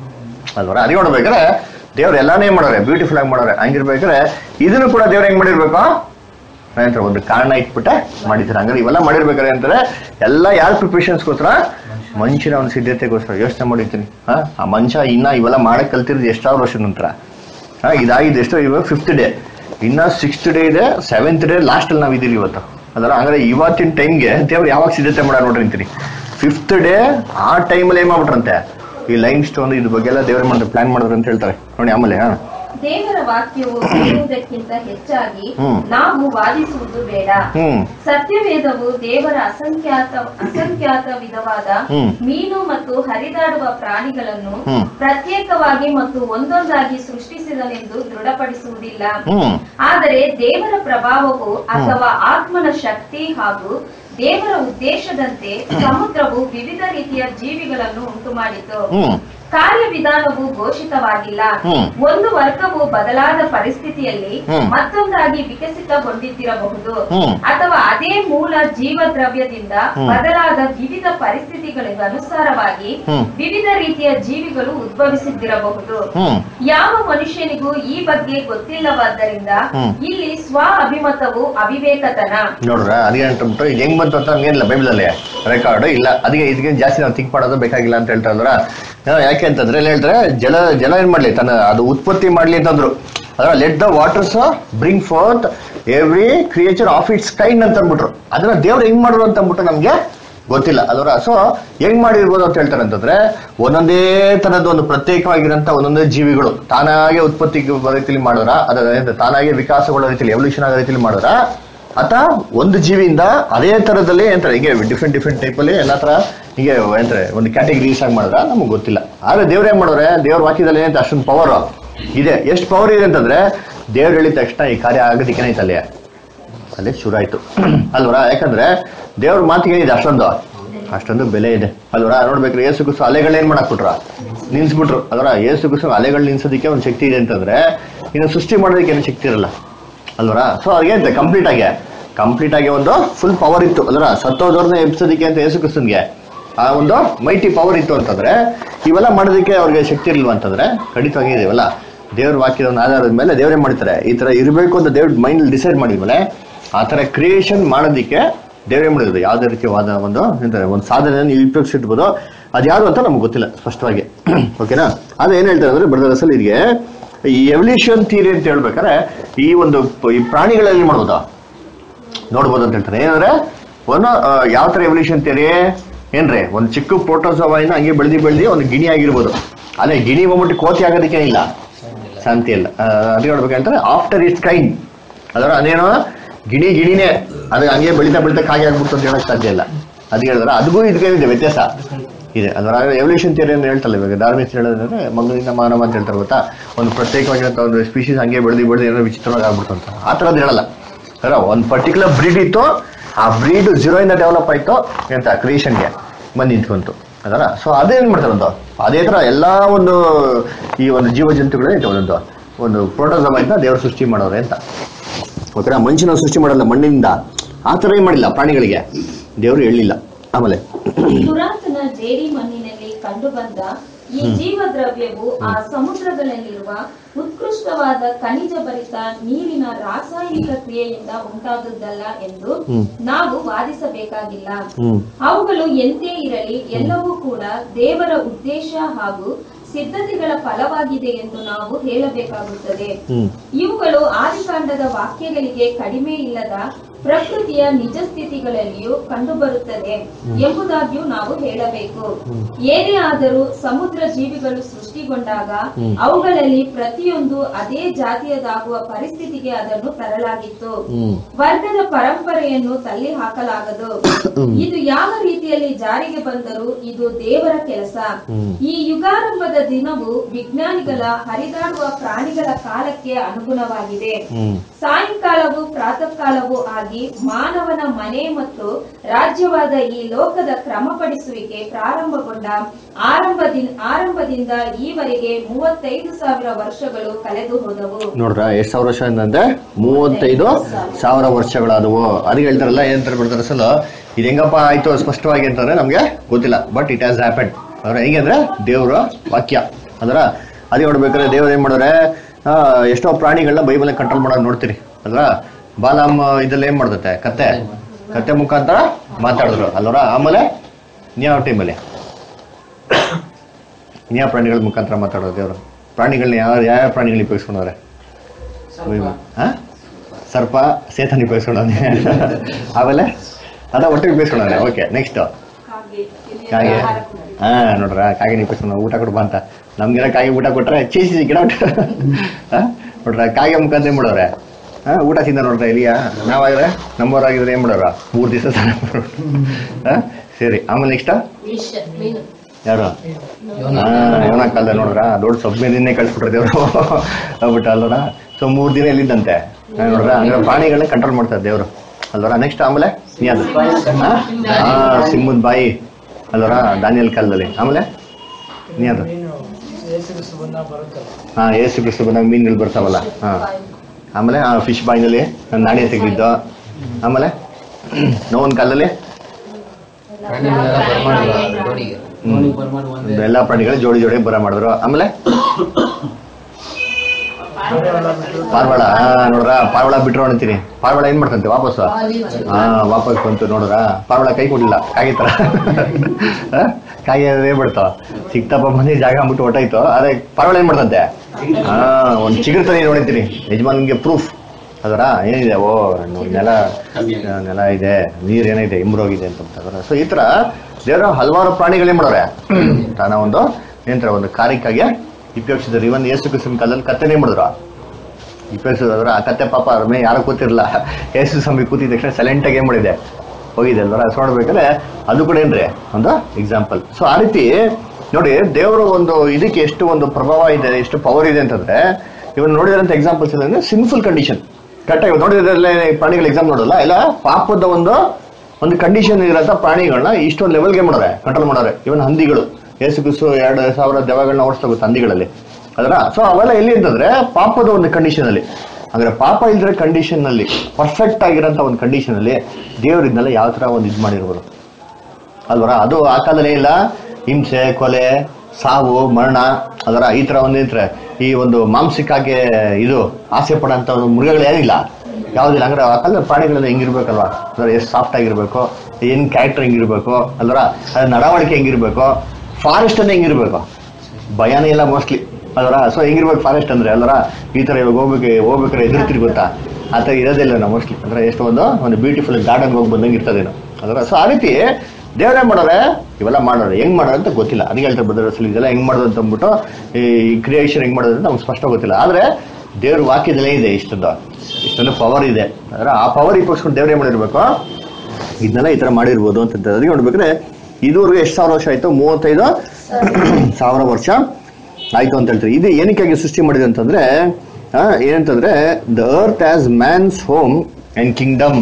ಅಲ್ವರ ಅದೇ ನೋಡ್ಬೇಕಾದ್ರೆ ದೇವ್ರು ಎಲ್ಲಾನೇ ಮಾಡೋರೆ ಬ್ಯೂಟಿಫುಲ್ ಆಗಿ ಮಾಡೋರೆ ಹಂಗಿರ್ಬೇಕಾದ್ರೆ ಇದನ್ನು ಕೂಡ ದೇವ್ರು ಹೆಂಗ್ ಮಾಡಿರ್ಬೇಕು ನಂತರ ಒಂದು ಕಾರಣ ಇಟ್ಬಿಟ್ಟೆ ಮಾಡಿದ್ದಾರೆ ಹಂಗಾರೆ ಇವೆಲ್ಲ ಮಾಡಿರ್ಬೇಕಾರೆ ಅಂತಾರೆ ಎಲ್ಲ ಯಾರ ಪ್ರಿಪ್ರೇಷನ್ಸ್ಗೋಸ್ಕರ ಮನುಷ್ಯನ ಒಂದು ಸಿದ್ಧತೆಗೋಸ್ಕರ ಯೋಚನೆ ಮಾಡಿರ್ತೀನಿ ಹಾ ಆ ಮನುಷ್ಯ ಇನ್ನ ಇವೆಲ್ಲ ಮಾಡಕ್ ಕಲ್ತಿರೋದು ಎಷ್ಟಾದ್ರು ವರ್ಷದ ನಂತರ ಹಾ ಇದಾಗಿದೆ ಎಷ್ಟೋ ಇವಾಗ ಫಿಫ್ತ್ ಡೇ ಇನ್ನ ಸಿಕ್ಸ್ತ್ ಡೇ ಇದೆ ಸೆವೆಂತ್ ಡೇ ಲಾಸ್ಟ್ ಅಲ್ಲಿ ನಾವು ಇದೀವಿ ಇವತ್ತು ಅದರ ಹಂಗಾರೆ ಇವತ್ತಿನ ಟೈಮ್ಗೆ ದೇವ್ರು ಯಾವಾಗ ಸಿದ್ಧತೆ ಮಾಡ ನೋಡ್ರಿ ಅಂತೀನಿ ಫಿಫ್ತ್ ಡೇ ಆ ಟೈಮಲ್ಲಿ ಏನ್ ಮಾಡ್ಬಿಟ್ರಂತೆ ಈ ಲೈನ್ ಸ್ಟೋನ್ ಇದ್ರ ಬಗ್ಗೆ ಎಲ್ಲ ದೇವ್ರ ಮಾಡಿದ್ರೆ ಪ್ಲಾನ್ ಮಾಡಿದ್ರು ಅಂತ ಹೇಳ್ತಾರೆ ನೋಡಿ ಆಮೇಲೆ ಹಾ ದೇವರ ವಾಕ್ಯವು ಹೇಳುವುದಕ್ಕಿಂತ ಹೆಚ್ಚಾಗಿ ಹ್ಮ್. ನಾವು ವಾದಿಸುವುದು ಬೇಡ ಹ್ಮ್ ಸತ್ಯವೇದವು ದೇವರ ಅಸಂಖ್ಯಾತ ಅಸಂಖ್ಯಾತ ವಿಧವಾದ ಹ್ಮ್. ಮೀನು ಮತ್ತು ಹರಿದಾಡುವ ಪ್ರಾಣಿಗಳನ್ನು ಹ್ಮ್. ಪ್ರತ್ಯೇಕವಾಗಿ ಮತ್ತು ಒಂದೊಂದಾಗಿ ಸೃಷ್ಟಿಸಿದನೆಂದು ದೃಢಪಡಿಸುವುದಿಲ್ಲ ಹ್ಮ್ ಆದರೆ ದೇವರ ಪ್ರಭಾವವು ಅಥವಾ ಆತ್ಮನ ಶಕ್ತಿ ಹಾಗೂ ದೇವರ ಉದ್ದೇಶದಂತೆ ಸಮುದ್ರವು ವಿವಿಧ ರೀತಿಯ ಜೀವಿಗಳನ್ನು ಉಂಟು ಮಾಡಿತು ಹ್ಮ್ ಕಾರ್ಯವಿಧಾನವು ಘೋಷಿತವಾಗಿಲ್ಲ ಹ್ಮ್. ಒಂದು ವರ್ಗವು ಬದಲಾದ ಪರಿಸ್ಥಿತಿಯಲ್ಲಿ ಹ್ಮ್. ಮತ್ತೊಂದಾಗಿ ವಿಕಸಿತಗೊಂಡಿದ್ದಿರಬಹುದು ಹ್ಮ್. ಅಥವಾ ಅದೇ ಮೂಲ ಜೀವ ದ್ರವ್ಯದಿಂದ ಹ್ಮ್. ಬದಲಾದ ವಿವಿಧ ಪರಿಸ್ಥಿತಿಗಳಿಗೆ ಅನುಸಾರವಾಗಿ ಹ್ಮ್. ವಿವಿಧ ರೀತಿಯ ಜೀವಿಗಳು ಉದ್ಭವಿಸಿದ್ದಿರಬಹುದು ಹ್ಮ್ ಯಾವ ಮನುಷ್ಯನಿಗೂ ಈ ಬಗ್ಗೆ ಗೊತ್ತಿಲ್ಲವಾದ್ದರಿಂದ ಹ್ಮ್. ಇಲ್ಲಿ ಸ್ವ ಅಭಿಮತವು ಅವಿವೇಕತನ ನೋಡ್ರ ಅದಕ್ಕೆ ಅಂದ್ಬಿಟ್ಟು ಇದು ಹೆಂಗ್ ಬಂತು ಅಂತ ಹಂಗೇನಿಲ್ಲ ಬೈಬಲಲ್ಲಿ ರೆಕಾರ್ಡ್ ಇಲ್ಲ ಅದಕ್ಕೆ ಇದಕ್ಕೆ ಜಾಸ್ತಿ ನಾವು ಥಿಂಕ್ ಮಾಡೋದು ಬೇಕಾಗಿಲ್ಲ ಅಂತ ಹೇಳ್ತಾ ಇದ್ರ ಯಾಕೆ ಅಂತಂದ್ರೆ ಇಲ್ಲಿ ಹೇಳ್ತಾರೆ ಜಲ ಜಲ ಏನ್ ಮಾಡ್ಲಿ ತನ್ನ ಅದು ಉತ್ಪತ್ತಿ ಮಾಡ್ಲಿ ಅಂತಂದ್ರು ಅದರ let the waters bring forth every creature of its kind ಅಂತ ಅಂದ್ಬಿಟ್ರು ಅದನ್ನ ದೇವ್ರು ಹೆಂಗ್ ಮಾಡ್ರು ಅಂತ ಅಂದ್ಬಿಟ್ಟು ನಮ್ಗೆ ಗೊತ್ತಿಲ್ಲ ಅದರ ಸೊ ಹೆಂಗ್ ಮಾಡಿರ್ಬೋದು ಅಂತ ಹೇಳ್ತಾರೆ ಅಂತಂದ್ರೆ ಒಂದೊಂದೇ ತರದ ಒಂದು ಪ್ರತ್ಯೇಕವಾಗಿರಂತ ಒಂದೊಂದೇ ಜೀವಿಗಳು ತಾನಾಗೆ ಉತ್ಪತ್ತಿ ರೀತಿಯಲ್ಲಿ ಮಾಡಿದ್ರ ಅದ ತಾನಾಗೆ ವಿಕಾಸಗೊಳ್ಳೋ ರೀತಿಯಲ್ಲಿ ಎವಲ್ಯೂಷನ್ ಆಗೋ ರೀತಿಯಲ್ಲಿ ಮಾಡಿದ್ರ ಅಥವಾ ಒಂದು ಜೀವಿಯಿಂದ ಅದೇ ತರದಲ್ಲಿ ಎಂತಾರೆ ಹೀಗೆ ಡಿಫ್ರೆಂಟ್ ಡಿಫ್ರೆಂಟ್ ಟೈಪಲ್ಲಿ ಎಲ್ಲ ತರ ಹೀಗೆ ಎಂತಾರೆ ಒಂದು ಕ್ಯಾಟಗರೀಸ್ ಆಗಿ ಮಾಡಿದ್ರ ನಮಗೆ ಗೊತ್ತಿಲ್ಲ ಆದ್ರೆ ದೇವ್ರ ಏನ್ ಮಾಡೋರೆ ದೇವ್ರ ವಾಕ್ಯದಲ್ಲಿ ಏನಂತ ಅಷ್ಟೊಂದು ಪವರ್ ಇದೆ ಎಷ್ಟು ಪವರ್ ಇದೆ ಅಂತಂದ್ರೆ ದೇವ್ರು ಹೇಳಿದ ತಕ್ಷಣ ಈ ಕಾರ್ಯ ಆಗೋದಕ್ಕೆ ಏನಾಯ್ತಲ್ಲಿ ಅಲ್ಲೇ ಶುರು ಆಯ್ತು ಅಲ್ವರ ಯಾಕಂದ್ರೆ ದೇವ್ರ ಮಾತಿಗೆ ಇದೆ ಅಷ್ಟೊಂದು ಅಷ್ಟೊಂದು ಬೆಲೆ ಇದೆ ಅಲ್ವರ ನೋಡ್ಬೇಕ್ರಿ ಏಸು ಕುಸು ಅಲೆಗಳು ಏನ್ ಮಾಡಕ್ ಬಿಟ್ರ ನಿನ್ಸ್ಬಿಟ್ರು ಅದರ ಏಸು ಕುಸು ಅಲೆಗಳು ನಿನ್ಸೋದಕ್ಕೆ ಒಂದು ಶಕ್ತಿ ಇದೆ ಅಂತಂದ್ರೆ ಇನ್ನು ಸೃಷ್ಟಿ ಮಾಡೋದಕ್ಕೆ ಏನು ಶಕ್ತಿ ಇರಲ್ಲ ಅಲ್ವರ ಸೊ ಅದೇಂತೆ ಕಂಪ್ಲೀಟ್ ಆಗಿ ಕಂಪ್ಲೀಟ್ ಆಗಿ ಒಂದು ಫುಲ್ ಪವರ್ ಇತ್ತು ಅಲ್ವರ ಸತ್ತೋದವ್ರನ್ನ ಎಬ್ಸೋದಕ್ಕೆ ಅಂತ ಏಸು ಕ್ರಿಸ್ತನ್ಗೆ ಆ ಒಂದು ಮೈಟಿ ಪವರ್ ಇತ್ತು ಅಂತಂದ್ರೆ ಇವೆಲ್ಲ ಮಾಡೋದಕ್ಕೆ ಅವ್ರಿಗೆ ಶಕ್ತಿ ಇರ್ಲಿಲ್ವಾ ಅಂತಂದ್ರೆ ಖಂಡಿತವಾಗಿ ಇದೆವಲ್ಲ ದೇವ್ರ ವಾಕ್ಯದ ಒಂದು ಆಧಾರದ ಮೇಲೆ ದೇವ್ರೇ ಮಾಡ್ತಾರೆ ಈ ತರ ಇರಬೇಕು ಅಂತ ದೇವ್ರ ಮೈಂಡ್ ಡಿಸೈಡ್ ಮಾಡಿದ್ಮೇಲೆ ಆ ತರ ಕ್ರಿಯೇಷನ್ ಮಾಡೋದಕ್ಕೆ ದೇವ್ರೇ ಮಾಡಿದ್ರು ಯಾವುದೇ ರೀತಿಯಾದ ಒಂದು ಎಂತಾರೆ ಒಂದು ಸಾಧನೆಯನ್ನು ಉಪಯೋಗಿಸಿರ್ಬೋದು ಅದು ಯಾವುದು ಅಂತ ನಮ್ಗೆ ಗೊತ್ತಿಲ್ಲ ಸ್ಪಷ್ಟವಾಗಿ ಓಕೆನಾ ಅದು ಏನ್ ಹೇಳ್ತಾರೆ ಅಂದ್ರೆ ಬ್ರದರ್ ಅಸಲ್ ಇದಕ್ಕೆ ಈ ಎವಲ್ಯೂಷನ್ ಥಿಯರಿ ಅಂತ ಹೇಳ್ಬೇಕಾದ್ರೆ ಈ ಒಂದು ಪ- ಈ ಪ್ರಾಣಿಗಳಲ್ಲಿ ಮಾಡ್ಬೋದಾ ನೋಡ್ಬೋದು ಅಂತ ಹೇಳ್ತಾರೆ ಏನಂದ್ರೆ ಒಂದು ಯಾವ ತರ ಎವಲ್ಯೂಷನ್ ಥಿಯರಿ ಏನ್ರಿ ಒಂದು ಚಿಕ್ಕ ಪ್ರೋಟೋಸವಾಯಿನ ಹಂಗೆ ಬೆಳೆದಿ ಬೆಳೆದಿ ಒಂದು ಗಿಣಿ ಆಗಿರ್ಬೋದು ಅದೇ ಗಿಣಿ ಬಂದ್ಬಿಟ್ಟು ಕೋತಿ ಆಗೋದಕ್ಕೆ ಇಲ್ಲ ಶಾಂತಿ ಇಲ್ಲ ಅದೇ ಹೇಳ್ಬೇಕಂದ್ರೆ ಆಫ್ಟರ್ ಇಟ್ಸ್ ಕೈಂಡ್ ಅದರ ಅದೇನೋ ಗಿಣಿ ಗಿಣಿನೇ ಅದು ಹಂಗೆ ಬೆಳಿತಾ ಬೆಳಿತಾ ಕಾಗೆ ಆಗ್ಬಿಡ್ತು ಅಂತ ಹೇಳಕ್ ಸಾಧ್ಯ ಇಲ್ಲ ಅದು ಹೇಳಿದ್ರೆ ಅದಕ್ಕೂ ಇದಕ್ಕೆ ಇದೆ ವ್ಯತ್ಯಾಸ ಇದೆ ಅದರ ಎವಲ್ಯೂಷನ್ ಥಿಯರಿ ಅಂತ ಹೇಳ್ತಲ್ಲ ಇವಾಗ ಧಾರ್ಮಿಕ ಹೇಳೋದಂದ್ರೆ ಮಗುವಿನ ಮಾನವ ಅಂತ ಹೇಳ್ತಾರೆ ಗೊತ್ತಾ ಒಂದು ಪ್ರತ್ಯೇಕವಾಗಿರೋ ಒಂದು ಸ್ಪೀಶೀಸ್ ಹಂಗೆ ಬೆಳೆದು ಬೆಳೆದು ಏನೋ ವಿಚಿತ್ರವಾಗಿ ಆಗ್ಬಿಡ್ತು ಅಂತ ಆ ಥರದ್ದು ಹೇಳಲ್ಲ ಅಲ್ಲ ಒಂದು ಪರ್ಟಿಕ್ಯುಲರ್ ಬ್ರೀಡ್ ಇತ್ತು ಆ ಬ್ರೀಡ್ ಜೀರೋ ಇಂದ ಡೆವಲಪ್ ಆಯ್ತು ಎಂತ ಕ್ರಿಯೇಷನ್ಗೆ ಬಂದು ನಿಂತ್ಕೊಂತು ಅದಲ್ಲ ಸೊ ಅದೇನ್ ಮಾಡ್ತಾರೆ ಒಂದು ಅದೇ ತರ ಎಲ್ಲಾ ಒಂದು ಈ ಒಂದು ಜೀವ ಜಂತುಗಳೇ ಇದೆ ಒಂದೊಂದು ಒಂದು ಪ್ರೋಟೋಸಮ್ ಇಂದ ದೇವರು ಸೃಷ್ಟಿ ಮಾಡೋರೆ ಅಂತ ಓಕೆನಾ ಮನುಷ್ಯನ ಸೃಷ್ಟಿ ಮಾಡಲ್ಲ ಮಣ್ಣಿನಿಂದ ಆ ಥರ ಏನ್ ಮಾಡಿಲ್ಲ ಪ್ರಾಣಿಗಳಿಗೆ ದೇವರು ಹೇಳಿಲ್ಲ ಆಮೇಲೆ ಪುರಾತನ ಜೇಡಿ ಮಣ್ಣಿನಲ್ಲಿ ಕಂಡುಬಂದ ಈ ಜೀವ ದ್ರವ್ಯವು ಆ ಸಮುದ್ರಗಳಲ್ಲಿರುವ ಉತ್ಕೃಷ್ಟವಾದ ಖನಿಜ ಭರಿತ ನೀರಿನ ರಾಸಾಯನಿಕ ಕ್ರಿಯೆಯಿಂದ ಉಂಟಾದದ್ದಲ್ಲ ಎಂದು ಹ್ಮ್. ನಾವು ವಾದಿಸಬೇಕಾಗಿಲ್ಲ ಹ್ಮ್ ಅವುಗಳು ಎಂದೇ ಇರಲಿ ಎಲ್ಲವೂ ಕೂಡ ದೇವರ ಉದ್ದೇಶ ಹಾಗೂ ಸಿದ್ಧತೆಗಳ ಫಲವಾಗಿದೆ ಎಂದು ನಾವು ಹೇಳಬೇಕಾಗುತ್ತದೆ ಹ್ಮ್ ಇವುಗಳು ಆದಿಕಾಂಡದ ವಾಕ್ಯಗಳಿಗೆ ಕಡಿಮೆ ಇಲ್ಲದ ಪ್ರಕೃತಿಯ ನಿಜ ಸ್ಥಿತಿಗಳಲ್ಲಿಯೂ ಕಂಡುಬರುತ್ತದೆ ಎಂಬುದಾಗಿಯೂ ನಾವು ಹೇಳಬೇಕು ಏನೇ ಆದರೂ ಸಮುದ್ರ ಜೀವಿಗಳು ಸೃಷ್ಟಿಗೊಂಡಾಗ ಅವುಗಳಲ್ಲಿ ಪ್ರತಿಯೊಂದು ಅದೇ ಜಾತಿಯದಾಗುವ ಪರಿಸ್ಥಿತಿಗೆ ಅದನ್ನು ತರಲಾಗಿತ್ತು ಹ್ಮ್ ವರ್ಗದ ಪರಂಪರೆಯನ್ನು ತಳ್ಳಿ ಹಾಕಲಾಗದು ಇದು ಯಾವ ರೀತಿಯಲ್ಲಿ ಜಾರಿಗೆ ಬಂದರೂ ಇದು ದೇವರ ಕೆಲಸ ಈ ಯುಗಾರಂಭದ ದಿನವು ವಿಜ್ಞಾನಿಗಳ ಹರಿದಾಡುವ ಪ್ರಾಣಿಗಳ ಕಾಲಕ್ಕೆ ಅನುಗುಣವಾಗಿದೆ ಹ್ಮ್ ಸಾಯಂಕಾಲವು ಪ್ರಾತಃ ಕಾಲವೂ ಆಗಿ ಮಾನವನ ಮನೆ ಮತ್ತು ರಾಜ್ಯವಾದ ಈ ಲೋಕದ ಕ್ರಮಪಡಿಸುವಿಕೆ ಪ್ರಾರಂಭಗೊಂಡ ಆರಂಭದಿಂದ ಆರಂಭದಿಂದ ಈವರೆಗೆ ಮೂವತ್ತೈದು ಸಾವಿರ ವರ್ಷಗಳು ಕಳೆದು ಹೋದವು ನೋಡ್ರ ಎಷ್ಟು ಸಾವಿರ ವರ್ಷ ಅಂತಂದ್ರೆ ಮೂವತ್ತೈದು ಸಾವಿರ ವರ್ಷಗಳಾದವು ಅದಕ್ಕೆ ಹೇಳ್ತಾರಲ್ಲ ಏನಂತಾರೆ ಬಿಡ್ತಾರೆ ಅಸಲು ಇದು ಹೆಂಗಪ್ಪ ಆಯ್ತು ಸ್ಪಷ್ಟವಾಗಿ ಅಂತಂದ್ರೆ ನಮ್ಗೆ ಗೊತ್ತಿಲ್ಲ ಬಟ್ ಇಟ್ ಹ್ಯಾಸ್ ಹ್ಯಾಪನ್ ಅವ್ರ ಹೆಂಗೆ ಅಂದ್ರೆ ದೇವ್ರ ವಾಕ್ಯ ಅದರ ಅದೇ ನೋಡ್ಬೇಕಾದ್ರೆ ದೇವ್ರು ಏನ್ ಮಾಡೋರೆ ಆ, ಎಷ್ಟೋ ಪ್ರಾಣಿಗಳನ್ನ ಬೈಬಲ್ ಕಂಟ್ರೋಲ್ ಮಾಡೋದು ನೋಡ್ತೀರಿ ಅಲ್ರ ಬಾಲಾಮ್ ಇದ್ರಲ್ಲಿ ಏನ್ ಮಾಡ್ತತೆ ಕತ್ತೆ ಕತ್ತೆ ಮುಖಾಂತರ ಮಾತಾಡಿದ್ರು ಅಲ್ವರ ಆಮೇಲೆ ಯಾವ ಟೈಮಲ್ಲಿ ಯಾವ ಪ್ರಾಣಿಗಳ ಮುಖಾಂತರ ಮಾತಾಡೋದು ದೇವರು ಪ್ರಾಣಿಗಳನ್ನ ಯಾವ ಯಾವ ಪ್ರಾಣಿಗಳನ್ನ ಉಪಯೋಗಿಸ್ಕೊಂಡವ್ರೆ ಹಾ? ಸರ್ಪ ಸೇತನ್ ಉಪಯೋಗಿಸ್ಕೊಂಡವ್ನೆ ಆಮೇಲೆ ಅದ ಒಟ್ಟಿಗೆ ಉಪಯೋಗಿಸ್ಕೊಂಡವ್ರೆ ಓಕೆ ನೆಕ್ಸ್ಟ್ ಕಾಗೆ ಹಾ ನೋಡ್ರ ಕಾಗೆ ಉಪಯೋಗಿಸ್ಕೊಂಡ ಊಟ ಕೊಡ್ಬಾ ಅಂತ ನಮ್ಗೆಲ್ಲ ಕಾಗೆ ಊಟ ಕೊಟ್ರೆ ಚೀಸಿ ಗಿಡ ಹಾ? ನೋಡ್ರ ಕಾಗೆ ಮುಖಾಂತರ ಏನ್ ಮಾಡೋರೆ ಹಾ ಊಟ ತಿಂದ ನೋಡ್ರ ಇಲ್ಲಿಯ ನಾವಾಗಿದ್ರೆ ನಮ್ಮವ್ರಾಗಿದ್ರೆ ಏನ್ ಮಾಡೋರ ಮೂರ್ ದಿವಸ ಹಾ ಸರಿ ಆಮೇಲೆ ನೆಕ್ಸ್ಟ್ ಯಾರು ಹಾ ಯೋನ ಕಾಲದಲ್ಲಿ ನೋಡ್ರ ದೊಡ್ಡ ಸಬ್ಮೇರಿನೇ ಕಳ್ಸ್ಬಿಟ್ರೆ ದೇವ್ರು ಆಗ್ಬಿಟ್ಟು ಅಲ್ವರ ಸೊ ಮೂರ್ ದಿನ ಎಲ್ಲಿದ್ದಂತೆ ಹಾ, ನೋಡ್ರ ಹಂಗಾರೆ ಪ್ರಾಣಿಗಳನ್ನ ಕಂಟ್ರೋಲ್ ಮಾಡ್ತಾರೆ ದೇವ್ರು ಅಲ್ವರ ನೆಕ್ಸ್ಟ್ ಆಮೇಲೆ ಯಾವ್ದು ಹಾ ಹಾ ಸಿಂಹದ ಬಾಯಿ ಅಲ್ವರ ದಾನಿಯಲ್ ಕಾಲದಲ್ಲಿ ಆಮೇಲೆ ನೀ ಅದು ಹಾ ಏಸು ಕ್ರಿಸ್ತು ಬಂದಾಗ ಮೀನುಗಳು ಬರ್ತಾವಲ್ಲ ಹಾ ಆಮೇಲೆ ಆ ಫಿಶ್ ಬಾಯ್ನಲ್ಲಿ ನಾಣ್ಯ ತೆಗೆದಿದ್ದು ಆಮೇಲೆ ನೋವನ್ ಕಾಲದಲ್ಲಿ ಪ್ರಾಣಿಗಳೆಲ್ಲ ಬರ್ಮಾಡಿದ್ರು ದೋಣಿಗೆ ದೋಣಿಗೆ ಬರ್ಮಾಡಿ ಒಂದೇ ಎಲ್ಲ ಪ್ರಾಣಿಗಳು ಜೋಡಿ ಜೋಡಿ ಬರ ಮಾಡಿದ್ರು ಆಮೇಲೆ ಪಾರ್ವಾಳ ಆ, ನೋಡ್ರ ಪಾರ್ವಾಳ ಬಿಟ್ರು ಅಂತೀನಿ ಪಾರ್ವಾಳ ಏನ್ ಮಾಡ್ತಂತೆ ವಾಪಸ್ ಹಾ ವಾಪಸ್ ಬಂತು ನೋಡ್ರ ಪಾರ್ವಾಳ ಕೈ ಕೊಡ್ಲಿಲ್ಲ ಕಾಗಿ ತರ ಆ, ಕಾಗಿ ಅದೇ ಬಿಡ್ತಾವ ಸಿಕ್ತಪ್ಪ ಮಂದಿ ಜಾಗ ಅಂದ್ಬಿಟ್ಟು ಹೊಟ್ಟಾಯ್ತು ಅದೇ ಪಾರ್ವಾಳ ಏನ್ ಮಾಡ್ತಂತೆ ಹಾ ಒಂದ್ ಚಿಗುರ್ತದೆ ನೋಡಿರ್ತೀನಿ ಯಜಮಾನ್ಗೆ ಪ್ರೂಫ್ ಅದರ ಏನಿದೆ ಓ ನೋಡಿ ನೆಲ ಆ, ನೆಲ ಇದೆ ನೀರ್ ಏನಿದೆ ಇಂಬ್ರೋಗಿದೆ ಅಂತ ಅದರ ಸೊ ಈ ತರ ದೇವರ ಹಲವಾರು ಪ್ರಾಣಿಗಳೇ ಮಾಡೋರೆ ತಾನ ಒಂದು ಏನಂತಾರೆ ಒಂದು ಕಾರ್ಯಕ್ಕಾಗಿ ಉಪಯೋಗಿಸಿದ್ರು ಇವನ್ ಯೇಸು ಕ್ರಿಸ್ತನ ಕಾಲದಲ್ಲಿ ಕತ್ತೆನೇ ಮಾಡಿದ್ರು ಉಪಯೋಗಿಸಿದ್ರು ಆ ಕತ್ತೆ ಪಾಪ ಅದ್ರ ಮೇಲೆ ಯಾರು ಕೂತಿರಲ್ಲ ಯೇಸು ಸ್ವಾಮಿ ಕೂತಿದ ತಕ್ಷಣ ಸೈಲೆಂಟ್ ಆಗಿ ಏನ್ ಮಾಡಿದೆ ಹೋಗಿದೆ ಅಲ್ವರ ಸೊ ನೋಡ್ಬೇಕಾದ್ರೆ ಅದು ಕೂಡ ಏನ್ರಿ ಒಂದು ಎಕ್ಸಾಂಪಲ್ ಸೊ ಆ ರೀತಿ ನೋಡಿ ದೇವರ ಒಂದು ಇದಕ್ಕೆ ಎಷ್ಟು ಒಂದು ಪ್ರಭಾವ ಇದೆ ಎಷ್ಟು ಪವರ್ ಇದೆ ಅಂತಂದ್ರೆ ಇವನ್ ನೋಡಿದ್ರಂತ ಎಕ್ಸಾಂಪಲ್ಸ್ ಇಲ್ಲ ಅಂದ್ರೆ ಸಿನ್ಫುಲ್ ಕಂಡೀಷನ್ ಕರೆಕ್ಟಾಗಿ ನೋಡಿದ್ರಲ್ಲೇ ಪ್ರಾಣಿಗಳ ಎಕ್ಸಾಮ್ ನೋಡಲ್ಲ ಇಲ್ಲ ಪಾಪದ ಒಂದು ಒಂದು ಕಂಡೀಷನ್ ಇರೋಂಥ ಪ್ರಾಣಿಗಳನ್ನ ಇಷ್ಟೊಂದು ಲೆವೆಲ್ಗೆ ಮಾಡೋರೆ ಕಂಟ್ರೋಲ್ ಮಾಡೋರೆ ಇವನ್ ಹಂದಿಗಳು ಏಸು ಕುಸು ಎರಡು ಸಾವಿರ ದೆವ್ವಗಳನ್ನ ಓಡಿಸ್ತಾ ಗೊತ್ತು ಹಂದಿಗಳಲ್ಲಿ ಅದರ ಸೊ ಅವೆಲ್ಲ ಎಲ್ಲಿ ಅಂತಂದ್ರೆ ಪಾಪದ ಒಂದು ಕಂಡೀಷನ್ ಅಲ್ಲಿ ಅಂದ್ರೆ ಪಾಪ ಇಲ್ದಿರೋ ಕಂಡೀಷನ್ ನಲ್ಲಿ ಪರ್ಫೆಕ್ಟ್ ಆಗಿರೋಂಥ ಒಂದು ಕಂಡೀಷನ್ ಅಲ್ಲಿ ದೇವ್ರು ಇದನ್ನೆಲ್ಲ ಯಾವ ತರ ಒಂದು ಇದು ಮಾಡಿರ್ಬೋದು ಅಲ್ವರ ಅದು ಆ ಕಾಲದಲ್ಲಿ ಇಲ್ಲ ಹಿಂಸೆ ಕೊಲೆ ಸಾವು ಮರಣ ಅದರ ಈ ತರ ಒಂದು ನಿಂತ್ರೆ ಈ ಒಂದು ಮಾಂಸಿಕಾಗೆ ಇದು ಆಸೆ ಪಡೋಂಥ ಒಂದು ಮೃಗಗಳು ಏನಿಲ್ಲ ಯಾವುದಿಲ್ಲ ಅಂದ್ರೆ ಆ ಕಾಲದ ಪ್ರಾಣಿಗಳೆಲ್ಲ ಹೆಂಗಿರ್ಬೇಕಲ್ವಾ ಅಂದ್ರೆ ಎಷ್ಟು ಸಾಫ್ಟ್ ಆಗಿರ್ಬೇಕು ಏನ್ ಕ್ಯಾರೆಕ್ಟರ್ ಹೆಂಗಿರ್ಬೇಕು ಅಲ್ವರ ಅದ್ರ ನಡವಳಿಕೆ ಹೆಂಗಿರ್ಬೇಕು ಫಾರೆಸ್ಟ್ ಅನ್ನ ಹೆಂಗಿರ್ಬೇಕು ಭಯನೇ ಇಲ್ಲ ಮೋಸ್ಟ್ಲಿ ಅಲ್ವರ ಸೊ ಹೆಂಗಿರ್ಬೇಕು ಫಾರೆಸ್ಟ್ ಅಂದ್ರೆ ಅಲ್ವರ ಈ ತರ ಇವಾಗ ಹೋಗ್ಬೇಕು ಹೋಗ್ಬೇಕಾದ್ರೆ ಎದುರ್ತಿರ್ ಗೊತ್ತಾ ಆ ಥರ ಇರೋದಿಲ್ಲ ನಾವು ಮೋಸ್ಟ್ಲಿ ಅಂದ್ರೆ ಎಷ್ಟು ಒಂದು ಒಂದು ಬ್ಯೂಟಿಫುಲ್ ಗಾರ್ಡನ್ ಹೋಗಿ ಬಂದಂಗೆ ಇರ್ತದೇನೋ ಅದರ ಸೊ ಆ ರೀತಿ ದೇವರೇ ಮಾಡೋರೆ ಇವೆಲ್ಲ ಮಾಡೋರೆ ಹೆಂಗ್ ಮಾಡೋದು ಅಂತ ಗೊತ್ತಿಲ್ಲ ಅದಕ್ಕೆ ಹೇಳ್ತಾರೆ ಬ್ರದರ್ ಅಸಲು ಇದೆಲ್ಲ ಹೆಂಗ್ ಮಾಡೋದು ಅಂತ ಅಂದ್ಬಿಟ್ಟು ಈ ಕ್ರಿಯೇಷನ್ ಹೆಂಗ್ ಮಾಡೋದು ಅಂತ ನಮ್ಗೆ ಸ್ಪಷ್ಟ ಗೊತ್ತಿಲ್ಲ ಆದ್ರೆ ದೇವ್ರ ವಾಕ್ಯದಲ್ಲೇ ಇದೆ ಇಷ್ಟೊಂದು ಇಷ್ಟೊಂದು ಪವರ್ ಇದೆ ಅಂದ್ರೆ ಆ ಪವರ್ ಇಪ್ಪಿಸ್ಕೊಂಡು ದೇವ್ರು ಏನ್ ಮಾಡಿರ್ಬೇಕು ಇದನ್ನೆಲ್ಲ ಈ ತರ ಮಾಡಿರ್ಬೋದು ಅಂತ ಅದಕ್ಕೆ ನೋಡ್ಬೇಕಾದ್ರೆ ಇದುವರೆಗೂ ಎಷ್ಟು ಸಾವಿರ ವರ್ಷ ಆಯ್ತು ಮೂವತ್ತೈದು ಸಾವಿರ ವರ್ಷ ಆಯ್ತು ಅಂತ ಹೇಳ್ತಾರೆ ಇದು ಏನಕ್ಕಾಗಿ ಸೃಷ್ಟಿ ಮಾಡಿದೆ ಅಂತಂದ್ರೆ ಆ, ಏನಂತಂದ್ರೆ the earth as man's home and kingdom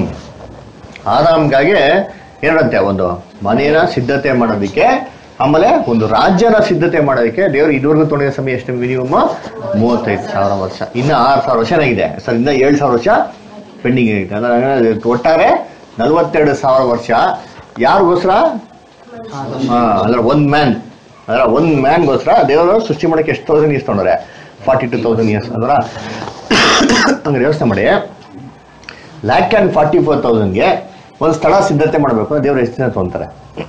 ಆರಾಮ್ಗಾಗಿ ಏನಂತೆ ಒಂದು ಮನೇನ ಸಿದ್ಧತೆ ಮಾಡೋದಕ್ಕೆ ಆಮೇಲೆ ಒಂದು ರಾಜ್ಯನ ಸಿದ್ಧತೆ ಮಾಡೋದಕ್ಕೆ ದೇವರು ಇದುವರೆಗೂ ತೊಗೊಂಡಿರೋ ಸಮಯ ಎಷ್ಟು ಮಿನಿಮಮ್ ಮೂವತ್ತೈದು ಸಾವಿರ ವರ್ಷ ಇನ್ನ ಆರು ಸಾವಿರ ವರ್ಷ ಏನಾಗಿದೆ ಸರ್ ಇನ್ನ ಏಳು ಸಾವಿರ ವರ್ಷ ಪೆಂಡಿಂಗ್ ಇದೆ ಅಂದ್ರೆ ಒಟ್ಟಾರೆ ನಲವತ್ತೆರಡು ಸಾವಿರ ವರ್ಷ ಯಾರಿಗೋಸ್ಕರ ಅಂದ್ರೆ ಒಂದ್ ಮ್ಯಾನ್ ಅದರ ಒಂದ್ ಮ್ಯಾನ್ಗೋಸ್ಕರ ದೇವರು ಸೃಷ್ಟಿ ಮಾಡಕ್ಕೆ ಎಷ್ಟು ತೌಸಂಡ್ ಇಯರ್ಸ್ ತೊಗೊಂಡ್ರೆ ಫಾರ್ಟಿ ಟು ತೌಸಂಡ್ ಇಯರ್ಸ್ ಅದರ ಹಂಗಾರೆ ಯೋಚನೆ ಮಾಡಿ ಲ್ಯಾಕ್ ಆ್ಯಂಡ್ ಫಾರ್ಟಿ ಫೋರ್ ತೌಸಂಡ್ಗೆ ಒಂದು ಸ್ಥಳ ಸಿದ್ಧತೆ ಮಾಡಬೇಕು ದೇವ್ರು ಎಷ್ಟು ದಿನ ತೊಗೊಂತಾರೆ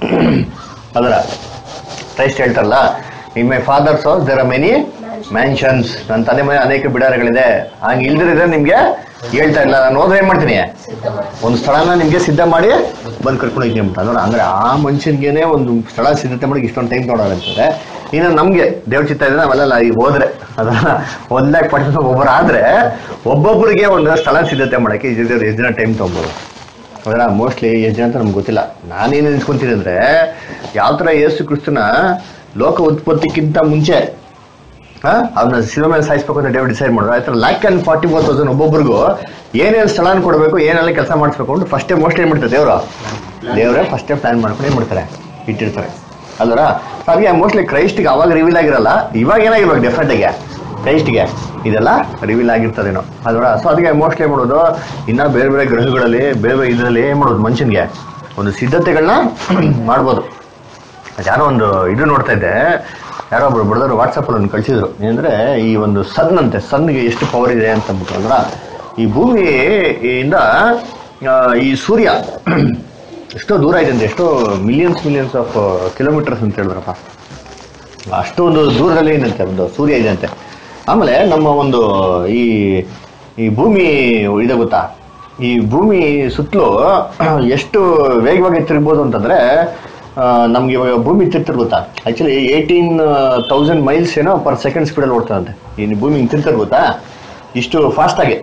ಅದರ ಕ್ರೈಸ್ಟ್ ಹೇಳ್ತಾರಲ್ಲ in my father's house there are many mansions ನನ್ನ ತಂದೆ ಮನೆ ಅನೇಕ ಬಿಡಾರಗಳಿದೆ ಹಂಗೆ ಇಲ್ದಿರಿದ್ರೆ ನಿಮ್ಗೆ ಹೇಳ್ತಾ ಇಲ್ಲ ನಾನು ಹೋದ್ರೆ ಏನ್ ಮಾಡ್ತೀನಿ ಒಂದು ಸ್ಥಳನ ನಿಮ್ಗೆ ಸಿದ್ಧ ಮಾಡಿ ಬಂದು ಕರ್ಕೊಂಡು ಹೋಗ್ತೀನಿ ಅಂತ ಅಂದ್ರೆ ಅಂದ್ರೆ ಆ ಮನುಷ್ಯನ್ಗೆನೆ ಒಂದು ಸ್ಥಳ ಸಿದ್ಧತೆ ಮಾಡಿ ಇಷ್ಟೊಂದು ಟೈಮ್ ತೊಗೊಳೋದಂತಾರೆ ಇನ್ನು ನಮ್ಗೆ ದೇವ್ರ ಚಿತ್ತ ಇದೆ ನಾವೆಲ್ಲ ಈ ಹೋದ್ರೆ ಅದನ್ನ ಒಂದ್ಲಾಕ್ ಪಡಿಸ್ ಒಬ್ಬರು ಆದ್ರೆ ಒಬ್ಬೊಬ್ಬರಿಗೆ ಒಂದು ಸ್ಥಳ ಸಿದ್ಧತೆ ಮಾಡಕ್ಕೆ ಇದು ಎಷ್ಟು ದಿನ ಟೈಮ್ ತೊಗೊಬೋದು ಅದರ ಮೋಸ್ಟ್ಲಿ ಎಷ್ಟು ಜನ ಅಂತ ನಮ್ಗೆ ಗೊತ್ತಿಲ್ಲ ನಾನೇನು ನಿಂತ್ಕೊಂತೀನಿ ಅಂದ್ರೆ ಯಾವ ತರ ಯೇಸು ಕ್ರಿಸ್ತನ ಲೋಕ ಉತ್ಪತ್ತಿಕ್ಕಿಂತ ಮುಂಚೆ ಅವನ್ನ ಶಿವ ಮೇಲೆ ಸಾಯಿಸ್ಬೇಕು ಅಂತ ಡೇವ್ ಡಿಸೈಡ್ ಮಾಡಿದ್ರು ಆಯ್ತು lakh and forty four thousand ಒಬ್ಬೊಬ್ರಿಗೂ ಏನೇನು ಸ್ಥಳನ ಕೊಡಬೇಕು ಏನೆಲ್ಲ ಕೆಲಸ ಮಾಡಿಸ್ಬೇಕು ಅಂತ ಫಸ್ಟೇ ಮೋಸ್ಟ್ಲಿ ಏನ್ ಮಾಡ್ತಾರೆ ದೇವ್ರು ದೇವರೇ ಫಸ್ಟೇ ಪ್ಲಾನ್ ಮಾಡ್ಕೊಂಡು ಏನ್ ಮಾಡ್ತಾರೆ ಇಟ್ಟಿರ್ತಾರೆ ಅಲ್ವರ ಹಾಗೆ ಮೋಸ್ಟ್ಲಿ ಕ್ರೈಸ್ಟ್ಗೆ ಅವಾಗ ರಿವೀಲ್ ಆಗಿರಲ್ಲ ಇವಾಗ ಏನಾಗಿರ್ಬೇಕು ಡೆಫಿನೆಟ್ ಆಗಿ ಕ್ರೈಸ್ಟ್ಗೆ ಇದೆಲ್ಲ ರಿವೀಲ್ ಆಗಿರ್ತದೇನೋ ಅಲ್ವರ ಸೊ ಅದಕ್ಕೆ ಮೋಸ್ಟ್ಲಿ ಏನ್ ಮಾಡೋದು ಇನ್ನ ಬೇರೆ ಬೇರೆ ಗ್ರಹಗಳಲ್ಲಿ ಬೇರೆ ಬೇರೆ ಇದರಲ್ಲಿ ಏನ್ ಮಾಡೋದು ಮನುಷ್ಯನ್ಗೆ ಒಂದು ಸಿದ್ಧತೆಗಳನ್ನ ಮಾಡ್ಬೋದು ಯಾರೋ ಒಂದು ಇದು ನೋಡ್ತಾ ಇದ್ದೆ ಯಾರೋ ಒಬ್ರು ಬ್ರದರ್ ವಾಟ್ಸಪ್ಪಲ್ಲಿ ಒಂದು ಕಳಿಸಿದ್ರು ಏನಂದ್ರೆ ಈ ಒಂದು ಸನ್ ಅಂತೆ ಸನ್ಗೆ ಎಷ್ಟು ಪವರ್ ಇದೆ ಅಂತ ಅಂದ್ಬಿಟ್ಟು ಅಂದ್ರ ಈ ಭೂಮಿಯಿಂದ ಆ, ಈ ಸೂರ್ಯ ಎಷ್ಟೋ ದೂರ ಇದೆ ಅಂತೆ ಎಷ್ಟೋ ಮಿಲಿಯನ್ಸ್ ಮಿಲಿಯನ್ಸ್ ಆಫ್ ಕಿಲೋಮೀಟರ್ಸ್ ಅಂತ ಹೇಳಿದ್ರಪ್ಪ ಅಷ್ಟೊಂದು ದೂರದಲ್ಲಿ ಏನಂತೆ ಒಂದು ಸೂರ್ಯ ಇದೆ ಅಂತೆ ಆಮೇಲೆ ನಮ್ಮ ಒಂದು ಈ ಈ ಭೂಮಿ ಇದೆ ಗೊತ್ತಾ ಈ ಭೂಮಿ ಸುತ್ತಲೂ ಎಷ್ಟು ವೇಗವಾಗಿ ತಿರುಗ್ಬೋದು ಅಂತಂದ್ರೆ ಆ, ನಮ್ಗೆ ಇವಾಗ ಭೂಮಿ ತಿರ್ತಿರ್ ಗೊತ್ತಾ ಆಕ್ಚುಲಿ ಏಯ್ಟೀನ್ ತೌಸಂಡ್ ಮೈಲ್ಸ್ ಏನೋ ಪರ್ ಸೆಕೆಂಡ್ ಸ್ಪೀಡಲ್ಲಿ ಓಡ್ತಾರಂತೆ ಈ ಭೂಮಿ ಹಿಂಗ್ ತಿರ್ತಾರೆ ಗೊತ್ತಾ ಇಷ್ಟು ಫಾಸ್ಟ್ ಆಗಿ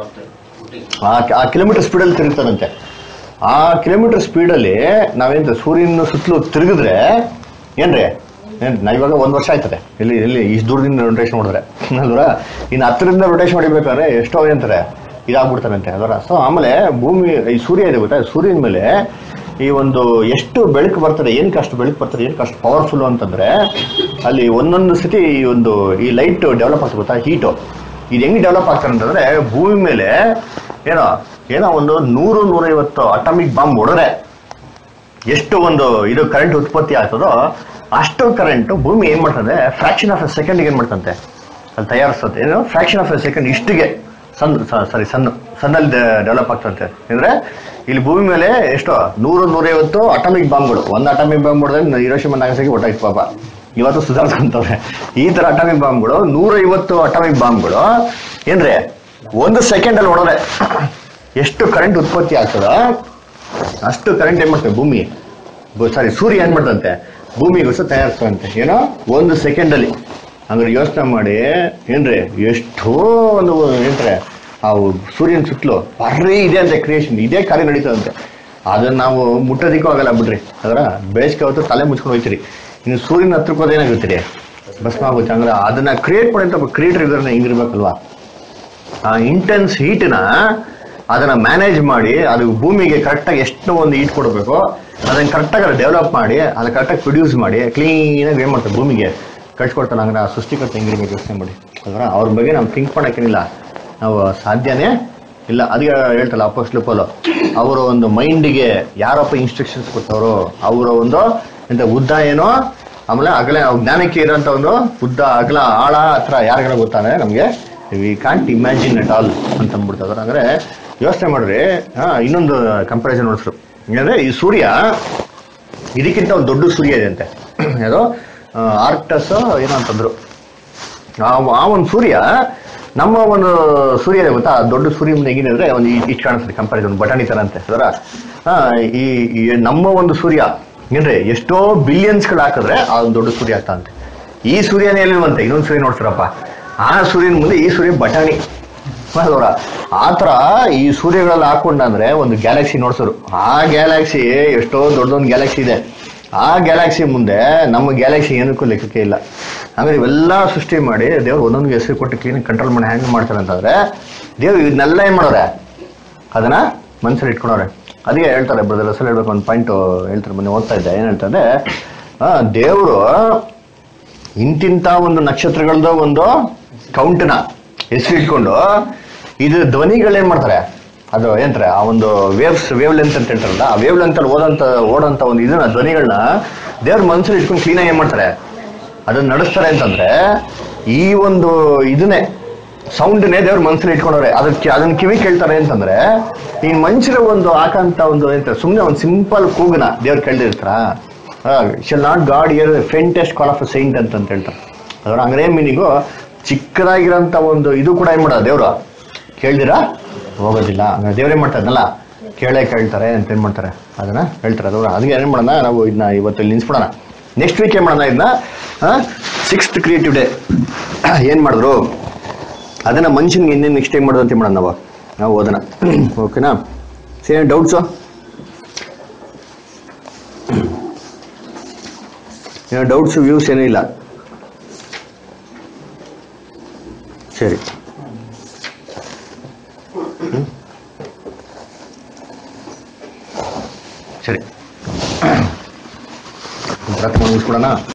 ಆ ಆ ಕಿಲೋಮೀಟರ್ ಸ್ಪೀಡಲ್ಲಿ ತಿರುಗ್ತಾರಂತೆ ಆ ಕಿಲೋಮೀಟರ್ ಸ್ಪೀಡಲ್ಲಿ ನಾವೇಂತ ಸೂರ್ಯನ ಸುತ್ತಲೂ ತಿರುಗಿದ್ರೆ ಏನ್ರಿ ಏನ್ ನಾ ಇವಾಗ ಒಂದ್ ವರ್ಷ ಆಯ್ತದೆ ಇಲ್ಲಿ ಇಲ್ಲಿ ಇಷ್ಟು ದೂರದಿಂದ ರೊಟೇಷನ್ ಮಾಡಿದ್ರೆ ಅಲ್ವರ ಇನ್ನು ಹತ್ತರಿಂದ ರೊಟೇಷನ್ ಹೊಡಿಬೇಕಾದ್ರೆ ಎಷ್ಟೋ ಅಂತಾರೆ ಇದಾಗ್ಬಿಡ್ತಾರಂತೆ ಅದರ ಸೊ ಆಮೇಲೆ ಭೂಮಿ ಈ ಸೂರ್ಯ ಇದೆ ಗೊತ್ತಾ ಸೂರ್ಯನ ಮೇಲೆ ಈ ಒಂದು ಎಷ್ಟು ಬೆಳಕು ಬರ್ತದೆ ಏನಕ್ಕೆ ಅಷ್ಟು ಬೆಳಕು ಬರ್ತದೆ ಏನಕ್ಕೆ ಅಷ್ಟು ಪವರ್ಫುಲ್ ಅಂತಂದ್ರೆ ಅಲ್ಲಿ ಒಂದೊಂದು ಸತಿ ಈ ಒಂದು ಈ ಲೈಟ್ ಡೆವಲಪ್ ಆಗ್ತದೆ ಗೊತ್ತಾ ಹೀಟು ಇದು ಹೆಂಗೆ ಡೆವಲಪ್ ಆಗ್ತಾರೆ ಅಂತಂದ್ರೆ ಭೂಮಿ ಮೇಲೆ ಏನೋ ಏನೋ ಒಂದು ನೂರು ನೂರೈವತ್ತು ಅಟಾಮಿಕ್ ಬಾಂಬ್ ಹೊಡೆದ್ರೆ ಎಷ್ಟು ಒಂದು ಇದು ಕರೆಂಟ್ ಉತ್ಪತ್ತಿ ಆಗ್ತದೋ ಅಷ್ಟು ಕರೆಂಟ್ ಭೂಮಿ ಏನ್ ಮಾಡ್ತದೆ ಫ್ರಾಕ್ಷನ್ ಆಫ್ ಎ ಸೆಕೆಂಡ್ ಏನ್ ಮಾಡ್ತಂತೆ ಅಲ್ಲಿ ತಯಾರಿಸ್ತದೆ ಏನು ಫ್ರಾಕ್ಷನ್ ಆಫ್ ಎ ಸೆಕೆಂಡ್ ಇಷ್ಟಿಗೆ ಸಣ್ಣ ಸಾರಿ ಸಣ್ಣ ಸಣ್ಣಲ್ಲಿ ಡೆವಲಪ್ ಆಗ್ತಂತೆ ಅಂದ್ರೆ ಇಲ್ಲಿ ಭೂಮಿ ಮೇಲೆ ಎಷ್ಟೋ ನೂರು ನೂರೈವತ್ತು ಅಟಾಮಿಕ್ ಬಾಂಬ್ಗಳು ಒಂದು ಅಟಾಮಿಕ್ ಬಾಂಬ್ ಹೊಡೆದ್ರೆ ಹಿರೋಶಿಮಾ ನಾಗಸಾಗಿ ಒಟ್ಟಾಯ್ತು ಪಾಪ ಇವತ್ತು ಸುಧಾರಿಸ್ಕೊಂತವ್ರೆ ಈ ತರ ಅಟಾಮಿಕ್ ಬಾಂಬ್ಗಳು ನೂರೈವತ್ತು ಅಟಾಮಿಕ್ ಬಾಂಬ್ಗಳು ಏನ್ರಿ ಒಂದು ಸೆಕೆಂಡ್ ಅಲ್ಲಿ ಹೊಡೆದ್ರೆ ಎಷ್ಟು ಕರೆಂಟ್ ಉತ್ಪತ್ತಿ ಆಗ್ತದೋ ಅಷ್ಟು ಕರೆಂಟ್ ಏನ್ ಮಾಡ್ತೇವೆ ಭೂಮಿ ಸಾರಿ ಸೂರ್ಯ ಏನ್ ಮಾಡ್ತಂತೆ ಭೂಮಿಗೋಸ್ಕರ ತಯಾರಿಸ್ತಂತೆ ಏನೋ ಒಂದು ಸೆಕೆಂಡ್ ಅಲ್ಲಿ ಅಂದ್ರೆ ಯೋಚನೆ ಮಾಡಿ ಏನ್ರಿ ಎಷ್ಟೋ ಒಂದು ಏನ್ರೆ ಆ ಸೂರ್ಯನ ಸುತ್ತಲೂ ಬರ್ರಿ ಇದೆ ಅಂತೆ ಕ್ರಿಯೇಷನ್ ಇದೇ ಕಾರ್ಯ ನಡೀತದಂತೆ ಅದನ್ನ ನಾವು ಮುಟ್ಟೋದಿಕ್ಕೂ ಆಗಲ್ಲ ಬಿಡ್ರಿ ಅದರ ಬೇಸಿಗೆ ಹೊತ್ತು ತಲೆ ಮುಚ್ಕೊಂಡು ಹೋಯ್ತೀರಿ ಇನ್ನು ಸೂರ್ಯನ ಹತ್ರಕ್ಕೆ ಹೋದ ಏನಾಗುತ್ತೀರಿ ಭಸ್ಮ ಆಗುತ್ತೆ ಅಂದ್ರೆ ಅದನ್ನ ಕ್ರಿಯೇಟ್ ಮಾಡಿದಂತ ಒಬ್ಬ ಕ್ರಿಯೇಟರ್ ಇದ್ರೆ ಹಿಂಗಿರ್ಬೇಕಲ್ವಾ ಆ ಇಂಟೆನ್ಸ್ ಹೀಟ್ನ ಅದನ್ನ ಮ್ಯಾನೇಜ್ ಮಾಡಿ ಅದು ಭೂಮಿಗೆ ಕರೆಕ್ಟಾಗಿ ಎಷ್ಟು ಒಂದು ಹೀಟ್ ಕೊಡಬೇಕು ಅದನ್ನ ಕರೆಕ್ಟಾಗಿ ಡೆವಲಪ್ ಮಾಡಿ ಅದನ್ನ ಕರೆಕ್ಟಾಗಿ ಪ್ರೊಡ್ಯೂಸ್ ಮಾಡಿ ಕ್ಲೀನಾಗಿ ಏನು ಮಾಡ್ತಾರೆ ಭೂಮಿಗೆ ಕಳ್ಸಿಕೊಡ್ತಾನೆ ಅಂದ್ರೆ ಆ ಸೃಷ್ಟಿಕರ್ತ ಹೆಂಗಿರ್ಬೇಕು ಯೋಚನೆ ಮಾಡಿ ಅಲ್ವಾ ಅವ್ರ ಬಗ್ಗೆ ನಾವು ಥಿಂಕ್ ಮಾಡೋಕ್ಕೇನಿಲ್ಲ ನಾವು ಸಾಧ್ಯನೇ ಇಲ್ಲ ಅದಕ್ಕೆ ಹೇಳ್ತಲ್ಲ ಅಪೋಸ್ಲು ಪೋಲು ಅವರ ಒಂದು ಮೈಂಡಿಗೆ ಯಾರಪ್ಪ ಇನ್ಸ್ಟ್ರಕ್ಷನ್ಸ್ ಕೊಟ್ಟವರು ಅವರ ಒಂದು ಎಂತ ಉದ್ದ ಏನೋ ಆಮೇಲೆ ಅಗಲ ಜ್ಞಾನಕ್ಕೆ ಇರೋಂಥ ಒಂದು ಉದ್ದ ಅಗಲ ಆಳ ಹತ್ರ ಯಾರಿಗಾರ ಗೊತ್ತಾನೆ ನಮಗೆ we can't imagine at all ಅಂತ ಅಂದ್ಬಿಡ್ತಾರೆ ಅಂದ್ರೆ ಯೋಚನೆ ಮಾಡ್ರಿ ಹಾ ಇನ್ನೊಂದು ಕಂಪಾರಿಸನ್ ನೋಡಿಸ್ರು ಏನಂದ್ರೆ ಈ ಸೂರ್ಯ ಇದಕ್ಕಿಂತ ಒಂದು ದೊಡ್ಡ ಸೂರ್ಯ ಇದೆ ಅಂತೆ ಯಾವುದೋ ಆರ್ಕ್ಟಸ್ ಏನೋ ಅಂತಂದ್ರು ಆ ಆ ಒಂದು ಸೂರ್ಯ ನಮ್ಮ ಒಂದು ಸೂರ್ಯ ಇದೆ ಗೊತ್ತಾ ಆ ದೊಡ್ಡ ಸೂರ್ಯ ಮುಂದೆ ಹೇಗಿದೆ ಅಂದ್ರೆ ಒಂದು ಇಷ್ಟು ಕಾಣಿಸ್ತದೆ ಕಂಪಾರಿಸನ್ ಬಟಾಣಿ ತರ ಅಂತೆ ಅದರ ಈ ಈ ನಮ್ಮ ಒಂದು ಸೂರ್ಯ ಏನ್ರಿ ಎಷ್ಟೋ ಬಿಲಿಯನ್ಸ್ಗಳು ಹಾಕಿದ್ರೆ ಆ ಒಂದು ದೊಡ್ಡ ಸೂರ್ಯ ಆಗ್ತಾ ಅಂತೆ ಈ ಸೂರ್ಯನೇ ಎಲ್ಲಿಲ್ವಂತೆ ಇನ್ನೊಂದು ಸೂರ್ಯ ನೋಡ್ತಾರಪ್ಪ ಆ ಸೂರ್ಯನ ಮುಂದೆ ಈ ಸೂರ್ಯ ಬಟಾಣಿ ಅಲ್ವರ ಆ ಥರ ಈ ಸೂರ್ಯಗಳಲ್ಲಿ ಹಾಕೊಂಡಂದ್ರೆ ಒಂದು ಗ್ಯಾಲಕ್ಸಿ ನೋಡ್ಸೋರು ಆ ಗ್ಯಾಲಕ್ಸಿ ಎಷ್ಟೋ ದೊಡ್ಡದೊಂದು ಗ್ಯಾಲಕ್ಸಿ ಇದೆ ಆ ಗ್ಯಾಲಕ್ಸಿ ಮುಂದೆ ನಮ್ಮ ಗ್ಯಾಲಕ್ಸಿ ಏನಕ್ಕೂ ಲೆಕ್ಕಕ್ಕೆ ಇಲ್ಲ ಹಂಗಾರೆ ಇವೆಲ್ಲ ಸೃಷ್ಟಿ ಮಾಡಿ ದೇವ್ರು ಒಂದೊಂದು ಹೆಸರು ಕೊಟ್ಟು ಕ್ಲೀನ್ ಕಂಟ್ರೋಲ್ ಮಾಡಿ ಹ್ಯಾಂಗ್ ಮಾಡ್ತಾರೆ ಅಂತಂದ್ರೆ ದೇವ್ರು ಇದನ್ನೆಲ್ಲ ಏನ್ ಮಾಡೋರೆ ಅದನ್ನ ಮನ್ಸಲ್ಲಿ ಇಟ್ಕೊಂಡವ್ರೆ ಅದಕ್ಕೆ ಹೇಳ್ತಾರೆ ಬ್ರದರ್ ಹೆಸರು ಹೇಳ್ಬೇಕು ಒಂದು ಪಾಯಿಂಟ್ ಹೇಳ್ತಾರೆ ಮೊನ್ನೆ ಓದ್ತಾ ಇದ್ದೆ ಏನ್ ಹೇಳ್ತಾರೆ ಆ ದೇವರು ಇಂತಿಂತ ಒಂದು ನಕ್ಷತ್ರಗಳದ ಒಂದು ಕೌಂಟ್ನ ಹೆಸರು ಇಟ್ಕೊಂಡು ಇದು ಧ್ವನಿಗಳೇನ್ ಮಾಡ್ತಾರೆ ಅದು ಏನಂತಾರೆ ಆ ಒಂದು ವೇವ್ಸ್ ವೇವ್ ಲೆಂತ್ ಅಂತ ಹೇಳ್ತಾರಲ್ಲ ಆ ವೇವ್ ಲೆಂತ್ ಅಲ್ಲಿ ಓದಂತ ಓಡೋಂತ ಒಂದು ಇದನ್ನ ಧ್ವನಿಗಳನ್ನ ದೇವ್ರ ಮನಸ್ಸಲ್ಲಿ ಇಟ್ಕೊಂಡು ಕ್ಲೀನಾಗಿ ಏನ್ ಮಾಡ್ತಾರೆ ಅದನ್ನ ನಡೆಸ್ತಾರೆ ಅಂತಂದ್ರೆ ಈ ಒಂದು ಇದನ್ನೇ ಸೌಂಡ್ನೇ ದೇವ್ರ ಮನಸ್ಸಲ್ಲಿ ಇಟ್ಕೊಂಡವ್ರೆ ಅದಕ್ಕೆ ಅದನ್ನ ಕಿವಿ ಕೇಳ್ತಾರೆ ಅಂತಂದ್ರೆ ಈ ಮನುಷ್ಯರ ಒಂದು ಹಾಕಂತ ಒಂದು ಎಂತ ಸುಮ್ಮನೆ ಒಂದು ಸಿಂಪಲ್ ಕೂಗನ ದೇವ್ರು ಕೇಳ್ದಿರ್ತಾರ shall not God hear faintest call of a saint ಅಂತ ಅಂತ ಹೇಳ್ತಾರೆ ಅದರ ಹಂಗನೇ ಮೀನಿಂಗು ಚಿಕ್ಕದಾಗಿರೋಂಥ ಒಂದು ಇದು ಕೂಡ ಏನ್ ಮಾಡೋದು ದೇವ್ರು ಕೇಳ್ದಿರಾ ಹೋಗೋದಿಲ್ಲ ಹಂಗಾರೆ ದೇವ್ರೇನ್ ಮಾಡ್ತಾ ಇದ್ನಲ್ಲ ಕೇಳೇ ಕೇಳ್ತಾರೆ ಅಂತ ಏನ್ ಮಾಡ್ತಾರೆ ಅದನ್ನ ಹೇಳ್ತಾರೆ ಅದರ ಅದಕ್ಕೆ ಏನ್ ಮಾಡೋಣ ನಾವು ಇದನ್ನ ಇವತ್ತು ಇಲ್ಲಿ ನಿಲ್ಸ್ಬಿಡೋಣ ನೆಕ್ಸ್ಟ್ ವೀಕ್ ಏನ್ ಮಾಡೋಣ ಇದನ್ನ ಸಿಕ್ಸ್ತ್ ಕ್ರಿಯೇಟಿವ್ ಡೇ ಏನ್ ಮಾಡಿದ್ರು ಅದನ್ನ ಮನುಷ್ಯನ್ಗೆ ಇನ್ನೇನು ನೆಕ್ಸ್ಟ್ ಟೈಮ್ ಮಾಡೋದು ಅಂತ ಮಾಡೋಣ ನಾವು ನಾವು ಓದೋಣ ಓಕೆನಾ ಸೇಮ್ ಡೌಟ್ಸು ಏನೋ ಡೌಟ್ಸು ವ್ಯೂಸ್ ಏನೂ ಇಲ್ಲ ಸರಿ ಹ್ಮ್? ಸರಿ ಪ್ರಾರ್ಥನೆ ಮುಗಿಸ್ಕೊಡೋಣ